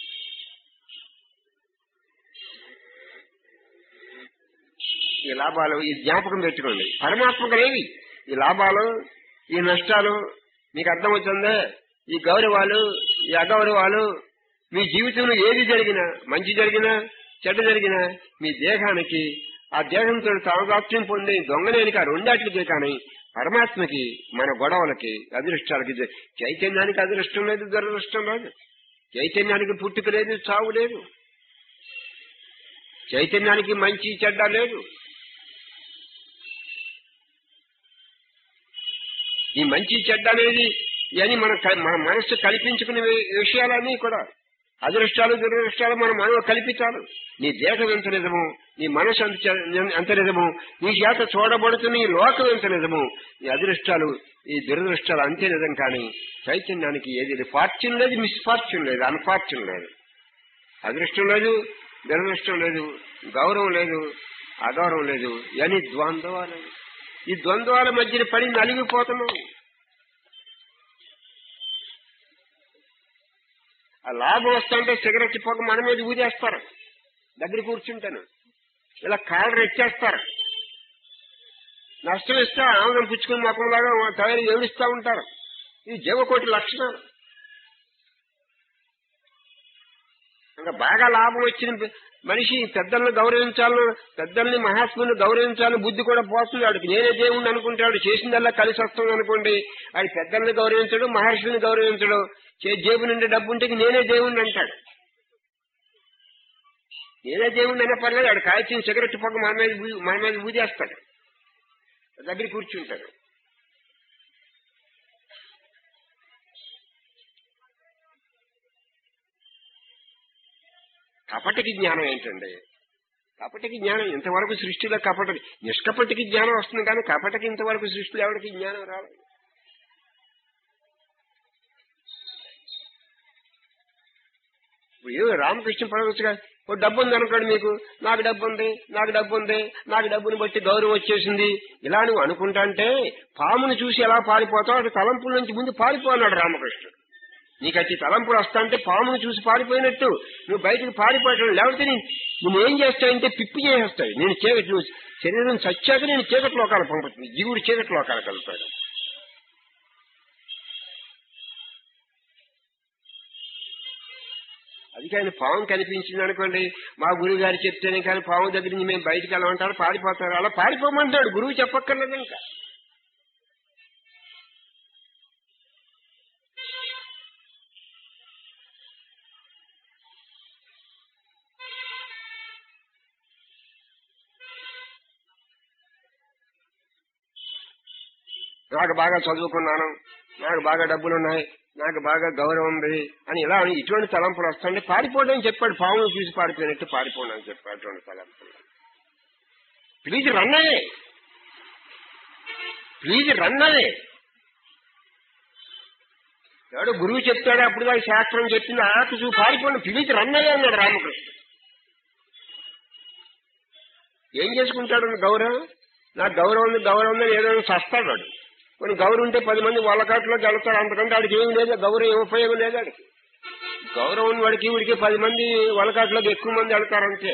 ఈ లాభాలు ఈ జ్ఞాపకం పెట్టుకోండి పరమాత్మకు లేవి ఈ లాభాలు ఈ నష్టాలు మీకు అర్థమవుతుందా ఈ గౌరవాలు ఈ అగౌరవాలు మీ జీవితంలో ఏది జరిగినా మంచి జరిగినా చెడ్డ జరిగినా మీ దేహానికి ఆ దేహంతో తాదాత్మ్యం పొంది దొంగలేనికి ఆ రెండాట్లకే కానీ పరమాత్మకి మన గొడవలకి అదృష్టాలకి జ- చైతన్యానికి అదృష్టం లేదు దురదృష్టం లేదు చైతన్యానికి పుట్టుక లేదు చావు లేదు చైతన్యానికి మంచి చెడ్డ లేదు ఈ మంచి చెడ్డ అనేది ఇవన్నీ మన క- మన మనస్సు కల్పించుకునే వి- విషయాలన్నీ కూడా అదృష్టాలు దురదృష్టాలు మన మనలో కల్పించాలి నీ దేహం ఎంత నిజము నీ మనసు ఎంత చ- ఎంత నిజము నీ చేత చూడబడుతున్న ఈ లోకం ఎంత నిజము ఈ అదృష్టాలు ఈ దురదృష్టాలు అంతే నిజం కానీ చైతన్యానికి ఏది లేదు ఫార్చ్యూన్ లేదు మిస్ఫార్చ్యూన్ లేదు అన్ఫార్చ్యూన్ లేదు అదృష్టం లేదు దురదృష్టం లేదు గౌరవం లేదు అగౌరవం లేదు ఇవన్నీ ద్వంద్వాలు ఈ ద్వంద్వాల మధ్యన పడి నలిగిపోతున్నాం ఆ లాభం వస్తుంటే సిగరెట్ పొగ మన మీద ఊదేస్తారు దగ్గర కూర్చుంటాను ఇలా కాళ్ళు రెచ్చేస్తారు నష్టం ఇస్తే ఆనందం పుచ్చుకుని ముఖంలాగా తయారు ఏడుస్తూ ఉంటారు ఇది జీవకోటి లక్షణాలు ఇంకా బాగా లాభం వచ్చిన పె- మనిషి పెద్దల్ని గౌరవించాలని పెద్దల్ని మహాత్ముని గౌరవించాలని బుద్ధి కూడా పోతుంది వాడికి నేనే దేవుణ్ణి అనుకుంటాడు చేసిందల్లా కలిసి వస్తుంది అనుకోండి వాడి పెద్దల్ని గౌరవించడు మహర్షిని గౌరవించడు చే- జేబు నుండి డబ్బు ఉంటే నేనే దేవుణ్ణి అంటాడు నేనే దేవుణ్ణి అనే పర్లేదు వాడు కాల్చిన సిగరెట్ పొగ మన మీద ఊ- మన మీద ఊదేస్తాడు దగ్గర కూర్చుంటాడు కపటికి జ్ఞానం ఏంటండి కపటికి జ్ఞానం ఇంతవరకు సృష్టిలో కపట నిష్కపటికి జ్ఞానం వస్తుంది కానీ కపటకి ఇంతవరకు సృష్టిలో ఎవరికి జ్ఞానం రాలేదు ఇప్పుడు ఏదో రామకృష్ణ పరమహంసగా ఓ డబ్బు ఉంది అనుకోండి మీకు నాకు డబ్బు ఉంది నాకు డబ్బు ఉంది నాకు డబ్బుని బట్టి గౌరవం వచ్చేసింది ఇలా నువ్వు అనుకుంటా అంటే పామును చూసి ఎలా పారిపోతావు అటు తలంపుల నుంచి ముందు పారిపో అన్నాడు రామకృష్ణుడు నీకు అతి తలంపులు వస్తా అంటే పామును చూసి పారిపోయినట్టు నువ్వు బయటకు పారిపోవటం లేకపోతే నేను నువ్వేం చేస్తావంటే పిప్పి చేసేస్తాయి నేను చీకటి నువ్వు శరీరం చచ్చాక నేను చీకటి లోకాలు పంపుతుంది జీవుడు చీకటి లోకాలు కలుపుతాడు అది కానీ పాము కనిపించింది అనుకోండి మా గురువు గారు చెప్తేనే కానీ పాము దగ్గర నుంచి మేము బయటికి వెళ్ళమంటారు పారిపోతారు అలా పారిపోమంటాడు గురువు చెప్పక్కర్లేదు ఇంకా నాకు బాగా చదువుకున్నాను నాకు బాగా డబ్బులు ఉన్నాయి నాకు బాగా గౌరవం ఉంది అని ఇలా అని ఇటువంటి తలంపులు వస్తుంటే పారిపోవడం అని చెప్పాడు పామును చూసి పారిపోయినట్టు పారిపోండి అని చెప్పాడు అటువంటి తలంపులు ప్లీజ్ రన్నదే ప్లీజ్ రన్నదే ఎవడో గురువు చెప్తాడు అప్పుడు దాకా శాస్త్రం చెప్పింది ఆ చూసి పారిపోండి ప్లీజ్ రన్నదే అన్నాడు రామకృష్ణ ఏం చేసుకుంటాడు గౌరవం నాకు గౌరవం ఉంది గౌరవం ఉంది ఏదో చస్తాడు వాడు కొన్ని గౌరవం ఉంటే పది మంది వాళ్ళకాట్లోకి వెళ్తాడు అంతకంటే వాడికి ఏమి లేదు గౌరవం ఏం ఉపయోగం లేదు వాడికి గౌరవం ఉన్న వాడికి వీడికి పది మంది వాళ్ళకాట్లోకి ఎక్కువ మంది వెళ్తారంతే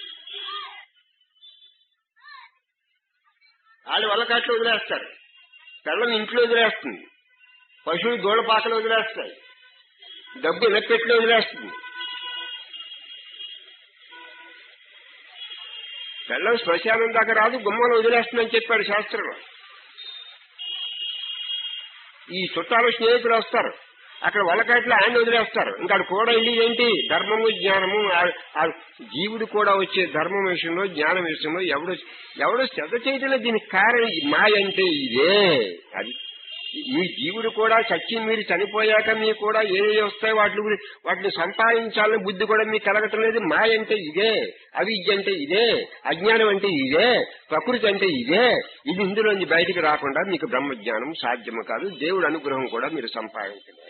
వాళ్ళు వలకాట్లు వదిలేస్తారు పిల్లల్ని ఇంట్లో వదిలేస్తుంది పశువులు దూడపాకలు వదిలేస్తాయి డబ్బు ఎలక్పెట్లు వదిలేస్తుంది పిల్లలు శ్మశానం దాకా రాదు గుమ్మలు వదిలేస్తుందని చెప్పాడు శాస్త్రంలో ఈ చుట్టాలు స్నేహితులు వస్తారు అక్కడ వలకాట్లో ఆయన వదిలేస్తారు ఇంకా ఆడు కూడా వెళ్ళి ఏంటి ధర్మము జ్ఞానము ఆ- ఆ జీవుడు కూడా వచ్చే ధర్మం విషయంలో జ్ఞానం విషయంలో ఎవడు ఎవడు శ్రద్ధ చేయటంలో దీనికి కారణం ఈ మాయ అంటే ఇదే అది మీ జీవుడు కూడా చచ్చి మీరు చనిపోయాక మీకు కూడా ఏవి వస్తాయి వాటి గురి- వాటిని సంపాదించాలని బుద్ధి కూడా మీకు కలగటం లేదు మాయ అంటే ఇదే అవిద్య అంటే ఇదే అజ్ఞానం అంటే ఇదే ప్రకృతి అంటే ఇదే ఇది ఇందులోంచి బయటికి రాకుండా మీకు బ్రహ్మజ్ఞానం సాధ్యము కాదు దేవుడు అనుగ్రహం కూడా మీరు సంపాదించలేరు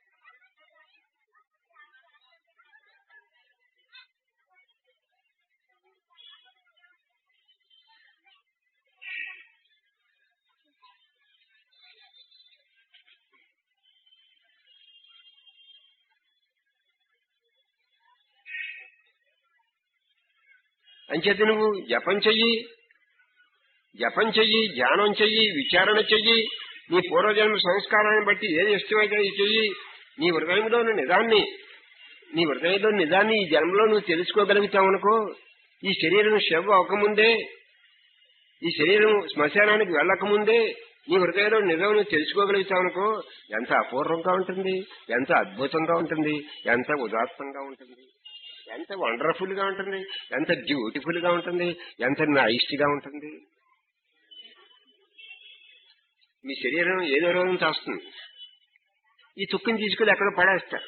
అంచేత నువ్వు జపం చెయ్యి జపం చెయ్యి ధ్యానం చెయ్యి విచారణ చెయ్యి నీ పూర్వజన్మ సంస్కారాన్ని బట్టి ఏది ఇష్టమైతే అది చెయ్యి నీ హృదయంలోని నిజాన్ని నీ హృదయంలో నిజాన్ని ఈ జన్మలో నువ్వు తెలుసుకోగలుగుతావు అనుకో ఈ శరీరం శవ అవ్వకముందే ఈ శరీరం శ్మశానానికి వెళ్ళకముందే నీ హృదయంలో నిజం నువ్వు తెలుసుకోగలుగుతావు అనుకో ఎంత అపూర్వంగా ఉంటుంది ఎంత అద్భుతంగా ఉంటుంది ఎంత ఉదాత్తంగా ఉంటుంది ఎంత వండర్ఫుల్ గా ఉంటుంది ఎంత బ్యూటిఫుల్ గా ఉంటుంది ఎంత నైస్ట్ గా ఉంటుంది మీ శరీరం ఏదో రోజు చేస్తుంది ఈ తుక్కుని తీసుకెళ్లి ఎక్కడ పడేస్తారు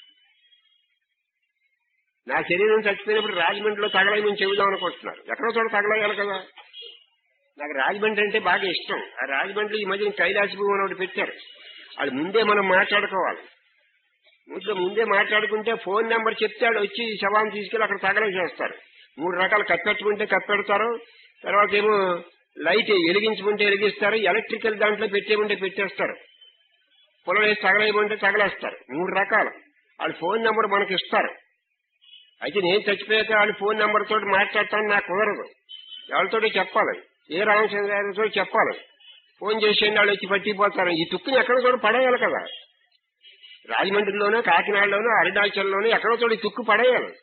నా శరీరం చచ్చిపోయినప్పుడు రాజమండ్రిలో తగలేమని చెబుదాం అనుకుంటున్నారు ఎక్కడో చోట తగలేయాలి కదా నాకు రాజమండ్రి అంటే బాగా ఇష్టం ఆ రాజమండ్రి ఈ మధ్యన కైలాస భూమి ఒకటి పెట్టారు అది ముందే మనం మాట్లాడుకోవాలి ముందు ముందే మాట్లాడుకుంటే ఫోన్ నెంబర్ చెప్తే ఆడు వచ్చి ఈ శవాన్ని తీసుకెళ్లి అక్కడ తగలేసేస్తారు మూడు రకాలు కప్పెట్టుకుంటే కప్పెడతారు తర్వాత ఏమో లైట్ వెలిగించుకుంటే వెలిగిస్తారు ఎలక్ట్రికల్ దాంట్లో పెట్టేమంటే పెట్టేస్తారు పొలం వేసి తగలేయమంటే తగలేస్తారు మూడు రకాలు వాళ్ళ ఫోన్ నెంబర్ మనకి ఇస్తారు అయితే నేను చచ్చిపోయాక వాళ్ళ ఫోన్ నెంబర్ తోటి మాట్లాడతాను నాకు కుదరదు ఎవరితోటి చెప్పాలి ఏ రామచంద్ర గారితో చెప్పాలి ఫోన్ చేసేయండి వాళ్ళు వచ్చి పట్టిపోతారు ఈ తుక్కుని ఎక్కడ కూడా పడేయాలి కదా రాజమండ్రిలోనో కాకినాడలోనో అరుణాచల్లోనో ఎక్కడో చోట ఈ తుక్కు పడేయాలి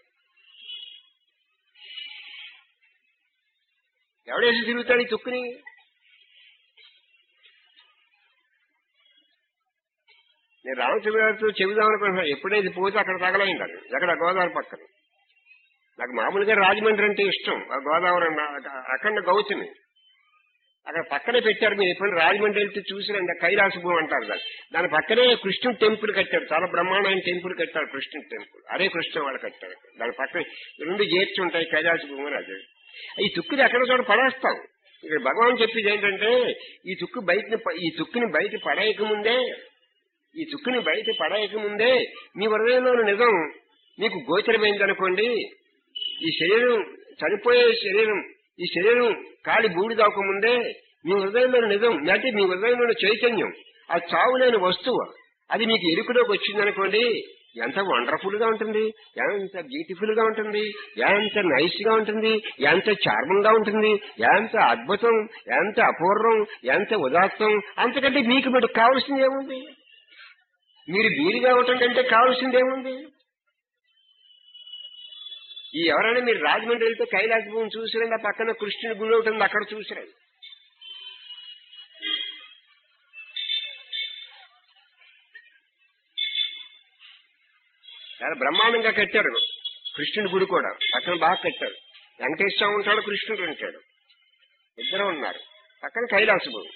ఎవడేసి తిరుగుతాడు ఈ తుక్కుని నేను రామచంద్ర గారితో చెబుదాం అనుకుంటున్నాను ఎప్పుడైతే పోతే అక్కడ తగలైందని ఎక్కడ గోదావరి పక్కన నాకు మామూలుగా రాజమండ్రి అంటే ఇష్టం ఆ గోదావరి అన్న- అక్కడ గౌతమి అక్కడ పక్కనే పెట్టారు మీరు ఎప్పుడైనా రాజమండ్రి వెళ్తే చూసిరండి కైలాసభూమి అంటారు దాన్ని దాని పక్కనే కృష్ణుడు టెంపుల్ కట్టారు చాలా బ్రహ్మాండమైన టెంపుల్ కట్టారు కృష్ణుడు టెంపుల్ అదే కృష్ణ వాళ్ళు కట్టారు దాని పక్కన రెండు చేర్చి ఉంటాయి కైలాసభూమి అని అదే ఈ తుక్కుని ఎక్కడ చోట పడేస్తాం ఇక్కడ భగవాన్ చెప్పేది ఏంటంటే ఈ తుక్కు బయట ఈ తుక్కుని బయట పడేయక ముందే ఈ తుక్కుని బయట పడేయక ముందే మీ హృదయంలో నిజం మీకు గోచరమైందనుకోండి ఈ శరీరం చనిపోయే శరీరం ఈ శరీరం కాలి బూడిదాక ముందే మీ హృదయంలో నిజం అంటే మీ హృదయంలో చైతన్యం ఆ చావులేని వస్తువు అది మీకు ఎరుకులోకి వచ్చిందనుకోండి ఎంత వండర్ఫుల్ గా ఉంటుంది ఎంత బ్యూటిఫుల్ గా ఉంటుంది ఎంత నైస్ గా ఉంటుంది ఎంత చార్మం గా ఉంటుంది ఎంత అద్భుతం ఎంత అపూర్వం ఎంత ఉదాత్తం అంతకంటే మీకు మీకు కావాల్సింది ఏముంది మీరు వీరిగా అవటం కంటే కావాల్సింది ఏముంది ఈ ఎవరైనా మీరు రాజమండ్రి వెళ్తే కైలాస భూమి చూసిరండి ఆ పక్కన కృష్ణుడి గుడి ఒకటి ఉంది అక్కడ చూసిరండి చాలా బ్రహ్మాండంగా కట్టారు కృష్ణుడి గుడి కూడా పక్కన బాగా కట్టారు వెంకటేశ్వర ఉంటాడు కృష్ణుడు ఉంటాడు ఇద్దరు ఉన్నారు పక్కన కైలాస భూమి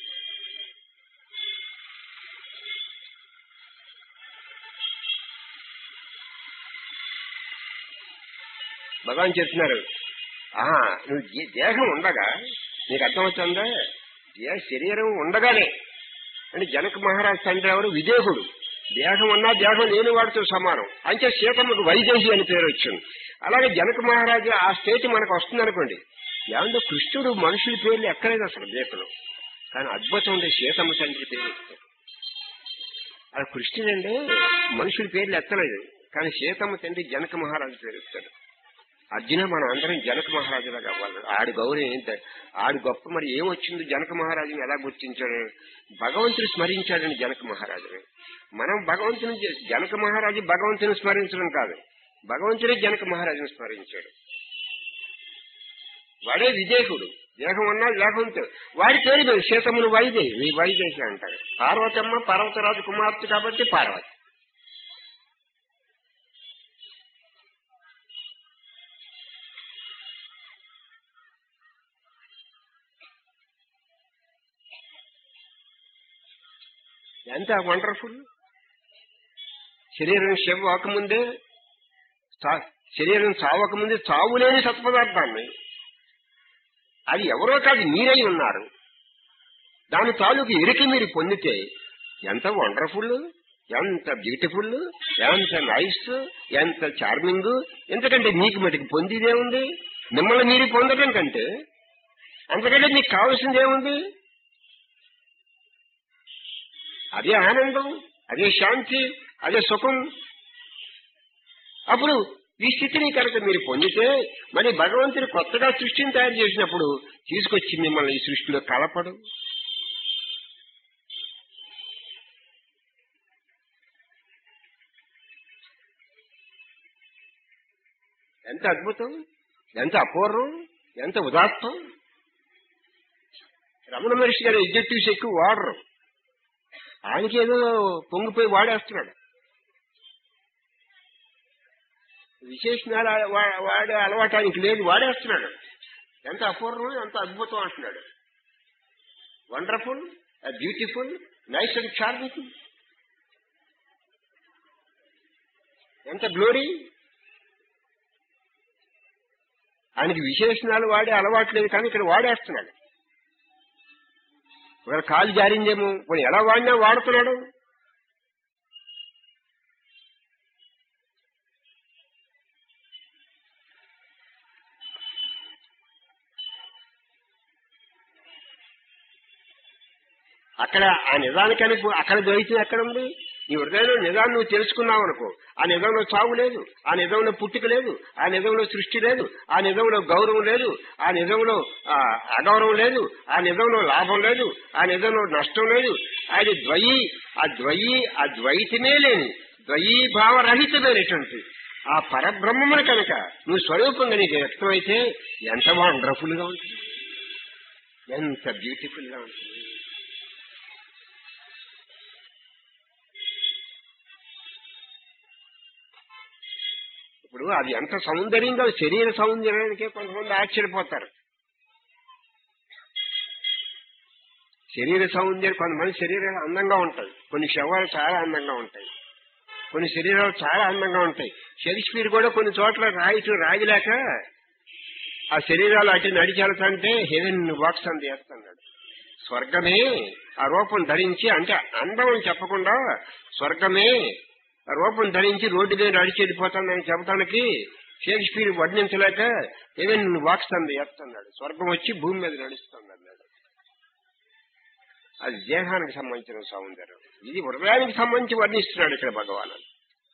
భగవాన్ చెప్తున్నారు ఆహా నువ్వు దే- దేహం ఉండగా నీకు అర్థమవుతుందా దే శరీరం ఉండగానే అంటే జనక మహారాజ్ తండ్రి ఎవరు విదేహుడు దేహం ఉన్నా దేహం లేని వాడితో సమానం అంటే సీతమ్మకు వైదేహి అని పేరు వచ్చింది అలాగే జనక మహారాజు ఆ స్టేట్ మనకు వస్తుంది అనుకోండి ఏమంటే కృష్ణుడు మనుషుల పేర్లు ఎక్కలేదు అసలు దేశంలో కానీ అద్భుతం ఉంది సీతమ్మ తండ్రి పేరు ఎత్తాడు. అది కృష్ణుడంటే మనుషుల పేర్లు ఎత్తలేదు కానీ సీతమ్మ తండ్రి జనక మహారాజు పేరు ఎత్తాడు అర్జున మనం అందరం జనక మహారాజులాగా అవ్వాలి ఆడి గౌరవం ఏంట ఆడి గొప్ప మరి ఏమొచ్చింది జనక మహారాజుని ఎలా గుర్తించాడు భగవంతుడు స్మరించాడని జనక మహారాజుని మనం భగవంతుని చే- జనక మహారాజు భగవంతుని స్మరించడం కాదు భగవంతుడే జనక మహారాజుని స్మరించాడు వాడే విదేహుడు దేహం ఉన్నా దేహంతో వాడి పేరు మీద సీతమును వైదేహి వైదేహి అంటారు పార్వతమ్మ పర్వతరాజు కుమార్తె కాబట్టి పార్వతి ఎంత వండర్ఫుల్ శరీరం శవ అవ్వకముందే చా- శరీరం చావకముందే చావులేని సత్పదార్థాన్ని అది ఎవరో కాదు మీరై ఉన్నారు దాని తాలూకు ఎరికి మీరు పొందితే ఎంత వండర్ఫుల్ ఎంత బ్యూటిఫుల్ ఎంత నైస్ ఎంత చార్మింగ్ ఎందుకంటే మీకు మటుకు పొందిదేముంది మిమ్మల్ని మీరు పొందడం కంటే అంతకంటే మీకు కావాల్సింది ఏముంది అదే ఆనందం అదే శాంతి అదే సుఖం అప్పుడు ఈ స్థితిని కనుక మీరు పొందితే మరి భగవంతుడు కొత్తగా సృష్టిని తయారు చేసినప్పుడు తీసుకొచ్చి మిమ్మల్ని ఈ సృష్టిలో కలపడు ఎంత అద్భుతం ఎంత అపూర్వం ఎంత ఉదాత్తం రమణ మహర్షి గారు ఎగ్జెక్టివ్స్ ఎక్కువ వాడరు ఆయనకి ఏదో పొంగిపోయి వాడేస్తున్నాడు విశేషణాలు వా- వాడే అలవాటు ఆయనకి లేదు వాడేస్తున్నాడు ఎంత అపూర్వం ఎంత అద్భుతం అంటున్నాడు wonderful beautiful nice and charming ఎంత గ్లోరీ ఆయనకి విశేషణాలు వాడే అలవాటు లేదు కానీ ఇక్కడ వాడేస్తున్నాడు ఒకవేళ కాలు జారిందేమో పోనీ ఎలా వాడినా వాడుతున్నాడు అక్కడ ఆ నిజానికని పో- అక్కడ ద్వైతం ఎక్కడ ఉంది నీ హృదయంలో నిజాన్ని నువ్వు తెలుసుకున్నావు అనుకో ఆ నిజంలో చావు లేదు ఆ నిజంలో పుట్టుక లేదు ఆ నిజంలో సృష్టి లేదు ఆ నిజంలో గౌరవం లేదు ఆ నిజంలో ఆ, అగౌరవం లేదు ఆ నిజంలో లాభం లేదు ఆ నిజంలో నష్టం లేదు అది ద్వయి ఆ ద్వయి ఆ ద్వైతమే లేని ద్వయీభావరహితమైనటువంటి ఆ పరబ్రహ్మమును కనుక నువ్వు స్వరూపంగా నీకు వ్యక్తమైతే ఎంత వండర్ఫుల్ గా ఉంటుంది ఎంత బ్యూటిఫుల్ గా ఉంటుంది ఇప్పుడు అది ఎంత సౌందర్యంగా శరీర సౌందర్యానికే కొంతమంది ఆశ్చర్యపోతారు శరీర సౌందర్యం కొంతమంది శరీరాలు అందంగా ఉంటాయి కొన్ని శవాలు చాలా అందంగా ఉంటాయి కొన్ని శరీరాలు చాలా అందంగా ఉంటాయి షేక్స్పియర్ కూడా కొన్ని చోట్ల రాయిచు రాయలేక ఆ శరీరాలు అటు నడిచెళ్తాంటే హెవెన్ వాక్స్ అని చేస్తున్నాడు స్వర్గమే ఆ రూపం ధరించి అంటే అందం అని చెప్పకుండా స్వర్గమే ఆ రూపం ధరించి రోడ్డు మీద నడిచి వెళ్ళిపోతానని చెప్పడానికి షేక్స్పియర్ వర్ణించలేక హెవెన్ వాక్స్ అని చేస్తున్నాడు స్వర్గం వచ్చి భూమి మీద నడుస్తుంది అన్నాడు అది దేహానికి సంబంధించిన సౌందర్యం ఇది హృదయానికి సంబంధించి వర్ణిస్తున్నాడు ఇక్కడ భగవాను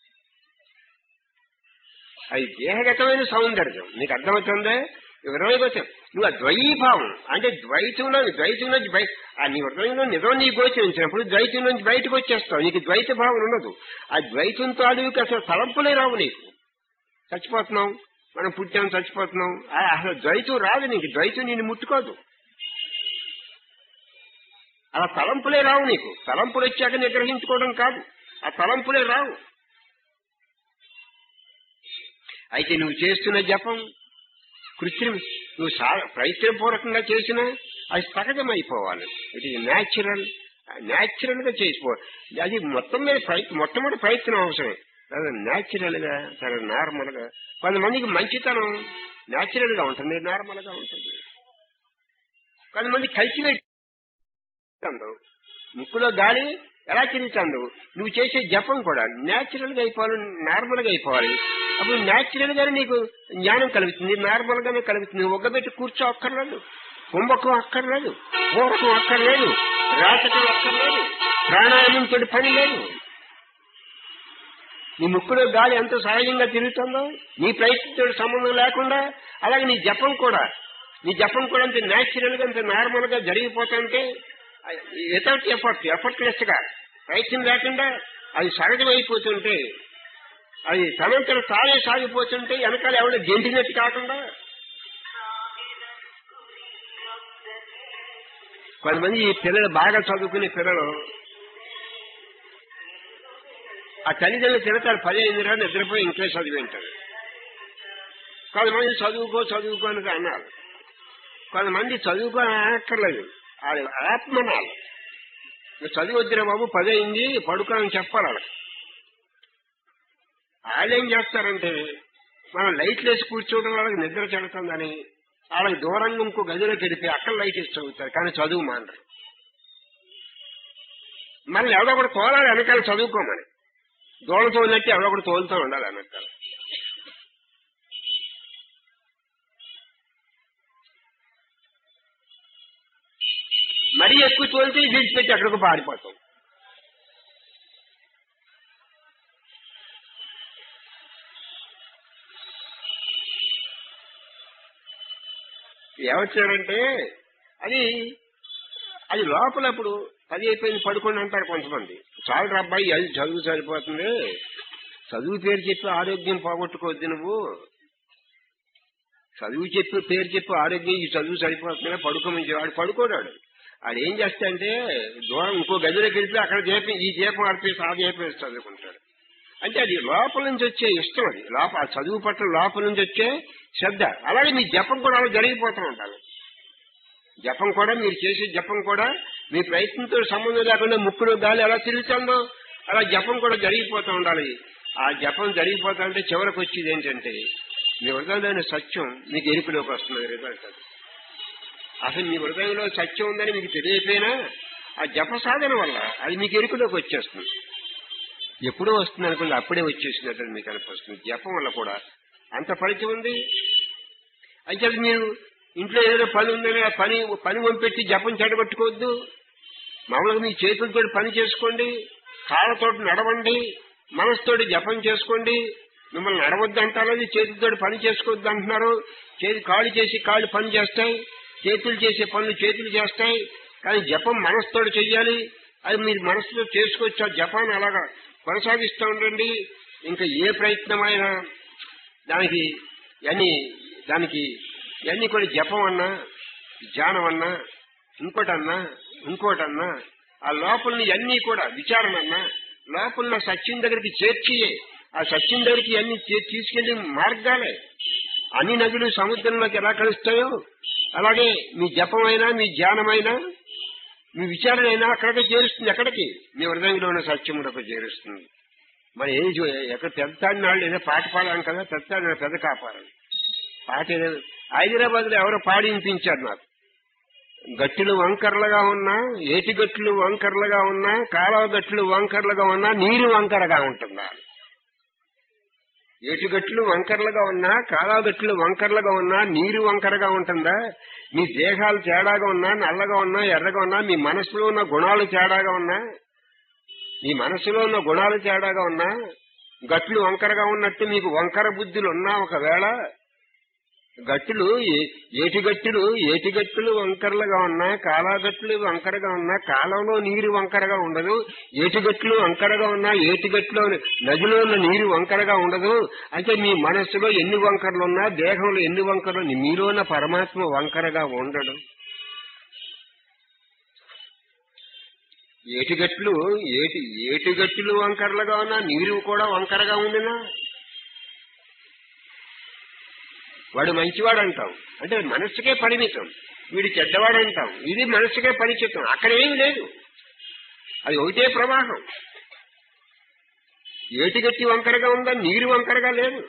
అది దేహగతమైన సౌందర్యం నీకు అర్థమవుతుందే హృదయగతం నువ్వు ఆ ద్వైభావం అంటే ద్వైతంలో ద్వైతం నుంచి బయట ఆ నీ హృదయంలో నిజం నీ గోచరించినప్పుడు ద్వైతం నుంచి బయటకు వచ్చేస్తావు నీకు ద్వైత భావం ఉండదు ఆ ద్వైతంతో అడుగుకి అసలు తలంపులే రావు నీకు చచ్చిపోతున్నావు మనం పుట్టాం చచ్చిపోతున్నాం ఆ అసలు ద్వైతం రాదు నీకు ద్వైతం నేను ముట్టుకోదు అలా తలంపులే రావు నీకు తలంపులు వచ్చాక నిగ్రహించుకోవడం కాదు ఆ తలంపులే రావు అయితే నువ్వు చేస్తున్న జపం కృత్రిమ నువ్వు సా- ప్రయత్నపూర్వకంగా చేసినా అది సహజమైపోవాలి ఇది న్యాచురల్ న్యాచురల్ గా చేసిపో అది మొత్తం మీద ప్రయత్నం మొట్టమొదటి ప్రయత్నం అవసరం అది న్యాచురల్ గా చాలా నార్మల్ గా కొంతమందికి మంచితనం న్యాచురల్ గా ఉంటుంది నార్మల్ గా ఉంటుంది కొంతమంది కల్టివేట్ తిరుగుతాండు ముక్కులో గాలి ఎలా తిరుగుతాండు నువ్వు చేసే జపం కూడా న్యాచురల్ గా అయిపోవాలి నార్మల్ గా అయిపోవాలి అప్పుడు న్యాచురల్ గానే నీకు జ్ఞానం కలుగుతుంది నార్మల్ గానే కలుగుతుంది ఒగ్గబెట్టి కూర్చో అక్కర్లేదు కుంభకం అక్కర్లేదు పూర్వకం అక్కర్లేదు రాతకం అక్కర్లేదు ప్రాణాయామంతో పని లేదు నీ ముక్కులో గాలి ఎంత సహజంగా తిరుగుతుందో నీ ప్రయత్నంతో సంబంధం లేకుండా అలాగే నీ జపం కూడా నీ జపం కూడా అంత న్యాచురల్ గా అంత నార్మల్ గా జరిగిపోతుంటే వితౌట్ ఎఫర్ట్ ఎఫర్ట్లెస్ గా ప్రయత్నం లేకుండా అది సహజమైపోతుంటే అది తనంతట తానే సాగిపోతుంటే వెనకాల ఎవడ గెంటినట్టు కాకుండా కొంతమంది ఈ పిల్లలు బాగా చదువుకునే పిల్లలు ఆ తల్లిదండ్రులు తిడతారు పది అయింది రా నిద్రపోయి ఇంట్లో చదివి ఉంటారు కొంతమంది చదువుకో చదువుకో అని అన్నారు కొంతమంది చదువుకో అనక్కర్లేదు అది ఆత్మనాలు నువ్వు చదివి వద్దురా బాబు పది అయింది పడుకోని చెప్పాలి వాళ్ళకి వాళ్ళు ఏం చేస్తారంటే మనం లైట్లు వేసి కూర్చోవడం వాళ్ళకి నిద్ర చెడుతుందని వాళ్ళకి దూరంగా ఇంకో గదిలోకి వెళ్ళిపోయి అక్కడ లైట్ వేసి చదువుతారు కానీ చదువు మానరు మళ్ళీ ఎవడో కూడా తోలాలి వెనకాల చదువుకోమని దూడ తోలినట్టు ఎవడో కూడా తోలుతూ ఉండాలి వెనకాల మరీ ఎక్కువ తోలితే విడిచిపెట్టి ఎక్కడికి పారిపోతాం ఏమొచ్చాడంటే అది అది లోపల ఇప్పుడు పది అయిపోయింది పడుకోండి అంటారు కొంతమంది చాలు రా అబ్బాయి అది చదువు సరిపోతుంది చదువు పేరు చెప్పి ఆరోగ్యం పోగొట్టుకోవద్దు నువ్వు చదువు చెప్పి పేరు చెప్పి ఆరోగ్యం ఈ చదువు సరిపోతుందా పడుకోమని వాడు పడుకోడాడు వాడు ఏం చేస్తాడంటే దూరం ఇంకో గదిలోకి వెళ్తే అక్కడ దీపం ఈ దీపం అర్పేసి ఆ దీపం వేసి చదువుకుంటాడు అంటే అది లోపల నుంచి వచ్చే ఇష్టం అది లోపల ఆ చదువు పట్ల లోపల నుంచి వచ్చే శ్రద్ధ అలాగే మీ జపం కూడా అలా జరిగిపోతూ ఉండాలి జపం కూడా మీరు చేసే జపం కూడా మీ ప్రయత్నంతో సంబంధం లేకుండా ముక్కులో గాలి ఎలా తిరుగుతుందో అలా జపం కూడా జరిగిపోతూ ఉండాలి ఆ జపం జరిగిపోతా అంటే చివరికి వచ్చేది ఏంటంటే మీ హృదయంలోని సత్యం మీకు ఎరుపులోకి వస్తుంది రిజల్ట్ అది అసలు మీ హృదయంలో సత్యం ఉందని మీకు తెలియకపోయినా ఆ జప సాధన వల్ల అది మీకు ఎరుపులోకి వచ్చేస్తుంది ఎప్పుడో వస్తుంది అనుకుంటే అప్పుడే వచ్చేసినట్టు మీకు అనిపిస్తుంది జపం వల్ల కూడా అంత ఫలితం ఉంది అయితే అది మీరు ఇంట్లో ఏదైనా పని ఉందని ఆ పని పని వంపెట్టి జపం చెడగొట్టుకోవద్దు మామూలుగా మీ చేతులతో పని చేసుకోండి కాళ్ళతో నడవండి మనసుతోటి జపం చేసుకోండి మిమ్మల్ని నడవద్దు అంటారు అది చేతులతో పని చేసుకోవద్దు అంటున్నారు చేతి కాళ్ళు చేసి కాళ్ళు పని చేస్తాయి చేతులు చేసే పనులు చేతులు చేస్తాయి కానీ జపం మనసుతోటి చెయ్యాలి అది మీరు మనసుతో చేసుకోవచ్చు ఆ జపాన్ని అలాగా కొనసాగిస్తూ ఉండండి ఇంకా ఏ ప్రయత్నమైనా దానికి అన్ని దానికి అన్ని కూడా జపం అన్నా ధ్యానం అన్నా ఇంకోటన్నా ఇంకోటన్నా ఆ లోపలని అన్ని కూడా విచారణ అన్నా లోపల సత్యం దగ్గరికి చేర్చియే ఆ సత్యం దగ్గరికి అన్ని తీసుకెళ్లి మార్గాలే అన్ని నదులు సముద్రంలోకి ఎలా కలుస్తాయో అలాగే మీ జపమైనా మీ ధ్యానమైనా మీ విచారణ అయినా అక్కడికి చేరుస్తుంది ఎక్కడికి మీ హృదయంలో ఉన్న సత్యములకు చేరుస్తుంది మరి ఏం చూ- ఎక్కడ పెద్దాడిన వాళ్ళు ఏదో పాట పాడాను కదా పెద్దాడిన పెద్ద కాపాడు పాట ఏదో హైదరాబాద్ లో ఎవరో పాడి వినిపించారు నాకు గట్టులు వంకర్లుగా ఉన్నా ఏటి గట్లు వంకర్లుగా ఉన్నా కాలువ గట్లు వంకర్లుగా ఉన్నా నీరు వంకరగా ఉంటుందా ఏటుగట్లు వంకర్లుగా ఉన్నా కాలాగట్లు వంకర్లుగా ఉన్నా నీరు వంకరగా ఉంటుందా మీ దేహాలు తేడాగా ఉన్నా నల్లగా ఉన్నా ఎర్రగా ఉన్నా మీ మనసులో ఉన్న గుణాలు తేడాగా ఉన్నా మీ మనసులో ఉన్న గుణాలు తేడాగా ఉన్నా గట్లు వంకరగా ఉన్నట్టు మీకు వంకర బుద్ధులు ఉన్నా ఒకవేళ గట్టులు ఏ- ఏటి గట్టులు ఏటి గట్టులు వంకరలుగా ఉన్నా కాలాగట్లు వంకరగా ఉన్నా కాలంలో నీరు వంకరగా ఉండదు ఏటి గట్లు వంకరగా ఉన్నా ఏటి గట్లో నదిలో ఉన్న నీరు వంకరగా ఉండదు అంటే మీ మనస్సులో ఎన్ని వంకరలు ఉన్నా దేహంలో ఎన్ని వంకరలు ఉన్నా, మీలో ఉన్న పరమాత్మ వంకరగా ఉండడు ఏటిగట్లు ఏటి ఏటిగట్లు వంకరలుగా ఉన్నా నీరు కూడా వంకరగా ఉండినా వాడు మంచివాడు అంటాం అంటే మనస్సుకే పరిమితం వీడు చెడ్డవాడు అంటాం ఇది మనస్సుకే పరిచితం అక్కడ ఏమి లేదు అది ఒకటే ప్రవాహం ఏటిగట్టి వంకరగా ఉందా నీరు వంకరగా లేదు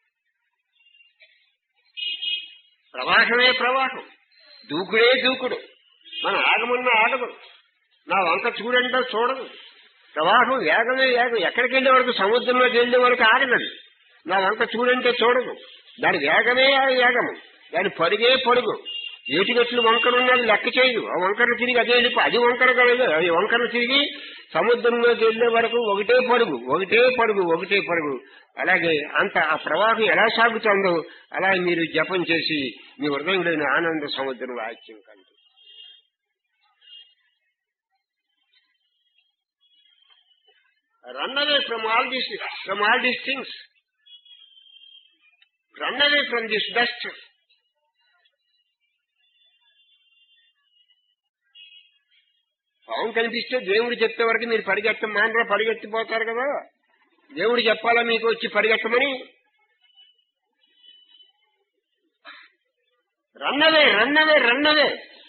ప్రవాహమే ప్రవాహం దూకుడే దూకుడు మన ఆగమన్న ఆగదు నా వంక చూడంటే చూడదు ప్రవాహం వేగమే వేగం ఎక్కడికి వెళ్ళే వరకు సముద్రంలోకి వెళ్ళే వరకు ఆగదు నా వంక చూడంటే చూడదు దాని వేగమే ఆ వేగము దాని పరుగే పరుగు ఏటిగట్లు వంకర ఉన్నది లెక్క చేయదు ఆ వంకర తిరిగి అదే వెళ్ళి అది వంకర కాలేదు అది వంకర తిరిగి సముద్రంలోకి వెళ్ళే వరకు ఒకటే పరుగు ఒకటే పరుగు ఒకటే పరుగు అలాగే అంత ఆ ప్రవాహం ఎలా సాగుతుందో అలా మీరు జపం చేసి మీ హృదయంలోని ఆనంద సముద్రంలో ఐక్యం కండి run away from all these from all these things run away from this dust పాము కనిపిస్తే దేవుడు చెప్పే వరకు మీరు పరిగెత్తం మానరా పరిగెత్తిపోతారు కదా దేవుడు చెప్పాలా మీకు వచ్చి పరిగెత్తమని రన్నవే రన్నవే రన్నవే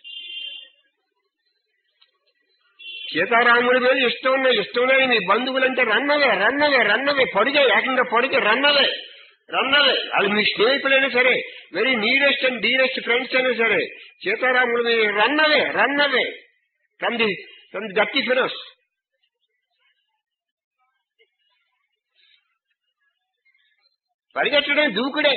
సీతారాముడి మీద ఇష్టం ఉన్న ఇష్టం లేని మీ బంధువులంటే రన్నవే రన్నవే రన్నవే పొడిగే ఏకంగా పొడిగే రన్నవే రన్నవే అది మీ స్నేహితులైనా సరే very nearest and dearest friends అయినా సరే సీతారాముడి మీద run away run away from the from the dirty ఫిరోస్ పరిగెట్టడం దూకుడే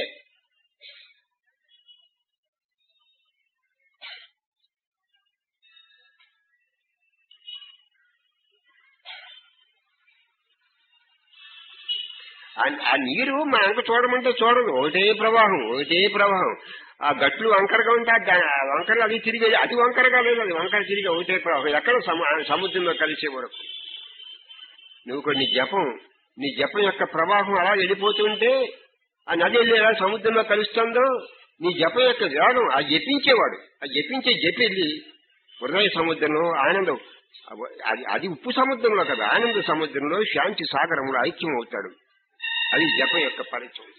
ఆ- ఆ నీరు మా అంక చూడమంటే చూడదు ఒకటే ప్రవాహం ఒకటే ప్రవాహం ఆ గట్లు వంకరగా ఉంటే ఆ ద- ఆ వంకరలు అది తిరిగి అది వంకరగా లేదు అది వంకర తిరిగి ఒకటే ప్రవాహం ఎక్కడ సమ- సముద్రంలో కలిసే వరకు నువ్వు కొన్ని జపం నీ జపం యొక్క ప్రవాహం అలా వెళ్ళిపోతుంటే ఆ నది వెళ్ళి ఎలా సముద్రంలో కలుస్తుందో నీ జపం యొక్క వేగం ఆ జపించేవాడు ఆ జపించే జపి వెళ్ళి హృదయ సముద్రంలో ఆనందం అది అది ఉప్పు సముద్రంలో కదా ఆనంద సముద్రంలో శాంతి సాగరంలో ఐక్యం అవుతాడు అది జపం యొక్క పరిచయం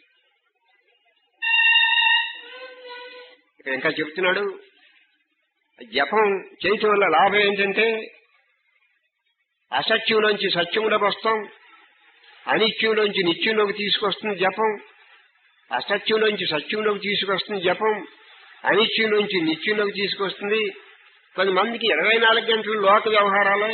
ఇక్కడ ఇంకా చెప్తున్నాడు జపం చేయటం వల్ల లాభం ఏంటంటే అసత్యంలోంచి సత్యంలోకి వస్తాం అనిత్యంలోంచి నిత్యంలోకి తీసుకొస్తుంది జపం అసత్యంలోంచి సత్యంలోకి తీసుకొస్తుంది జపం అనిత్యంలోంచి నిత్యంలోకి తీసుకొస్తుంది కొంతమందికి ఇరవై నాలుగు గంటలు లోక వ్యవహారాలే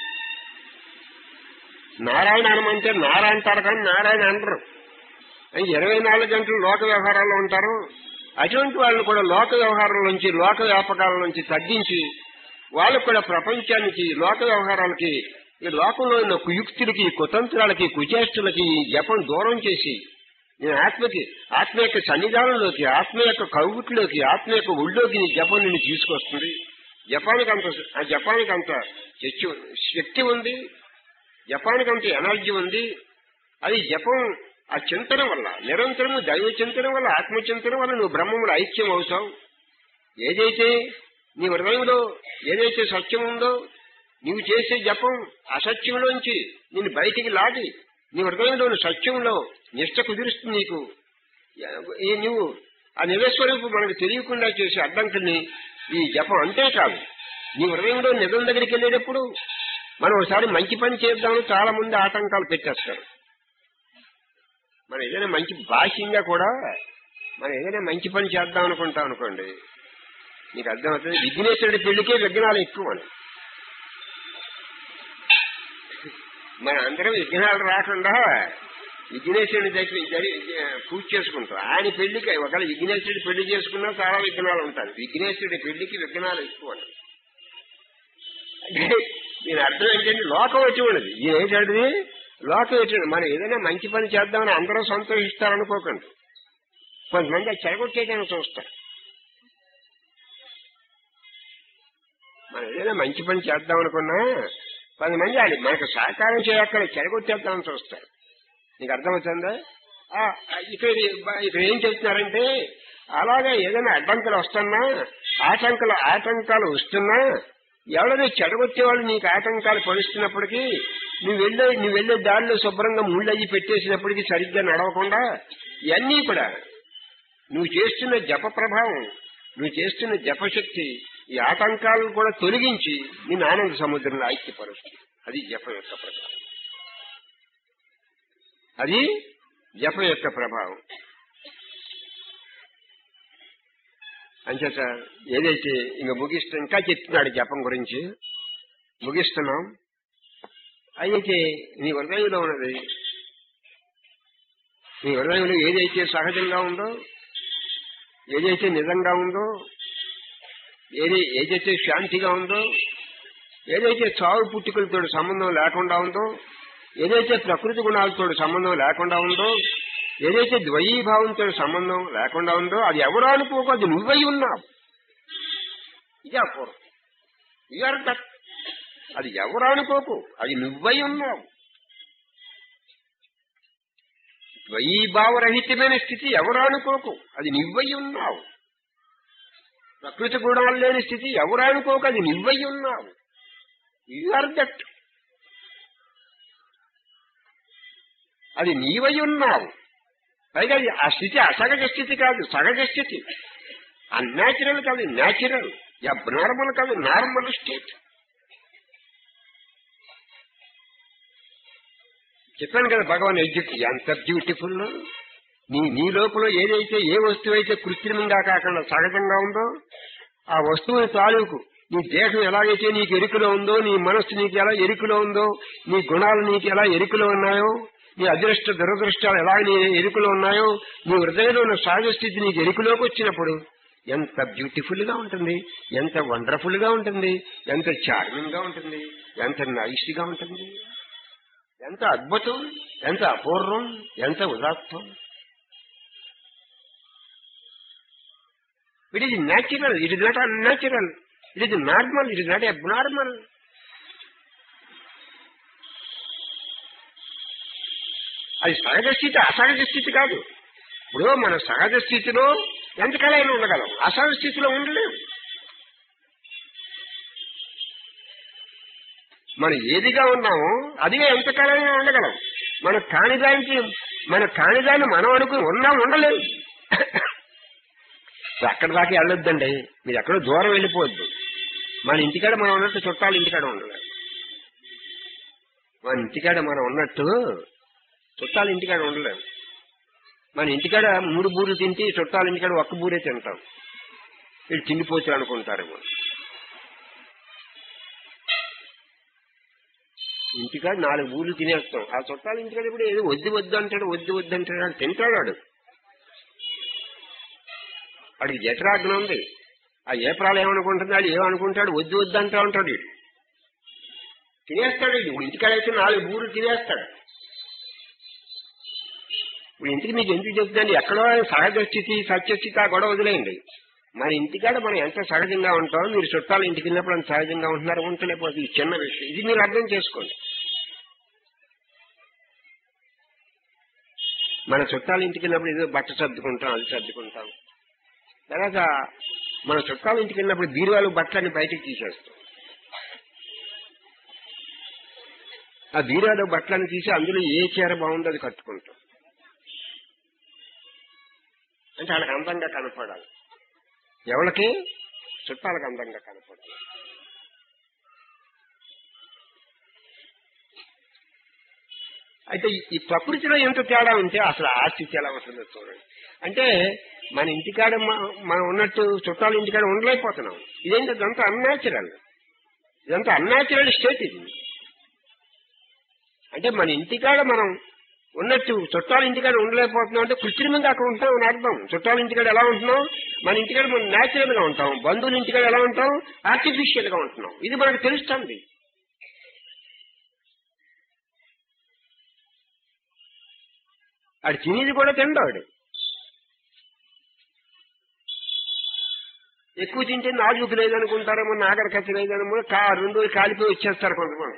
నారాయణ అనమంటే నారాయణ అంటారు కానీ నారాయణ అనరు ఇరవై నాలుగు గంటలు లోక వ్యవహారాల్లో ఉంటారు అటువంటి వాళ్ళని కూడా లోక వ్యవహారాల నుంచి లోక వ్యాపకాల నుంచి తగ్గించి వాళ్ళకు కూడా ప్రపంచానికి లోక వ్యవహారాలకి ఈ లోకంలో ఉన్న కుయుక్తులకి కుతంత్రాలకి కుచేష్టులకి ఈ జపం దూరం చేసి నేను ఆత్మకి ఆత్మ యొక్క సన్నిధానంలోకి ఆత్మ యొక్క కవుట్లోకి ఆత్మ యొక్క ఒళ్ళోకి నీ జపం నిన్ను తీసుకొస్తుంది జపానికి అంత ఆ జపానికి అంత శక్తి శక్తి ఉంది జపానికి అంత ఎనర్జీ ఉంది అది జపం ఆ చింతన వల్ల నిరంతరము దైవ చింతన వల్ల ఆత్మ చింతన వల్ల నువ్వు బ్రహ్మములు ఐక్యం అవుతావు ఏదైతే నీ హృదయంలో ఏదైతే సత్యం ఉందో నీవు చేసే జపం అసత్యంలోంచి నేను బయటికి లాగి నీ హృదయంలోని సత్యంలో నిష్ట కుదురుస్తుంది నీకు ఈ నువ్వు ఆ నిజస్వరూపు మనకు తెలియకుండా చేసే అడ్డంకుల్ని ఈ జపం అంతే కాదు నీ హృదయంలో నిజం దగ్గరికి వెళ్ళేటప్పుడు మనం ఒకసారి మంచి పని చేద్దామని చాలా మంది ఆటంకాలు పెట్టేస్తారు మనం ఏదైనా మంచి భాష్యంగా కూడా మనం ఏదైనా మంచి పని చేద్దాం అనుకుంటాం అనుకోండి నీకు అర్థమవుతుంది విఘ్నేశ్వరుడి పెళ్లికే విఘ్నాలు ఎక్కువ అని మన అందరం విఘ్నాలు రాకుండా విఘ్నేశ్వరుని దగ్గర జరి- పూజ చేసుకుంటాం ఆయన పెళ్లికి ఒకవేళ విఘ్నేశ్వరుడి పెళ్లి చేసుకున్నా చాలా విఘ్నాలు ఉంటాయి విఘ్నేశ్వరుడి పెళ్లికి విఘ్నాలు ఎక్కువ అని. అంటే దీని అర్థం ఏంటంటే లోకం వచ్చి ఉన్నది ఈయన ఏంటంటే లోకం వచ్చి ఉన్నది. మనం ఏదైనా మంచి పని చేద్దామని అందరూ సంతోషిస్తారనుకోకండి కొంతమంది అది చెడగొట్టేయడానికి చూస్తారు మనం ఏదైనా మంచి పని చేద్దాం అనుకున్నా కొంతమంది అది మనకు సహకారం చేయక్కడ చెడగొట్టేద్దామని చూస్తారు నీకు అర్థమవుతుందా ఆ, ఇక్కడ ఇక్కడ ఏం చెప్తున్నారంటే అలాగే ఏదైనా అడ్డంకులు వస్తున్నా ఆటంకాలు ఆటంకాలు వస్తున్నా ఎవరైనా చెడగొట్టే వాళ్ళు నీకు ఆటంకాలు పరుస్తున్నప్పటికీ నువ్వు వెళ్ళే నువ్వు వెళ్ళే దారిలో శుభ్రంగా ముళ్ళు అయ్యి పెట్టేసినప్పటికీ సరిగ్గా నడవకుండా ఇవన్నీ కూడా నువ్వు చేస్తున్న జప ప్రభావం నువ్వు చేస్తున్న జపశక్తి ఈ ఆటంకాలను కూడా తొలగించి నిన్ను ఆనంద సముద్రంలో ఐక్యపరుస్తుంది అది జపం యొక్క ప్రభావం అది జపం యొక్క ప్రభావం అంచేత ఏదైతే ఇంక ముగిస్తూ ఇంకా చెప్తున్నాడు జపం గురించి ముగిస్తున్నాం అయితే నీ హృదయంలో ఉన్నది నీ హృదయంలో ఏదైతే సహజంగా ఉందో ఏదైతే నిజంగా ఉందో ఏది ఏదైతే శాంతిగా ఉందో ఏదైతే చావు పుట్టుకలతో సంబంధం లేకుండా ఉందో ఏదైతే ప్రకృతి గుణాలతో సంబంధం లేకుండా ఉందో ఏదైతే ద్వయీభావంతో సంబంధం లేకుండా ఉందో అది ఎవరో అనుకోకు అది నువ్వై ఉన్నావు ఇది అపూర్వం యూఆర్ దట్ అది ఎవరు అనుకోకు అది నువ్వై ఉన్నావు ద్వయీభావరహితమైన స్థితి ఎవరు అనుకోకు అది నువ్వై ఉన్నావు ప్రకృతి గుణాలు లేని స్థితి ఎవరు అనుకోకు అది నువ్వై ఉన్నావు యూఆర్ దట్ అది నీవై ఉన్నావు పైగా అది ఆ స్థితి అసహజ స్థితి కాదు సహజ స్థితి అన్యాచురల్ కాదు న్యాచురల్ అబ్నార్మల్ కాదు నార్మల్ స్టేట్ చెప్పాను కదా భగవాన్ ఎగ్జిట్ ఎంత బ్యూటిఫుల్ నీ నీ లోపల ఏదైతే ఏ వస్తువు అయితే కృత్రిమంగా కాకుండా సహజంగా ఉందో ఆ వస్తువుని తాలూకు నీ దేహం ఎలాగైతే నీకు ఎరుకలో ఉందో నీ మనస్సు నీకు ఎలా ఎరుకలో ఉందో నీ గుణాలు నీకు ఎలా ఎరుకలో ఉన్నాయో నీ అదృష్ట దురదృష్టాలు ఎలా నీ ఎరుకలో ఉన్నాయో నీ హృదయంలో ఉన్న సహజ స్థితి నీకు ఎరుకలోకి వచ్చినప్పుడు ఎంత బ్యూటిఫుల్ గా ఉంటుంది ఎంత వండర్ఫుల్ గా ఉంటుంది ఎంత చార్మింగ్ గా ఉంటుంది ఎంత నైస్ గా ఉంటుంది ఎంత అద్భుతం ఎంత అపూర్వం ఎంత ఉదాత్తం it is natural it is not unnatural it is normal it is not abnormal అది సహజ స్థితి అసహజ స్థితి కాదు ఇప్పుడు మన సహజ స్థితిలో ఎంతకాలైనా ఉండగలం అసహజ స్థితిలో ఉండలేము మనం ఏదిగా ఉన్నామో అదిగా ఎంతకాలమైనా ఉండగలం మన కానిదానికి మన కానిదాన్ని మనం అనుకుని ఉన్నాం ఉండలేము అక్కడ దాకా వెళ్ళొద్దండి మీరు ఎక్కడో దూరం వెళ్ళిపోవద్దు మన ఇంటికాడ మనం ఉన్నట్టు చుట్టాలు ఇంటికాడ ఉండలేదు మన ఇంటికాడ మనం ఉన్నట్టు చుట్టాలు ఇంటికాడ ఉండలేము మన ఇంటికాడ మూడు బూరెలు తింటే చుట్టాలు ఇంటికాడ ఒక్క బూరే తింటాం వీళ్ళు తిండిపోతులు అనుకుంటారేమో ఇంటికాడ నాలుగు బూరెలు తినేస్తాం ఆ చుట్టాలు ఇంటికాడ ఇప్పుడు ఏదో వద్దు వద్దు అంటాడు వద్దు వద్దు అంటాడు అని తింటాడు వాడు వాడికి జఠరాగ్ని ఉంది ఆ ఏ ప్రాణం ఏమనుకుంటుంది వాడు ఏమనుకుంటాడు వద్దు వద్దు అంటా ఉంటాడు వీడు తినేస్తాడు వీడు ఇప్పుడు ఇంటికాడైతే నాలుగు బూరెలు తినేస్తాడు ఇప్పుడు ఇంటికి మీకు ఎందుకు చెప్తుందండి ఎక్కడో సహజ స్థితి సత్యస్థితి ఆ గొడవ వదిలేయండి మన ఇంటికాడ మనం ఎంత సహజంగా ఉంటామో మీరు చుట్టాలు ఇంటికి వెళ్ళినప్పుడు అంత సహజంగా ఉంటున్నారు ఉంటలేకపోతే ఇది చిన్న విషయం ఇది మీరు అర్థం చేసుకోండి మన చుట్టాల ఇంటికి వెళ్ళినప్పుడు ఏదో బట్ట సర్దుకుంటాం అది సర్దుకుంటాం తర్వాత మన చుట్టాల ఇంటికి వెళ్ళినప్పుడు బీరువాలు బట్టలన్నీ బయటకు తీసేస్తాం ఆ బీరువాలో బట్టలన్నీ తీసి అందులో ఏ చీర బాగుందో అది కట్టుకుంటాం అంటే వాళ్ళకి అందంగా కనపడాలి ఎవరికి చుట్టాలకు అందంగా కనపడాలి అయితే ఈ- ఈ ప్రకృతిలో ఎంత తేడా ఉంటే అసలు ఆ స్థితి ఎలా ఉంటుందో చూడండి అంటే మన ఇంటికాడ మ- మనం ఉన్నట్టు చుట్టాల ఇంటికాడ ఉండలేకపోతున్నాం ఇదేంటి ఇదంతా అన్యాచురల్ ఇదంతా అన్యాచురల్ స్టేట్ ఇది అంటే మన ఇంటికాడ మనం ఉన్నట్టు చుట్టాల ఇంటికాడ ఉండలేకపోతున్నాం అంటే కృత్రిమంగా అక్కడ ఉంటాం అని అర్థం చుట్టాల ఇంటికాడ ఎలా ఉంటున్నాం మన ఇంటికాడ మనం న్యాచురల్ గా ఉంటాం బంధువుల ఇంటికాడ ఎలా ఉంటాం ఆర్టిఫిషియల్ గా ఉంటున్నాం ఇది మనకు తెలుస్తుంది ఆడు తినేది కూడా తిండాడు ఎక్కువ తింటే నాజుకు లేదనుకుంటారేమో నాగరికత లేదనేమో కా రెండు రోజులు కాలిపోయి వచ్చేస్తారు కొంతమంది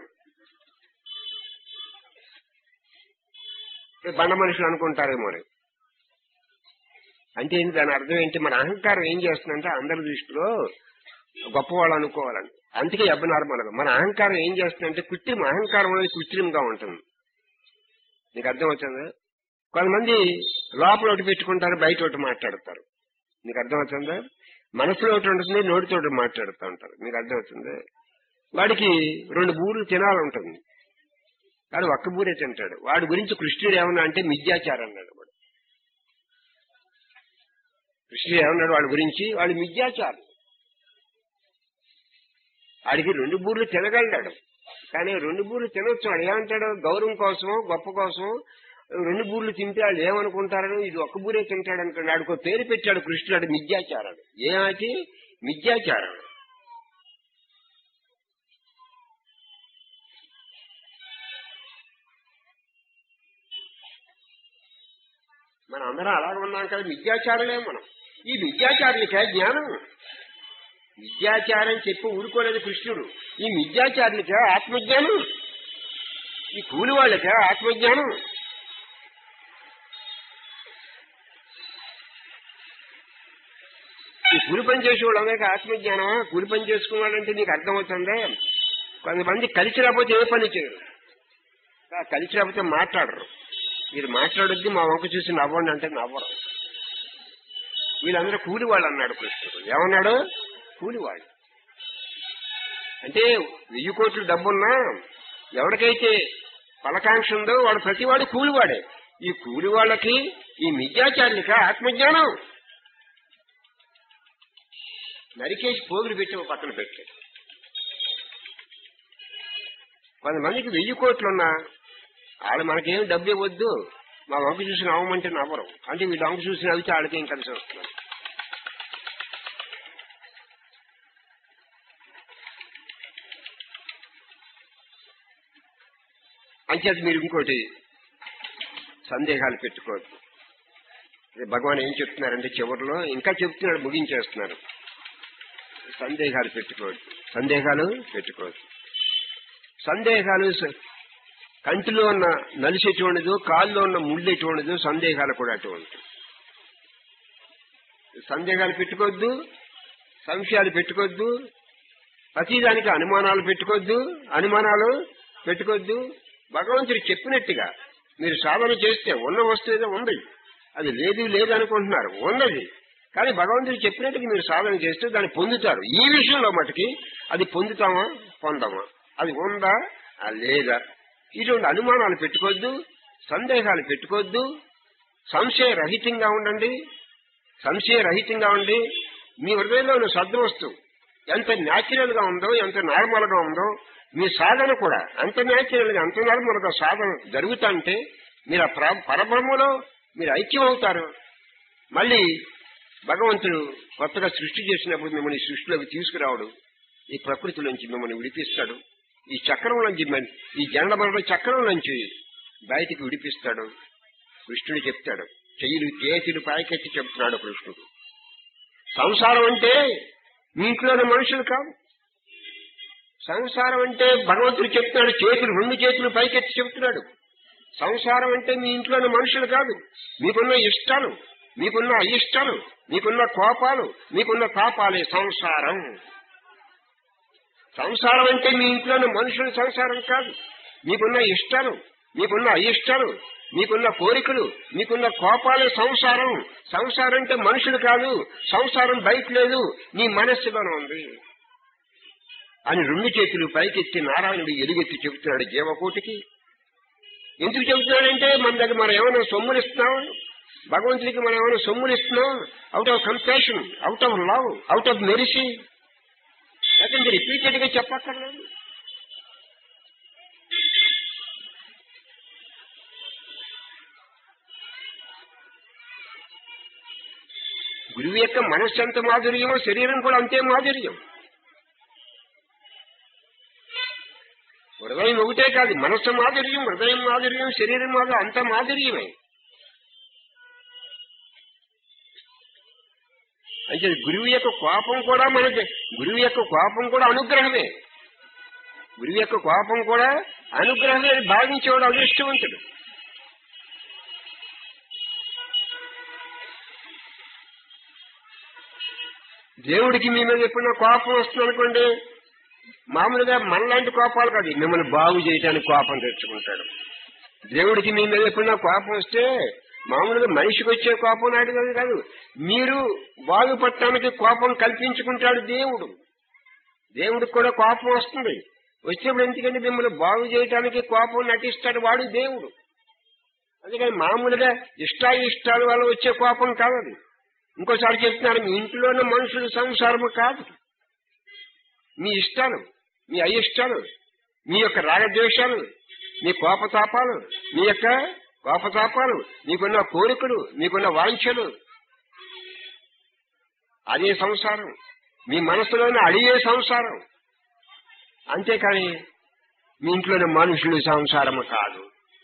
ఏ బండ మనుషులు అనుకుంటారేమో రే. అంటే ఏంటి దాని అర్థం ఏంటి మన అహంకారం ఏం చేస్తుందంటే అందరి దృష్టిలో గొప్పవాళ్ళు అనుకోవాలని అందుకే అబ్బనార్మల్ మన అహంకారం ఏం చేస్తుందంటే కృత్రిమ అహంకారం అనేది కృత్రిమంగా ఉంటుంది నీకు అర్థం వచ్చిందా కొంతమంది లోపల ఒకటి పెట్టుకుంటారు బయట ఒకటి మాట్లాడతారు నీకు అర్థం అవుతుందా మనసులో ఒకటి ఉంటుంది నోటితో ఒకటి మాట్లాడుతూ ఉంటారు మీకు అర్థం అవుతుంది వాడికి రెండు బూర్లు తినాలంటుంది కానీ ఒక్క బూరే తింటాడు వాడి గురించి కృష్ణుడు ఏమన్నా అంటే మిథ్యాచారం అన్నాడు వాడు కృష్ణుడు ఏమన్నాడు వాడి గురించి వాడు మిథ్యాచారం వాడికి రెండు బూర్లు తినగలడాడు కానీ రెండు బూర్లు తినొచ్చు వాడు ఏమంటాడు గౌరవం కోసమో గొప్ప కోసమో రెండు బూర్లు తింటే వాళ్ళు ఏమనుకుంటారని ఇది ఒక్క బూరే తింటాడు అనుకోండి ఆడికో పేరు పెట్టాడు కృష్ణుడు మిథ్యాచారాడు ఏమాటి మిథ్యాచారం మనం అందరం అలాగే ఉన్నాం కదా మిథ్యాచారులే మనం ఈ మిథ్యాచారులకే జ్ఞానం మిథ్యాచారం చెప్పి ఊరుకోలేదు కృష్ణుడు ఈ మిథ్యాచారులకే ఆత్మజ్ఞానం ఈ కూలి వాళ్ళకే ఆత్మజ్ఞానం ఈ కూలి పని చేసే వాళ్ళందరికీ ఆత్మజ్ఞానమా కూలి పని చేసుకున్నాడంటే నీకు అర్థమవుతుందే కొంతమంది కలిసి రాకపోతే ఏ పని చేయరు ఆ కలిసి రాకపోతే మాట్లాడరు మీరు మాట్లాడొద్దు మా వంక చూసి నవ్వండి అంటే నవ్వరు వీళ్ళందరూ కూలి వాళ్ళు అన్నాడు కృష్ణుడు ఏమన్నాడు కూలి వాళ్ళు అంటే వెయ్యి కోట్ల డబ్బున్నా ఎవరికైతే ఫలకాంక్ష ఉందో వాడు ప్రతివాడు కూలివాడే ఈ కూలి వాళ్ళకి ఈ మిథ్యాచార్యులకి ఆత్మజ్ఞానం నరికేసి పోగులు పెట్టి ఓ పక్కన పెట్టాడు కొంతమందికి వెయ్యి కోట్లున్నా వాళ్ళు మనకేం డబ్బు ఇవ్వద్దు మా వంక చూసి నవ్వమంటే నవ్వరు అంటే వీళ్ళు వంక చూసి నవ్వితే వాళ్ళకి ఏం కలిసి వస్తుంది అంచేది మీరు ఇంకోటి సందేహాలు పెట్టుకోవద్దు అదే భగవాన్ ఏం చెప్తున్నారంటే చివరిలో ఇంకా చెప్తున్నాడు ముగించేస్తున్నారు సందేహాలు పెట్టుకోవద్దు సందేహాలు పెట్టుకోవద్దు సందేహాలు స- కంటిలో ఉన్న నలిసి ఎటువంటిదో కాల్లో ఉన్న ముళ్ళు ఎటువంటిదో సందేహాలు కూడా అటువంటి సందేహాలు పెట్టుకోవద్దు సంశయాలు పెట్టుకోవద్దు ప్రతిదానికి అనుమానాలు పెట్టుకోవద్దు అనుమానాలు పెట్టుకోవద్దు భగవంతుడు చెప్పినట్టుగా మీరు సాధన చేస్తే ఉన్న వస్తువు ఏదో ఉంది అది లేదు లేదు అనుకుంటున్నారు ఉన్నది కానీ భగవంతుడు చెప్పినట్టుగా మీరు సాధన చేస్తే దాన్ని పొందుతారు ఈ విషయంలో మటుకి అది పొందుతామా పొందమా అది ఉందా ఆ లేదా ఇటువంటి అనుమానాలు పెట్టుకోవద్దు సందేహాలు పెట్టుకోవద్దు సంశయ రహితంగా ఉండండి సంశయ రహితంగా ఉండి మీ హృదయంలో ఉన్న సద్వస్తు ఎంత న్యాచురల్ గా ఉందో ఎంత నార్మల్ గా ఉందో మీ సాధన కూడా అంత న్యాచురల్ గా అంత నార్మల్ గా సాధన జరుగుతుంటే మీరు ఆ ప్ర- పరబ్రహ్మలో మీరు ఐక్యం అవుతారు మళ్ళీ భగవంతుడు కొత్తగా సృష్టి చేసినప్పుడు మిమ్మల్ని ఈ సృష్టిలోకి తీసుకురావడు ఈ ప్రకృతి నుంచి మిమ్మల్ని విడిపిస్తాడు ఈ చక్రం నుంచి మిమ్మల్ని- ఈ జండమరణ చక్రం నుంచి బయటికి విడిపిస్తాడు కృష్ణుడు చెప్తాడు చెయ్యిలు చేతులు పైకెత్తి చెప్తున్నాడు కృష్ణుడు సంసారం అంటే మీ ఇంట్లోని మనుషులు కాదు సంసారం అంటే భగవంతుడు చెప్తున్నాడు చేతులు రెండు చేతులు పైకెత్తి చెప్తున్నాడు సంసారం అంటే మీ ఇంట్లోని మనుషులు కాదు మీకున్న ఇష్టాలు మీకున్న అయిష్టాలు మీకున్న కోపాలు మీకున్న తాపాలే సంసారం సంసారం అంటే మీ ఇంట్లోని మనుషుల సంసారం కాదు మీకున్న ఇష్టాలు మీకున్న అయిష్టాలు మీకున్న కోరికలు మీకున్న కోపాలే సంసారం సంసారం అంటే మనుషులు కాదు సంసారం బయట లేదు నీ మనస్సులోనే ఉంది అని రెండు చేతులు పైకెత్తి నారాయణుడు ఎలుగెత్తి చెబుతున్నాడు జీవకోటికి ఎందుకు చెబుతున్నాడంటే మన దగ్గర మనం ఏమైనా సొమ్ములు ఇస్తున్నాం భగవంతుడికి మనం ఏమైనా సొమ్ములు ఇస్తున్నాం out of compassion out of love out of mercy లేకపోతే రిపీటెడ్ గా చెప్పక్కర్లేదు గురువు యొక్క మనస్సు ఎంత మాధుర్యమో శరీరం కూడా అంతే మాధుర్యం హృదయం ఒకటే కాదు మనస్సు మాధుర్యం హృదయం మాధుర్యం శరీరం మాధుర్యం అంత మాధుర్యమే అయితే గురువు యొక్క కోపం కూడా మనకి గురువు యొక్క కోపం కూడా అనుగ్రహమే గురువు యొక్క కోపం కూడా అనుగ్రహమే అని భావించేవాడు అదృష్టవంతుడు దేవుడికి మీ మీద ఎప్పుడైనా కోపం వస్తుంది అనుకోండి మామూలుగా మనలాంటి కోపాలు కాదు మిమ్మల్ని బాగు చేయడానికి కోపం తెచ్చుకుంటాడు దేవుడికి మీ మీద ఎప్పుడైనా కోపం వస్తే మామూలుగా మనిషికి వచ్చే కోపం నాటి కాదు కాదు మీరు బాగుపడటానికి కోపం కల్పించుకుంటాడు దేవుడు దేవుడికి కూడా కోపం వస్తుంది వచ్చినప్పుడు ఎందుకంటే మిమ్మల్ని బాగు చేయడానికి కోపం నటిస్తాడు వాడు దేవుడు అందుకని మామూలుగా ఇష్టాయిష్టాల వల్ల వచ్చే కోపం కాదు అది ఇంకోసారి చెప్తున్నారు మీ ఇంట్లోనే మనుషులు సంసారము కాదు మీ ఇష్టాలు మీ అయిష్టాలు మీ యొక్క రాగద్వేషాలు మీ కోపతాపాలు మీ యొక్క కోపతాపాలు మీకున్న కోరికలు మీకున్న వాంఛలు అదే సంసారం మీ మనసులోనే అడిగే సంసారం అంతేకాని మీ ఇంట్లోని మనుషులు సంసారము కాదు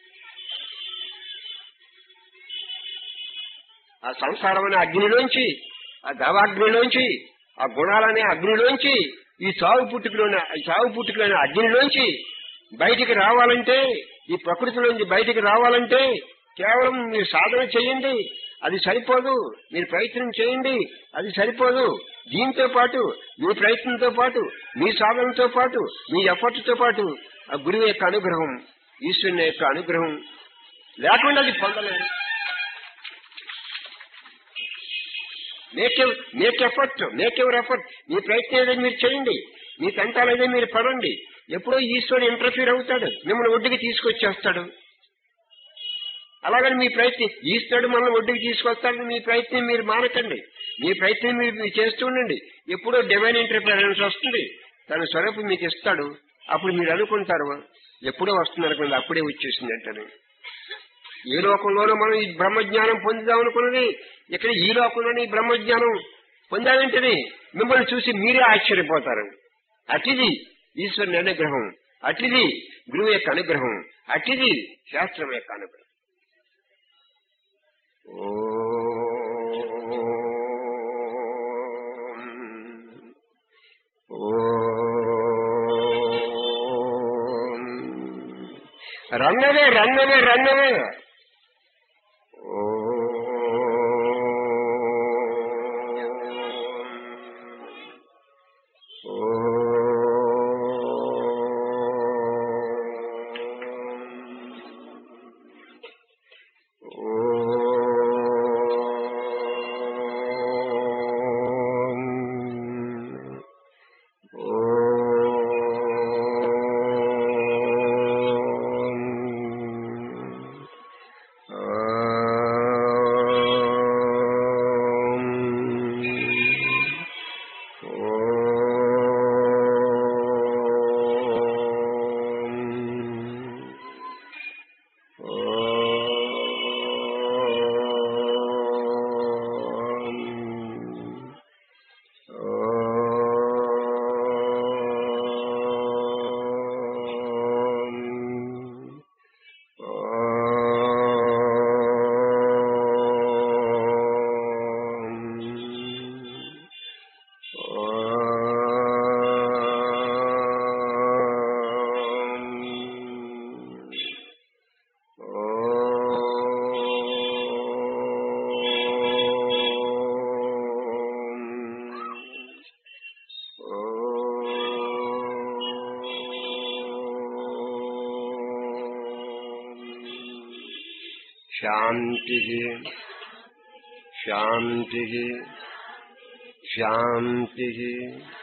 ఆ సంసారం అనే అగ్నిలోంచి ఆ దవాగ్నిలోంచి ఆ గుణాలనే అగ్నిలోంచి ఈ సాగు పుట్టుకలోని ఈ సాగు పుట్టుకలోని అగ్నిలోంచి బయటికి రావాలంటే ఈ ప్రకృతిలోంచి బయటికి రావాలంటే కేవలం మీరు సాధన చేయండి అది సరిపోదు మీరు ప్రయత్నం చేయండి అది సరిపోదు దీంతో పాటు మీ ప్రయత్నంతో పాటు మీ సాధనతో పాటు మీ ఎఫర్ట్తో పాటు ఆ గురువు యొక్క అనుగ్రహం ఈశ్వరుని యొక్క అనుగ్రహం లేకుండా అది పొందలేదు make make effort make every effort మీ ప్రయత్నం ఏదో మీరు చేయండి మీ తంటాలు ఏదో మీరు పడండి ఎప్పుడో ఈశ్వరుడు ఇంటర్ఫీర్ అవుతాడు మిమ్మల్ని ఒడ్డుకి తీసుకొచ్చేస్తాడు అలాగని మీ ప్రయత్నం ఈశ్వరుడు మనల్ని ఒడ్డుకి తీసుకొస్తాడని మీ ప్రయత్నం మీరు మానకండి మీ ప్రయత్నం మీరు మీరు చేస్తూ ఉండండి ఎప్పుడో డివైన్ ఇంటర్ఫిరెన్స్ వస్తుంది తన స్వరూపం మీకు ఇస్తాడు అప్పుడు మీరు అనుకుంటారు ఎప్పుడో వస్తుంది అనుకోండి అప్పుడే వచ్చేసింది అంటారు ఏ లోకంలోనూ మనం ఈ బ్రహ్మజ్ఞానం పొందుదాం అనుకున్నది ఇక్కడ ఈ లోకంలోనే ఈ బ్రహ్మజ్ఞానం పొందాలంటేనే మిమ్మల్ని చూసి మీరే ఆశ్చర్యపోతారు అటిది ఈశ్వరుని అనుగ్రహం అటిది గురువు యొక్క అనుగ్రహం అటిది శాస్త్రం యొక్క అనుగ్రహం రన్నవే రన్నవే రన్నవే శాంతి శాంతి శాంతి